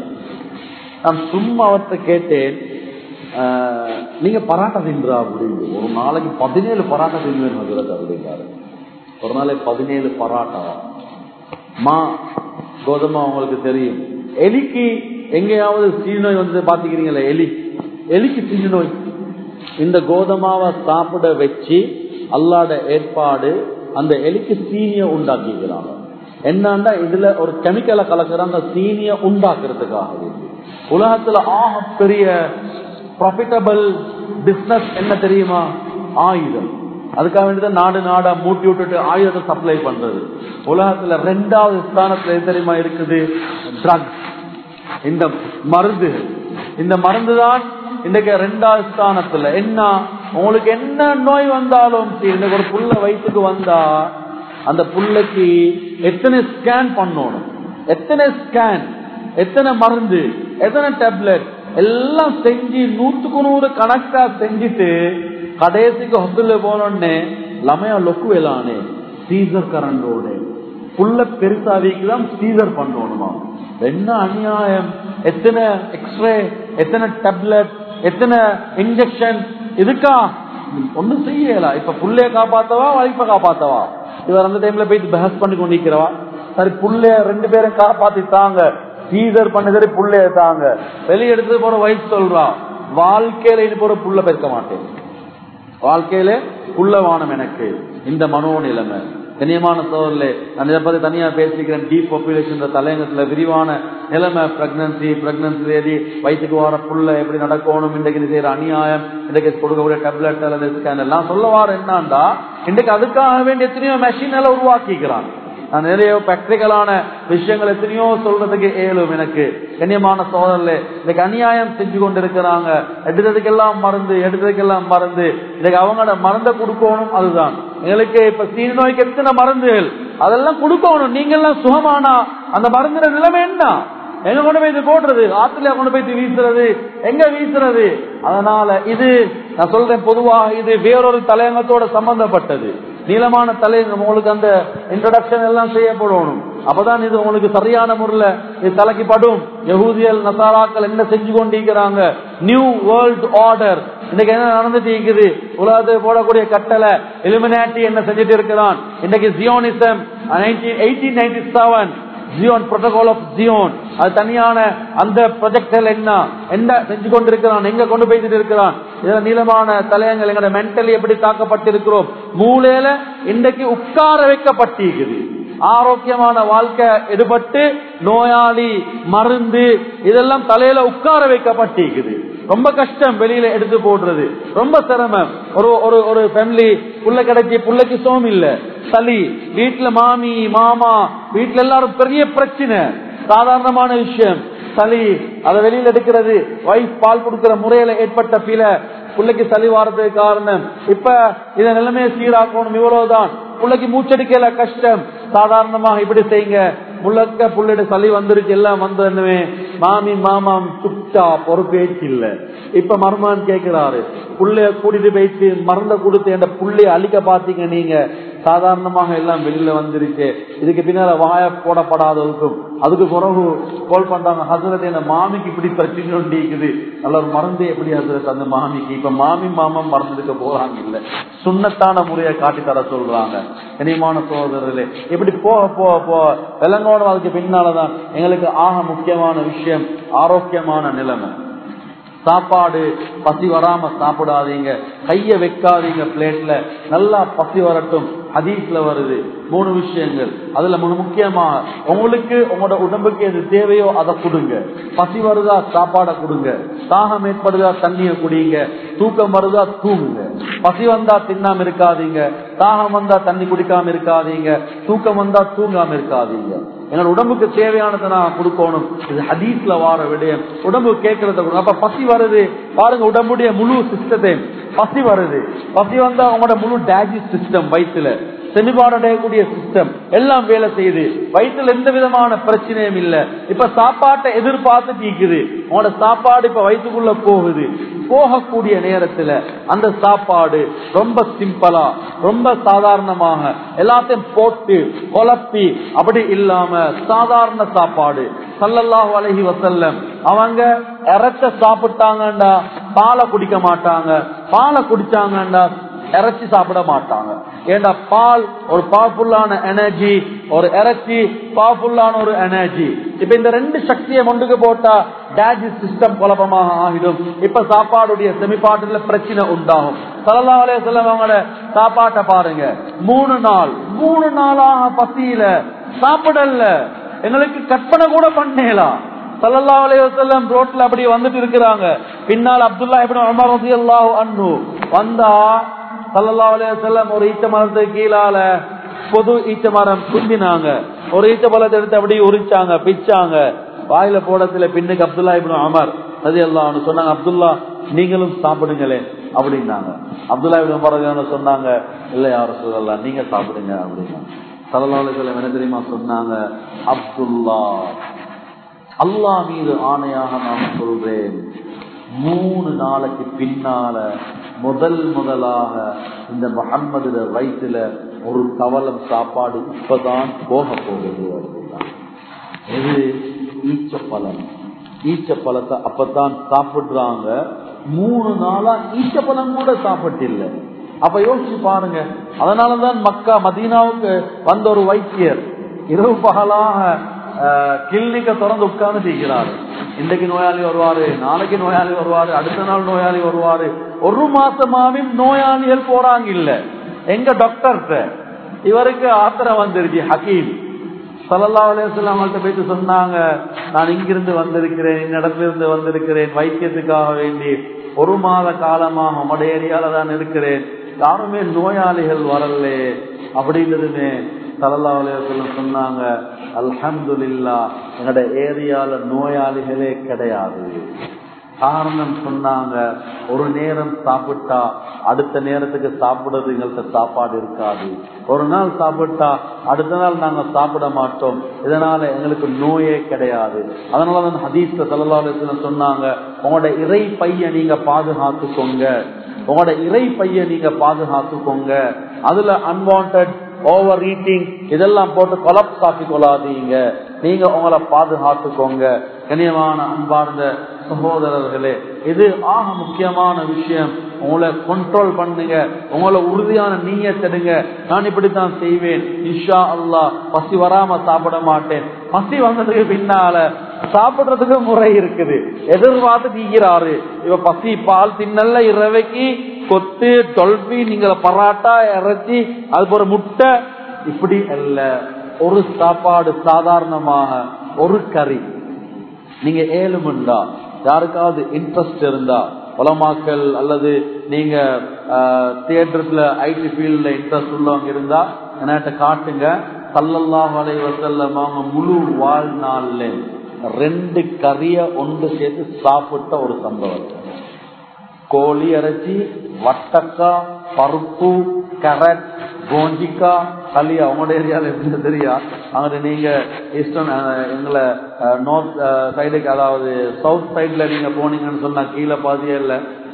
நான் சும்மா அவர்கிட்ட கேட்டேன் ஆஹ், நீங்க பராட்டா தின்றா அப்படின்னு ஒரு நாளைக்கு பதினேழு பராட்டா தின்வேன் ஹசரத் அப்படின்றாரு ஒரு நாளைக்கு பதினேழு பராட்டா மா கோதுமை உங்களுக்கு தெரியும் எலிக்கு எங்கேயாவது சீனி நோய் வந்து பாத்துக்கிறீங்களா எலி எலிக்கு சீனி நோய் இந்த கோதுமாவை சாப்பிட வச்சு அல்லாட ஏற்பாடு அந்த எலிக்கு சீனிய உண்டாக்கிக்கிறாங்க என்னன்னா இதுல ஒரு கெமிக்கலை கலக்குறாங்க சீனிய உண்டாக்குறதுக்காக வேண்டி. உலகத்துல ஆக பெரிய ப்ராஃபிட்டபிள் பிசினஸ் என்ன தெரியுமா ஆயுதம் அதுக்காக வேண்டிதான் நாடு நாடா மூட்டி விட்டுட்டு ஆயுதத்தை சப்ளை பண்றது உலகத்துல ரெண்டாவது ஸ்தானத்துல எது தெரியுமா இருக்குது ட்ரக்ஸ் இந்த மருந்து இந்த மருந்து தான் இன்னைக்கு ரெண்டாவது ஸ்தானத்துல என்ன உங்களுக்கு என்ன நோய் வந்தாலும் சரி, இன்னைக்கு ஒரு புள்ள வயிற்றுக்கு வந்தா அந்த புள்ளைக்கு எத்தனை ஸ்கேன் பண்ணணும் எத்தனை ஸ்கேன் எத்தனை மருந்து எத்தனை டேப்லெட் எல்லாம் செஞ்சு நூத்துக்கு நூறு கணக்கா செஞ்சுட்டு கடைசிக்கு ஹொஸ்பிட்டல போனோடனே லமையா லொக்கு வேலானே சீசர் கரண்டோட புள்ள பெருசாவிக்குதான் சீசர் பண்ணணுமா என்ன அநியாயம் எத்தனை எக்ஸ்ரே எத்தனை டேப்லெட் எத்தனை இன்ஜெக்ஷன் இதுக்கா ஒண்ணும் செய்யல இப்ப புள்ளைய காப்பாத்தவா வைப்ப காப்பாத்தவா இவர் அந்த டைம்ல போயிட்டு பஹஸ் பண்ணி கொண்டிருக்கிறவா சரி புள்ளைய ரெண்டு பேரும் காப்பாத்தி தாங்க சீசர் பண்ணி சரி புள்ளைய தாங்க வெளியே எடுத்து போற வயசு சொல்றா வாழ்க்கையில இது போற புள்ள பெருக்க மாட்டேன் வாழ்க்கையில புள்ளவானம் எனக்கு இந்த மனோ நிலைமை கண்ணியமான சோழர்களே நான் இதை பத்தி தனியா பேசிக்கிறேன் டீப் பாப்புலேஷன் தலையங்கத்துல விரிவான நிலைமை பிரெக்னன்சி பிரெக்னன்சி தேதி வயிற்றுக்கு வர புள்ள எப்படி நடக்கணும் இன்றைக்கு இது செய்யற அநியாயம் இன்றைக்கு கொடுக்கக்கூடிய டேப்லெட் அல்லது ஸ்கேன் எல்லாம் சொல்ல வார என்னன்னா இன்றைக்கு அதுக்காக வேண்டிய எத்தனையோ மெஷின் எல்லாம் உருவாக்கிக்கிறான் நான் நிறைய பிராக்டிக்கலான விஷயங்கள் எத்தனையோ சொல்றதுக்கு ஏழும் எனக்கு கண்ணியமான சோதரில் இன்னைக்கு அநியாயம் செஞ்சு கொண்டிருக்கிறாங்க எடுத்ததுக்கெல்லாம் மருந்து எடுத்ததுக்கெல்லாம் மருந்து இன்னைக்கு அவங்களோட மருந்தை கொடுக்கணும் அதுதான் எங்களுக்கு இப்ப சீன நோய்க்கு எத்தனை மருந்துகள் அதெல்லாம் கொடுக்கணும் நீங்க எல்லாம் சுகமானா அந்த மருந்துட நிலைமை என்ன எங்க கொண்டு போய் இது போடுறது ஆத்துல கொண்டு போய் வீசுறது எங்க வீசுறது அதனால இது நான் சொல்றேன் பொதுவாக இது வேறொரு தலையங்கத்தோட சம்பந்தப்பட்டது நீளமான தலையங்கம் உங்களுக்கு அந்த இன்ட்ரடக்ஷன் எல்லாம் செய்யப்படணும் அப்பதான் இது உங்களுக்கு சரியான முறையில இது தலைக்கு படும் யகூதியல் நசாராக்கள் என்ன செஞ்சு கொண்டிருக்கிறாங்க நியூ வேர்ல்ட் ஆர்டர் இன்னைக்கு என்ன நடந்துட்டு இருக்குது உலகத்துக்கு போடக்கூடிய கட்டளை எலிமினாட்டி என்ன செஞ்சுட்டு இருக்கிறான் இன்னைக்கு Zionism eighteen ninety seven Zion protocol of Zion அது தனியான அந்த ப்ரொஜெக்டல் என்ன என்ன செஞ்சு கொண்டிருக்கிறான் எங்க கொண்டு போய்கிட்டு இருக்கிறான் இதுல நீளமான தலையங்கள் எங்களோட மென்டலி எப்படி தாக்கப்பட்டிருக்கிறோம் மூலையில இன்றைக்கு உட்கார வைக்கப்பட்டிருக்குது ஆரோக்கியமான வாழ்க்கை எடுபட்டு நோயாளி மருந்து இதெல்லாம் தலையில உட்கார வைக்கப்பட்டிருக்குது ரொம்ப கஷ்டம் வெளியில எடுத்து போடுறது ரொம்ப சிரமம் ஒரு ஒரு ஒரு ஃபேமிலி புள்ள கிடைச்சி புள்ளைக்கு சோம் இல்ல சளி வீட்டுல மாமி மாமா வீட்டுல எல்லாரும் பெரிய பிரச்சனை சாதாரணமான விஷயம் சளி அதை வெளியில எடுக்கிறது வைஃப் பால் கொடுக்கிற முறையில ஏற்பட்ட பில பிள்ளைக்கு சளி வாரதுக்கு காரணம் இப்ப இத நிலைமையை சீராக்கணும் இவ்வளவுதான் பிள்ளைக்கு மூச்சடிக்கல கஷ்டம் சாதாரணமாக இப்படி செய்யுங்க முள்ளக்க புள்ளிட சளி வந்துருச்சு எல்லாம் வந்ததுமே மாமி மாமாம் சுட்டா பொறுப்பேச்சு இல்ல இப்ப மருமான் கேட்கிறாரு புள்ளைய கூட்டிட்டு போயிட்டு மருந்த கொடுத்து என் புள்ளைய அழிக்க பாத்தீங்க நீங்க சாதாரணமாக எல்லாம் வெளியில வந்துருச்சு இதுக்கு பின்னால வாய போடப்படாததுக்கும் அதுக்கு பிறகு கோல் பண்றாங்க ஹசரத் என்ன மாமிக்கு இப்படி பிரச்சனை ஒண்டி இருக்குது நல்ல ஒரு மருந்து எப்படி ஹசரத் அந்த மாமிக்கு இப்ப மாமி மாமம் மறந்துக்க போறாங்க இல்ல சுண்ணத்தான முறையை காட்டி தர சொல்றாங்க இனிமான சோதரர்களே இப்படி போக போக போக வெள்ளங்கோட வாழ்க்கை பின்னாலதான் எங்களுக்கு ஆக முக்கியமான விஷயம் ஆரோக்கியமான நிலைமை சாப்பாடு பசி வராம சாப்பிடாதீங்க கைய வைக்காதீங்க பிளேட்ல நல்லா பசி வரட்டும் ஹதீஸ்ல வருது மூணு விஷயங்கள் அதுல மூணு முக்கியமா உங்களுக்கு உங்களோட உடம்புக்கு எது தேவையோ அதை கொடுங்க பசி வருதா சாப்பாடை கொடுங்க தாகம் ஏற்படுதா தண்ணிய குடிங்க தூக்கம் வருதா தூங்குங்க பசி வந்தா தின்னாம இருக்காதீங்க தாகம் வந்தா தண்ணி குடிக்காம இருக்காதீங்க தூக்கம் வந்தா தூங்காம இருக்காதீங்க எங்களோட உடம்புக்கு தேவையானதை நான் கொடுக்கணும் இது ஹதீஸ்ல வார விடயம் உடம்பு கேட்கறத கொடுங்க அப்ப பசி வருது பாருங்க உடம்புடைய முழு சிஸ்டத்தை பசி வருது பசி வந்தா உங்களோட முழு டைஜஸ்ட் சிஸ்டம் வயிற்றுல செமிபாடக்கூடிய சிஸ்டம் எல்லாம் வேலை செய்யுது வயிற்றுல எந்த விதமான பிரச்சனையும் இல்ல இப்ப சாப்பாட்டை எதிர்பார்த்து தீக்குது உங்களோட சாப்பாடு இப்ப வயிற்றுக்குள்ள போகுது போகக்கூடிய நேரத்துல அந்த சாப்பாடு ரொம்ப சிம்பிளா ரொம்ப சாதாரணமாக எல்லாத்தையும் போட்டு குழப்பி அப்படி இல்லாம சாதாரண சாப்பாடு சல்லல்லாஹு அலஹி வசல்லம் அவங்க இறைச்ச சாப்பிட்டாங்கண்டா பாலை குடிக்க மாட்டாங்க பாலை குடிச்சாங்கண்டா இறைச்சி சாப்பிட மாட்டாங்க ஏண்டா பால் ஒரு பவர்ஃபுல்லான எனர்ஜி ஒரு இறைச்சி பவர்ஃபுல்லான ஒரு எனர்ஜி இப்ப இந்த ரெண்டு சக்தியை முண்டுக்கு போட்டா டைஜஸ்ட் சிஸ்டம் குழப்பமாக ஆகிடும் இப்ப சாப்பாடுடைய செமிப்பாட்டுல பிரச்சனை உண்டாகும் சலல்லா அலைய செல்லவங்களோட சாப்பாட்டை பாருங்க மூணு நாள் மூணு நாளாக பசியில சாப்பிடல எங்களுக்கு கற்பனை கூட பண்ணலாம் சல்லல்லா அலையம் ரோட்ல அப்படி வந்துட்டு இருக்கிறாங்க பின்னால் அப்துல்லா இப்படி அமர் ரலியல்லாஹு அன்ஹு வந்தா சல்லல்லா அலையம் ஒரு ஈச்ச மரத்துக்கு கீழால பொது ஈச்ச மரம் குந்தினாங்க ஒரு ஈச்ச பழத்தை எடுத்து அப்படியே உரிச்சாங்க பிச்சாங்க வாயில போடத்துல பின்னுக்கு அப்துல்லா இப்படி அமர் அது எல்லாம் சொன்னாங்க அப்துல்லா நீங்களும் சாப்பிடுங்களே அப்படின்னாங்க அப்துல்லா இப்படி அமர் சொன்னாங்க இல்ல யாரும் சொல்லலாம் நீங்க சாப்பிடுங்க அப்படின்னா சல்லல்லா அலையம் என்ன தெரியுமா சொன்னாங்க அப்துல்லா அல்லா மீது ஆணையாக நான் சொல்றேன் மூணு நாளைக்கு பின்னால முதல் முதலாக இந்த முகம்மது வயிற்றுல ஒரு கவலம் சாப்பாடு இப்பதான் போக போகுது அப்படின்னா எது ஈச்சப்பழம் ஈச்சப்பழத்தை அப்பதான் சாப்பிடுறாங்க மூணு நாளா ஈச்சப்பழம் கூட சாப்பிட்டு அப்ப யோசிச்சு பாருங்க அதனாலதான் மக்கா மதீனாவுக்கு வந்த ஒரு வைத்தியர் இரவு பகலாக கிளினிக்க திறந்து உட்கார்ந்து செய்கிறாரு இன்றைக்கு நோயாளி வருவாரு நாளைக்கு நோயாளி வருவாரு அடுத்த நாள் நோயாளி வருவாரு ஒரு மாசமாவே நோயாளிகள் போறாங்க இல்ல எங்க டாக்டர்கிட்ட இவருக்கு ஆத்திரம் வந்துருச்சு ஹக்கீம் சல்லா அலையம் அவங்கள்ட்ட போயிட்டு சொன்னாங்க நான் இங்கிருந்து வந்திருக்கிறேன் இந்த இருந்து வந்திருக்கிறேன் வைத்தியத்துக்காக வேண்டி ஒரு மாத காலமாக உடைய ஏரியால தான் இருக்கிறேன் யாருமே நோயாளிகள் வரல அப்படின்றதுமே சல்லா அலையம் சொன்னாங்க அல்ஹம்துல்லா எங்களோட ஏரியால நோயாளிகளே கிடையாது காரணம் சொன்னாங்க ஒரு நேரம் சாப்பிட்டா அடுத்த நேரத்துக்கு சாப்பிடுறது எங்கள்கிட்ட சாப்பாடு இருக்காது ஒரு நாள் சாப்பிட்டா அடுத்த நாள் நாங்க சாப்பிட மாட்டோம் இதனால எங்களுக்கு நோயே கிடையாது அதனாலதான் ஹதீஸ்ல சல்லாஹ் சொன்னாங்க உங்களோட இறை பைய நீங்க பாதுகாத்துக்கோங்க உங்களோட இறை பைய நீங்க பாதுகாத்துக்கோங்க அதுல அன்வான்ட் ஓவர் ஈட்டிங் இதெல்லாம் போட்டு கொலப்ஸ் ஆக்கி கொள்ளாதீங்க நீங்க உங்களை பாதுகாத்துக்கோங்க கனியமான அன்பார்ந்த சகோதரர்களே இது ஆக முக்கியமான விஷயம் உங்களை கண்ட்ரோல் பண்ணுங்க உங்களை உறுதியான நீய தடுங்க நான் இப்படித்தான் செய்வேன் இஷா அல்லா பசி வராம சாப்பிட மாட்டேன் பசி வந்ததுக்கு பின்னால சாப்பிடுறதுக்கு முறை இருக்குது எதிர்பார்த்து தீக்கிறாரு இவ பசி பால் தின்னல்ல இரவைக்கு கொத்து டொல்பி நீங்க பராட்டா இறைச்சி அது ஒரு முட்டை இப்படி அல்ல ஒரு சாப்பாடு சாதாரணமாக ஒரு கறி நீங்க ஏழுமுண்டா யாருக்காவது இன்ட்ரெஸ்ட் இருந்தா உலமாக்கல் அல்லது நீங்க தியேட்டர்ல ஐடி ஃபீல்ட்ல இன்ட்ரெஸ்ட் உள்ளவங்க இருந்தா என்கிட்ட காட்டுங்க சல்லல்லாஹ் அலைவசல்லமாக முழு வாழ்நாள்ல ரெண்டு கறிய ஒன்று சேர்த்து சாப்பிட்ட ஒரு சம்பவம் கோழி இறைச்சி வட்டக்கா பருப்பு கரட் கோஞ்சிக்கா களியா உங்களோட ஏரியால எப்படி தெரியா அங்கிட்டு நீங்க ஈஸ்டர்ன் எங்களை நார்த் சைடுக்கு அதாவது சவுத் சைட்ல நீங்க போனீங்கன்னு சொன்னா கீழே பாதியே இல்ல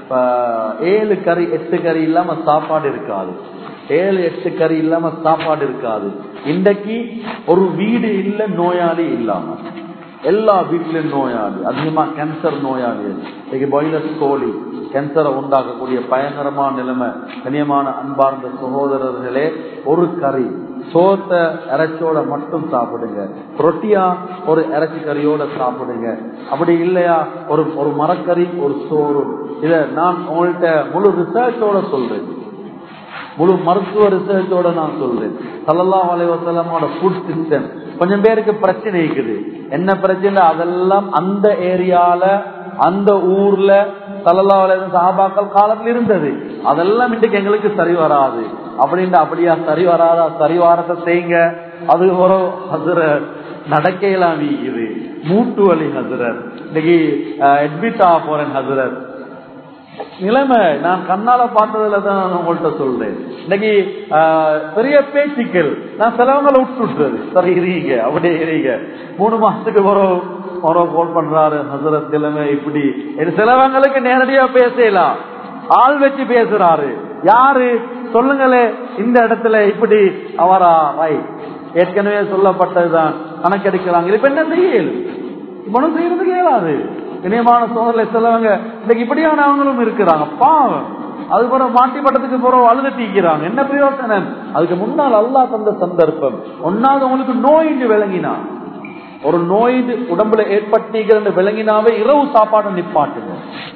ஏழு கறி எட்டு கறி இல்லாம சாப்பாடு இருக்காது ஏழு எட்டு கறி இல்லாம சாப்பாடு இருக்காது இன்றைக்கு ஒரு வீடு இல்ல நோயாளி இல்லாம எல்லா வீட்டிலும் நோயாளி அதிகமா கேன்சர் நோயாளி இன்னைக்கு பாய்லர் கோழி கேன்சரை உண்டாக்கக்கூடிய பயங்கரமான நிலைமை கனியமான அன்பார்ந்த சகோதரர்களே ஒரு கறி சோத்த இறைச்சோட மட்டும் சாப்பிடுங்க ரொட்டியா ஒரு இறைச்சி கறியோட சாப்பிடுங்க அப்படி இல்லையா ஒரு ஒரு மரக்கறி ஒரு சோறு இத நான் உங்கள்கிட்ட முழு ரிசர்ச்சோட சொல்றேன் முழு மருத்துவ ரிசர்ச்சோட நான் சொல்றேன் சல்லல்லா அலைவசலமோட ஃபுட் சிஸ்டம் கொஞ்சம் பேருக்கு பிரச்சனை இருக்குது என்ன பிரச்சனை அதெல்லாம் அந்த ஏரியால அந்த ஊர்ல சல்லல்லா அலைவசம் சஹாபாக்கள் காலத்துல இருந்தது அதெல்லாம் இன்றைக்கு எங்களுக்கு சரி வராது அப்படின்ட்டு அப்படியா சரி வராதா சரி வாரத்தை செய்யுங்க அது ஒரு ஹசரத் நடக்கையெல்லாம் வீக்குது மூட்டு வலி ஹசரத் இன்னைக்கு அட்மிட் ஆக போறேன் ஹசரத் நிலைமை நான் கண்ணால பார்த்ததுல தான் நான் உங்கள்கிட்ட சொல்றேன் இன்னைக்கு பெரிய பேச்சுக்கள் நான் சிலவங்களை விட்டு விட்டுறது சரி இருங்க அப்படியே இருங்க மூணு மாசத்துக்கு ஒரு ஒரு கோல் பண்றாரு ஹசரத் நிலைமை இப்படி சிலவங்களுக்கு நேரடியா பேசலாம் ஆள் வச்சு பேசுறாரு யாரு சொல்லுங்களே இந்த இடத்துல இப்படி அவரா ரைட் ஏற்கனவே சொல்லப்பட்டதுதான் கணக்கெடுக்கிறாங்க இப்ப என்ன செய்யல் இப்ப ஒன்றும் செய்யறதுக்கு இயலாது இணையமான சோதனை செல்லவங்க இன்னைக்கு இப்படியானவங்களும் இருக்கிறாங்க பாவம் அது போற மாட்டி பட்டத்துக்கு போற அழுது தீக்கிறாங்க என்ன பிரயோசனம் அதுக்கு முன்னால் அல்லா தந்த சந்தர்ப்பம் ஒன்னாவது உங்களுக்கு நோய் விளங்கினா ஒரு நோய் உடம்புல ஏற்பட்டீங்க விளங்கினாவே இரவு சாப்பாடு நிப்பாட்டுங்க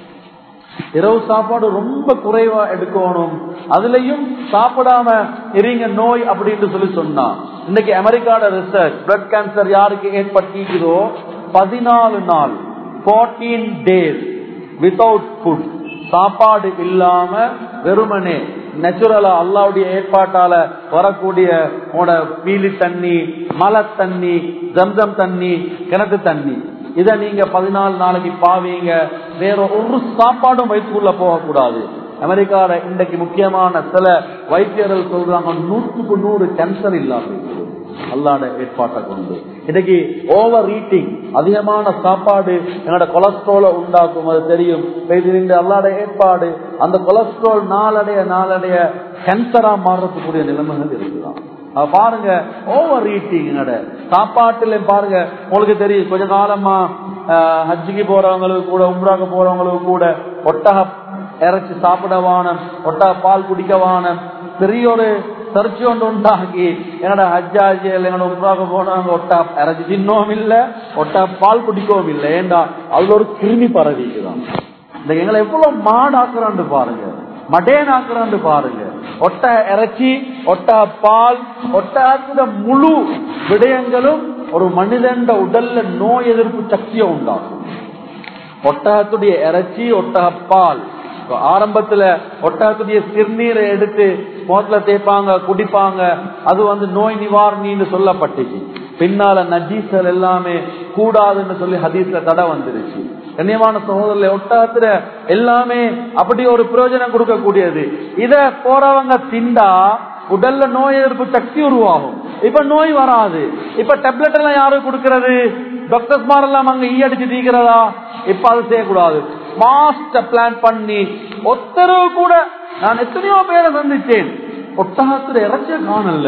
இரவு சாப்பாடு ரொம்ப குறைவா எடுக்கணும் அதுலயும் சாப்பிடாம இருங்க நோய் அப்படின்னு சொல்லி சொன்னா இன்னைக்கு அமெரிக்காவோட ரிசர்ச் பிளட் கேன்சர் யாருக்கு ஏற்பட்டிருக்கிறதோ பதினாலு நாள் போர்டீன் டேஸ் வித்தவுட் ஃபுட் சாப்பாடு இல்லாம வெறுமனே நேச்சுரலா அல்லாவுடைய ஏற்பாட்டால வரக்கூடிய உங்களோட பீலி தண்ணி மலை தண்ணி ஜம்சம் தண்ணி கிணத்து தண்ணி இத நீங்க பதினாலு நாளைக்கு பாவீங்க வேற ஒரு சாப்பாடும் வயிற்றுக்குள்ள போகக்கூடாது அமெரிக்கால இன்றைக்கு முக்கியமான சில வைத்தியர்கள் சொல்றாங்க நூற்றுக்கு நூறு கேன்சர் இல்லாம அல்லாட ஏற்பாட்டை கொண்டு இன்னைக்கு ஓவர் ஈட்டிங் அதிகமான சாப்பாடு என்னோட கொலஸ்ட்ரோலை உண்டாக்கும் அது தெரியும் இந்த அல்லாட ஏற்பாடு அந்த கொலஸ்ட்ரால் நாளடைய நாளடைய கேன்சரா மாறக்கூடிய நிலைமைகள் இருக்குதான் பாருங்க ஓவர் ஈட்டிங் சாப்பாட்டுல பாருங்க உங்களுக்கு தெரியும் கொஞ்ச காலமா ஹஜ்ஜிக்கு போறவங்களுக்கு கூட உம்ராக்கு போறவங்களுக்கு கூட ஒட்டக இறைச்சி சாப்பிடவான ஒட்டக பால் குடிக்கவான பெரிய ஒரு சர்ச்சை ஒன்று உண்டாக்கி என்னோட ஹஜ்ஜாஜி என்னோட உம்ராக போனவங்க ஒட்டா இறச்சி தின்னவும் இல்ல ஒட்டா பால் குடிக்கவும் இல்லை ஏண்டா அதுல ஒரு கிருமி பரவிக்குதான் இந்த எங்களை எவ்வளவு மாடாக்குறான்னு பாருங்க மடேனாக்குறான்னு பாருங்க ஒட்ட இறைச்சி ஒட்ட பால் ஒட்டகத்துல முழு விடயங்களும் ஒரு மனிதன் உடல்ல நோய் எதிர்ப்பு சக்தியை உண்டாக்கும் ஒட்டகத்துடைய இறைச்சி ஒட்டக பால் ஆரம்பத்துல ஒட்டகத்துடைய சிறுநீரை எடுத்து மோத்துல தேய்ப்பாங்க குடிப்பாங்க அது வந்து நோய் நிவாரணின்னு சொல்லப்பட்டுச்சு பின்னால நஜீசல் எல்லாமே கூடாதுன்னு சொல்லி ஹதீஸ்ல தடை வந்துருச்சு கண்ணியமான சகோதரர்ல ஒட்டகத்துல எல்லாமே அப்படி ஒரு பிரயோஜனம் கொடுக்கக்கூடியது இத போறவங்க திண்டா உடல்ல நோய் எதிர்ப்பு சக்தி உருவாகும் இப்ப நோய் வராது இப்ப டெப்லெட் எல்லாம் யாரு கொடுக்கறது டாக்டர்ஸ் மாரெல்லாம் அங்க ஈ அடிச்சு தீக்கிறதா இப்ப அது செய்யக்கூடாது மாஸ்டர் பிளான் பண்ணி ஒத்தரவு கூட நான் எத்தனையோ பேரை சந்திச்சேன் ஒட்டகத்துல இறைச்சிய காணல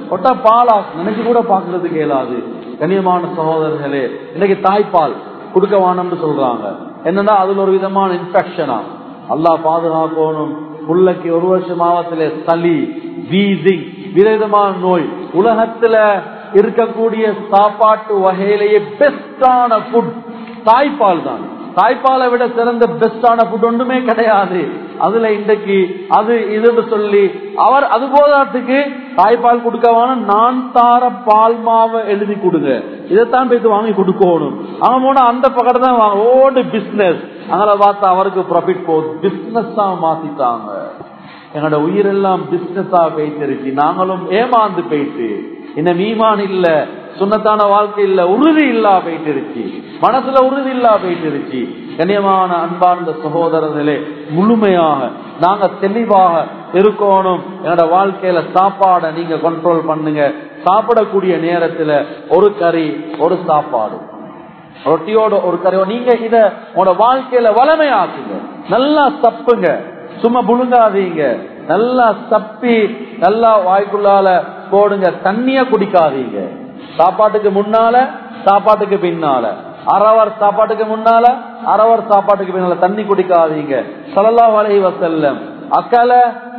ஒட்டா பாலா நினைச்சு கூட பாக்குறதுக்கு இயலாது கண்ணியமான சகோதரர்களே இன்னைக்கு தாய்ப்பால் கொடுக்க வேணும்னு சொல்றாங்க என்னன்னா அதுல ஒரு விதமான இன்ஃபெக்ஷனா அல்லாஹ் பாதுகாக்கணும் புள்ளைக்கு ஒரு வருஷம் மாவத்திலே சளி வீசிங் விதவிதமான நோய் உலகத்துல இருக்கக்கூடிய சாப்பாட்டு வகையிலேயே பெஸ்டான ஃபுட் தாய்ப்பால் தான் தாய்ப்பாலை விட சிறந்த பெஸ்டான ஃபுட் ஒன்றுமே கிடையாது அதுல இன்றைக்கு அது இதுன்னு சொல்லி அவர் அது போதாத்துக்கு தாய்ப்பால் கொடுக்கவான நான் தார பால் மாவை எழுதி கொடுங்க இதைத்தான் போயிட்டு வாங்கி கொடுக்கணும் அவன் போனா அந்த பக்கத்துல தான் வாங்க ஓடு பிசினஸ் அங்கே பார்த்தா அவருக்கு ப்ராஃபிட் போகுது பிசினஸ் தான் மாத்திட்டாங்க எங்களோட உயிரெல்லாம் பிசினஸா போயிட்டு நாங்களும் ஏமாந்து போயிட்டு இந்த மீமான் இல்ல சுண்ணத்தான வாழ்க்கை இல்ல உறுதி இல்லா போயிட்டு இருச்சு மனசுல உறுதி இல்லா போயிட்டு இருச்சு கண்ணியமான அன்பார்ந்த சகோதரர்களே முழுமையாக நாங்க தெளிவாக இருக்கணும் என்னோட வாழ்க்கையில சாப்பாடை நீங்க கண்ட்ரோல் பண்ணுங்க சாப்பிடக்கூடிய நேரத்துல ஒரு கறி ஒரு சாப்பாடு ரொட்டியோட ஒரு கறியோ நீங்க இத உங்களோட வாழ்க்கையில வளமையாக்குங்க நல்லா சப்புங்க சும்மா புழுங்காதீங்க நல்லா சப்பி நல்லா வாய்க்குள்ளால போடுங்க தண்ணிய குடிக்காதீங்க சாப்பாட்டுக்கு முன்னால சாப்பாட்டுக்கு பின்னால அரவர் சாப்பாட்டுக்கு முன்னால அரவர் சாப்பாட்டுக்கு பின்னால தண்ணி குடிக்காதீங்க சலல்லா வலை வசல்லம் அக்கல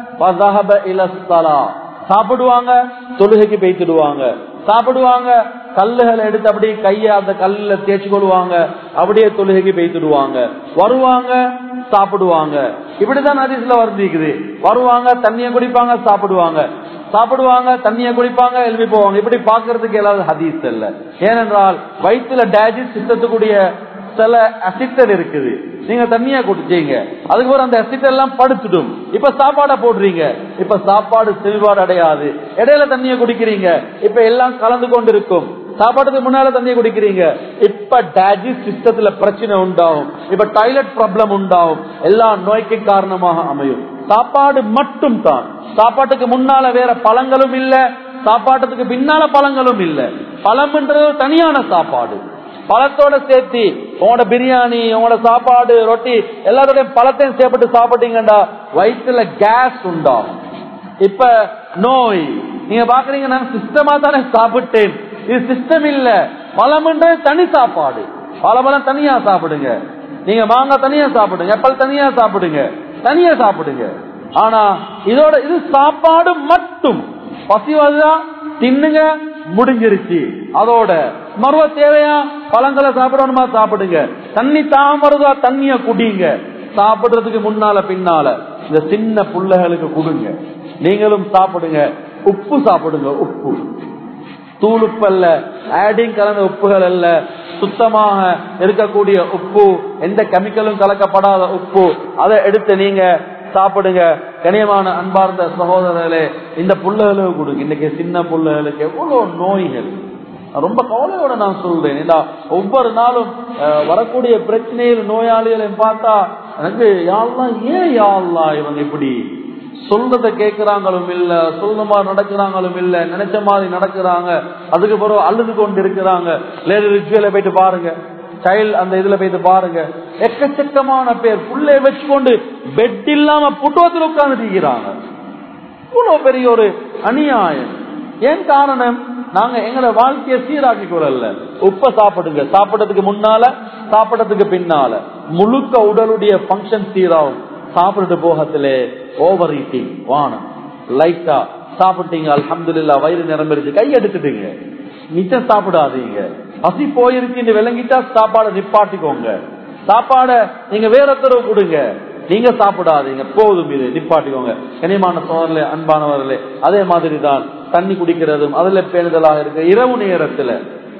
இலஸ்தலா சாப்பிடுவாங்க தொழுகைக்கு பெய்த்துடுவாங்க சாப்பிடுவாங்க கல்லுகளை எடுத்து அப்படியே கைய அந்த கல்லுல தேய்ச்சி கொள்வாங்க அப்படியே தொழுகைக்கு பெய்த்துடுவாங்க வருவாங்க சாப்பிடுவாங்க இப்படிதான் ஹதீஸ்ல வருந்திக்குது வருவாங்க தண்ணிய குடிப்பாங்க சாப்பிடுவாங்க சாப்பிடுவாங்க தண்ணிய குடிப்பாங்க எழுப்பி போவாங்க இப்படி பாக்குறதுக்கு எல்லாரும் ஹதீஸ் இல்ல ஏனென்றால் வயிற்றுல டேஜிஸ் சித்தத்துக்குரிய சில அசிட்டல் இருக்குது நீங்க தண்ணியா குடிச்சீங்க அதுக்கப்புறம் அந்த அசிட் எல்லாம் படுத்துடும் இப்ப சாப்பாட போடுறீங்க இப்ப சாப்பாடு செல்வாடு அடையாது இடையில தண்ணிய குடிக்கிறீங்க இப்ப எல்லாம் கலந்து கொண்டு இருக்கும் சாப்பாட்டுக்கு முன்னால தண்ணியை குடிக்கிறீங்க இப்ப டைஜஸ்ட் சிஸ்டத்துல பிரச்சனை உண்டாகும் இப்ப டாய்லெட் ப்ராப்ளம் உண்டாகும் எல்லா நோய்க்கு காரணமாக அமையும் சாப்பாடு மட்டும் தான் சாப்பாட்டுக்கு முன்னால வேற பழங்களும் இல்ல சாப்பாட்டுக்கு பின்னால பழங்களும் இல்ல பழம்ன்றது தனியான சாப்பாடு பழத்தோட சேர்த்து உங்களோட பிரியாணி உங்களோட சாப்பாடு ரொட்டி எல்லாரோட பழத்தையும் சேர்ப்பட்டு சாப்பிட்டீங்கடா வயிற்றுல கேஸ் உண்டாகும் இப்ப நோய் நீங்க பாக்குறீங்க நான் சிஸ்டமா தானே சாப்பிட்டேன் இது சிஸ்டம் இல்ல பழம்ன்றது தனி சாப்பாடு பழம் தனியா சாப்பிடுங்க நீங்க மாங்காய் தனியா சாப்பிடுங்க எப்பல் தனியா சாப்பிடுங்க தனியா சாப்பிடுங்க ஆனா இதோட இது சாப்பாடு மட்டும் பசி வருதா தின்னுங்க முடிஞ்சிருச்சு அதோட மறுவ தேவையா பழங்களை சாப்பிடணுமா சாப்பிடுங்க தண்ணி தாம் வருதா தண்ணிய குடிங்க சாப்பிடுறதுக்கு முன்னால பின்னால இந்த சின்ன புள்ளைகளுக்கு கொடுங்க நீங்களும் சாப்பிடுங்க உப்பு சாப்பிடுங்க உப்பு தூள் உப்பு அல்ல ஆடிங் கலந்த உப்புகள் அல்ல சுத்தமாக இருக்கக்கூடிய உப்பு எந்த கெமிக்கலும் கலக்கப்படாத உப்பு அதை எடுத்து நீங்க சாப்பிடுங்க கனியமான அன்பார்ந்த சகோதரர்களே இந்த புள்ளைகளுக்கு கொடுங்க இன்னைக்கு சின்ன புள்ளைகளுக்கு எவ்வளவு நோய்கள் ரொம்ப கவலையோட நான் சொல்றேன் ஏன்னா ஒவ்வொரு நாளும் அஹ், வரக்கூடிய பிரச்சனையில் நோயாளிகளை பார்த்தா எனக்கு யாழ்லாம் ஏன் யாழ்லாம் இவங்க இப்படி சொல்றத கேட்கிறாங்களும் இல்ல சொல்ற மாதிரி நடக்கிறாங்களும் இல்ல நினைச்ச மாதிரி நடக்கிறாங்க அதுக்கு பிறகு அழுது கொண்டு இருக்கிறாங்க லேடி ரிச்சுவல போயிட்டு பாருங்க சைல்ட் அந்த இதுல போயிட்டு பாருங்க எக்கச்சக்கமான பேர் புள்ளைய வச்சுக்கொண்டு பெட் இல்லாம புட்டுவத்தில் உட்கார்ந்து இருக்கிறாங்க இவ்வளவு பெரிய ஒரு அநியாயம் ஏன் காரணம் நாங்க எங்களை வாழ்க்கையை சீராக்கி கொள்ளல உப்ப சாப்பிடுங்க சாப்பிடறதுக்கு முன்னால சாப்பிடறதுக்கு பின்னால முழுக்க உடலுடைய பங்கன் சீராகும் சாப்பிட்டு போகத்திலே ஓவர் ஈட்டிங் வானம் லைட்டா சாப்பிட்டீங்க அல்ஹம்துலில்லா வயிறு நிரம்பிருச்சு கை எடுத்துட்டீங்க மிச்சம் சாப்பிடாதீங்க பசி போயிருச்சுன்னு விளங்கிட்டா சாப்பாடை நிப்பாட்டிக்கோங்க சாப்பாட நீங்க வேற ஒருத்தரவு கொடுங்க நீங்க சாப்பிடாதீங்க போதும் இது நிப்பாட்டிக்கோங்க கனிமான சோழர்களே அன்பானவர்களே அதே மாதிரி தான் தண்ணி குடிக்கிறதும் அதுல பேணுதலாக இருக்கு இரவு நேரத்துல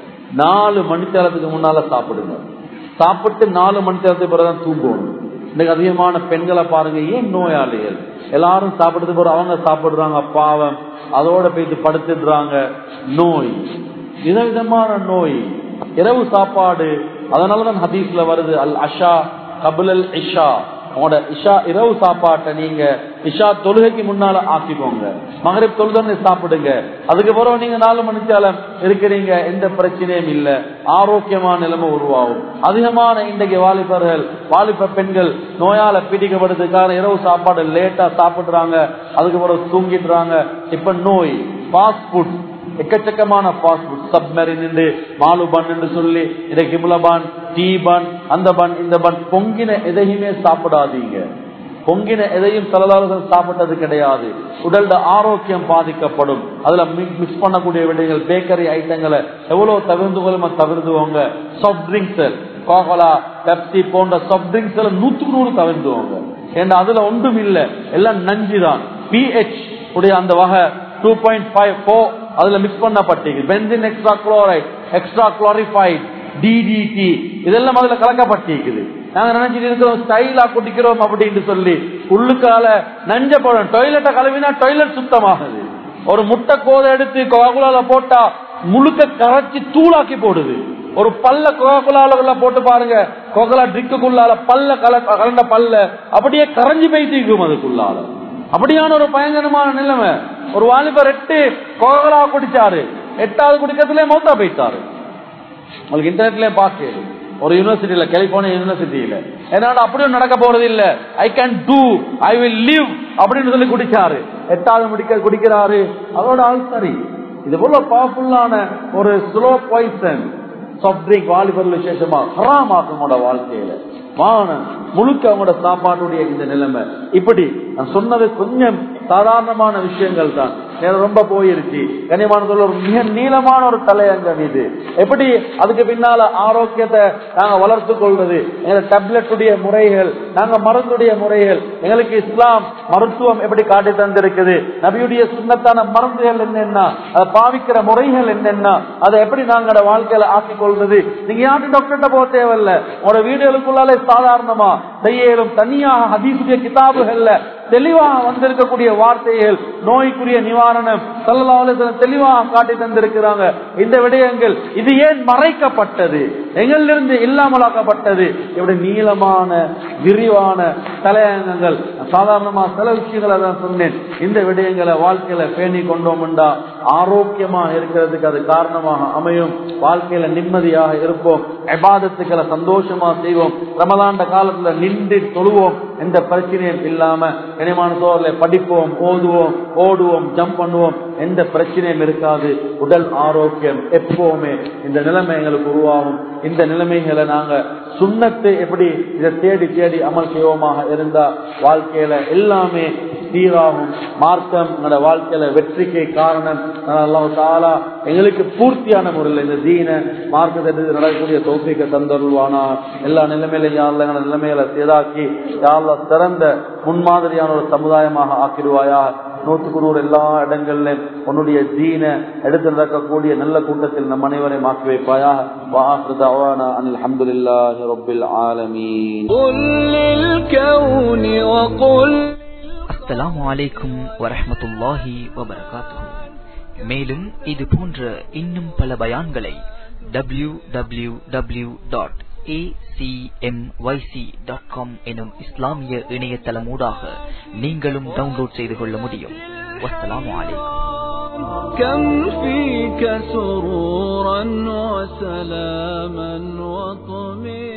நாலு மணித்தேரத்துக்கு முன்னால சாப்பிடுங்க சாப்பிட்டு நாலு மணித்தேரத்துக்கு பிறகுதான் தூங்கணும் இன்னைக்கு அதிகமான பெண்களை பாருங்க ஏன் நோயாளிகள் எல்லாரும் சாப்பிடுறது போற அவங்க சாப்பிடுறாங்க பாவம் அதோட போயிட்டு படுத்துடுறாங்க நோய் விதவிதமான நோய் இரவு சாப்பாடு அதனாலதான் ஹதீஸ்ல வருது அல் அஷா கபுல் இஷா உங்களோட இஷா இரவு சாப்பாட்டை நீங்க இஷா தொழுகைக்கு முன்னால ஆக்கிக்கோங்க மகரிப் தொழுதனை சாப்பிடுங்க அதுக்கு பிறகு நீங்க நாலு மணிச்சாலம் இருக்கிறீங்க எந்த பிரச்சனையும் இல்ல ஆரோக்கியமான நிலைமை உருவாகும் அதிகமான இன்றைக்கு வாலிபர்கள் வாலிப பெண்கள் நோயால பீடிக்கப்படுறதுக்கான இரவு சாப்பாடு லேட்டா சாப்பிடுறாங்க அதுக்கு பிறகு தூங்கிடுறாங்க இப்ப நோய் ஃபாஸ்ட் ஃபுட் எக்கச்சக்கமான ஃபாஸ்ட் ஃபுட் சப்மரின் என்று மாலு பன் என்று சொல்லி இதை கிமுல பான் டீ பன் அந்த பன் இந்த பன் பொங்கின எதையுமே சாப்பிடாதீங்க பொங்கின எதையும் சலதாரர்கள் சாப்பிட்டது கிடையாது உடல்ல ஆரோக்கியம் பாதிக்கப்படும் அதுல மிக்ஸ் பண்ணக்கூடிய விடைகள் பேக்கரி ஐட்டங்களை எவ்வளவு தவிர்ந்து கொள்ளுமோ தவிர்த்துவோங்க சாஃப்ட் ட்ரிங்க்ஸ் கோகோலா பெப்சி போன்ற சாஃப்ட் ட்ரிங்க்ஸ் எல்லாம் நூத்துக்கு நூறு தவிர்த்துவோங்க ஏன்னா அதுல ஒன்றும் இல்லை எல்லாம் நஞ்சு தான் பிஹெச் உடைய அந்த வகை டூ பாயிண்ட் ஃபைவ் ஃபோர் அதுல மிக்ஸ் பண்ணப்பட்டிருக்கு benzene extra chloride extra chlorified DDT இதெல்லாம் அதுல கலக்கப்பட்டிருக்குது நாங்க நினைச்சிட்டு இருக்கிறோம் ஸ்டைலா குடிக்கிறோம் அப்படின்னு சொல்லி உள்ளுக்கால நஞ்ச போடும் டொய்லெட்டை கழுவினா டொய்லெட் சுத்தமாகுது ஒரு முட்டை கோதை எடுத்து கோகுலால போட்டா முழுக்க கரைச்சி தூளாக்கி போடுது ஒரு பல்ல கோகுலால போட்டு பாருங்க கோகுலா ட்ரிக்குள்ளால பல்ல கல கலண்ட பல்ல அப்படியே கரைஞ்சி போயிட்டு அதுக்குள்ளால அப்படியான ஒரு பயங்கரமான நிலைமை ஒரு வாலிபர் எட்டு கோகலா குடிச்சாரு எட்டாவது குடிக்கிறதுல மௌத்தா போயிட்டாரு உங்களுக்கு இன்டர்நெட்ல பாக்கு ஒரு யூனிவர்சிட்டியில கலிபோர்னியா யூனிவர்சிட்டியில என்னடா அப்படியும் நடக்க போறது இல்ல I can do I will live அப்படின்னு சொல்லி குடிச்சாரு எட்டாவது முடிக்க குடிக்கிறாரு அதோட ஆள் சரி இது போல பவர்ஃபுல்லான ஒரு ஸ்லோ பாய்சன் சாஃப்ட் ட்ரிங்க் வாலிபர் விசேஷமா ஹராமாக்கும் வாழ்க்கையில வானம் முழுக்க அவங்களோட சாப்பாட்டுடைய இந்த நிலைமை இப்படி நான் சொன்னது கொஞ்சம் சாதாரணமான விஷயங்கள் தான் நேரம் ரொம்ப போயிருச்சு கனிமான சொல்ல ஒரு மிக நீளமான ஒரு தலையங்கம் இது எப்படி அதுக்கு பின்னால ஆரோக்கியத்தை நாங்க வளர்த்து கொள்வது எங்க டேப்லெட்டுடைய முறைகள் நாங்க மருந்துடைய முறைகள் எங்களுக்கு இஸ்லாம் மருத்துவம் எப்படி காட்டி தந்திருக்குது நபியுடைய சுண்ணத்தான மருந்துகள் என்னென்ன அதை பாவிக்கிற முறைகள் என்னென்ன அதை எப்படி நாங்க வாழ்க்கையில ஆக்கிக் கொள்வது நீங்க யாரும் டாக்டர்கிட்ட போக தேவையில்ல உங்களோட வீடுகளுக்குள்ளாலே சாதாரணமா செய்யலும் தனியாக ஹதீசுடைய கிதாபுகள்ல தெளிவாக வந்திருக்கக்கூடிய வார்த்தைகள் நோய்க்குரிய நிவாரணம் சல்லாஹ் தெளிவாக காட்டி தந்திருக்கிறாங்க இந்த விடயங்கள் இது ஏன் மறைக்கப்பட்டது எங்களிலிருந்து இல்லாமலாக்கப்பட்டது இப்படி நீளமான விரிவான தலையங்கங்கள் சாதாரணமா சில விஷயங்களை தான் சொன்னேன் இந்த விடயங்களை வாழ்க்கையில பேணி கொண்டோம்டா ஆரோக்கியமா இருக்கிறதுக்கு அது காரணமாக அமையும் வாழ்க்கையில நிம்மதியாக இருப்போம் எபாதத்துக்களை சந்தோஷமா செய்வோம் ரமலாண்ட காலத்துல நின்று தொழுவோம் எந்த பிரச்சனையும் இல்லாம கனிமான சோழல படிப்போம் ஓதுவோம் ஓடுவோம் ஜம்ப் பண்ணுவோம் எந்த பிரச்சனையும் இருக்காது உடல் ஆரோக்கியம் எப்பவுமே இந்த நிலைமை எங்களுக்கு உருவாகும் இந்த நிலைமைகளை நாங்க சுண்ணத்தை எப்படி இதை தேடி தேடி அமல் செய்வோமாக இருந்தா வாழ்க்கையில எல்லாமே சீராகும் மார்க்கம் எங்களோட வாழ்க்கையில வெற்றிக்கு காரணம் அல்லாஹ் தாலா எங்களுக்கு பூர்த்தியான முறையில் இந்த தீன மார்க்கத்தை நடக்கக்கூடிய தோப்பிக்க தந்தருள்வானா எல்லா நிலைமையிலும் யாரில் எங்களோட நிலைமையில சீராக்கி யாரில் சிறந்த முன்மாதிரியான ஒரு சமுதாயமாக ஆக்கிடுவாயா நூற்றுக்கு நூறு எல்லா இடங்களிலும் உன்னுடைய தீன எடுத்து நடக்கக்கூடிய நல்ல கூட்டத்தில் நம் அனைவரையும் ஆக்கி வைப்பாயா வாஹர் தவானா அனில் அஹமதுல்லாஹி ரப்பில் ஆலமீன் قل للكون وقل அஸ்ஸலாமு அலைக்கும் வரஹ்மத்துல்லாஹி வபரகாத்துஹு மேலும் இது போன்ற இன்னும் பல பயான்களை டபிள்யூ டபிள்யூ டபிள்யூ டாட் எனும் இஸ்லாமிய இணையதளமூடாக நீங்களும் டவுன்லோட் செய்து கொள்ள முடியும் வஸ்ஸலாமு அலைக்கும் كم فيك سرورا وسلاما وطمئنا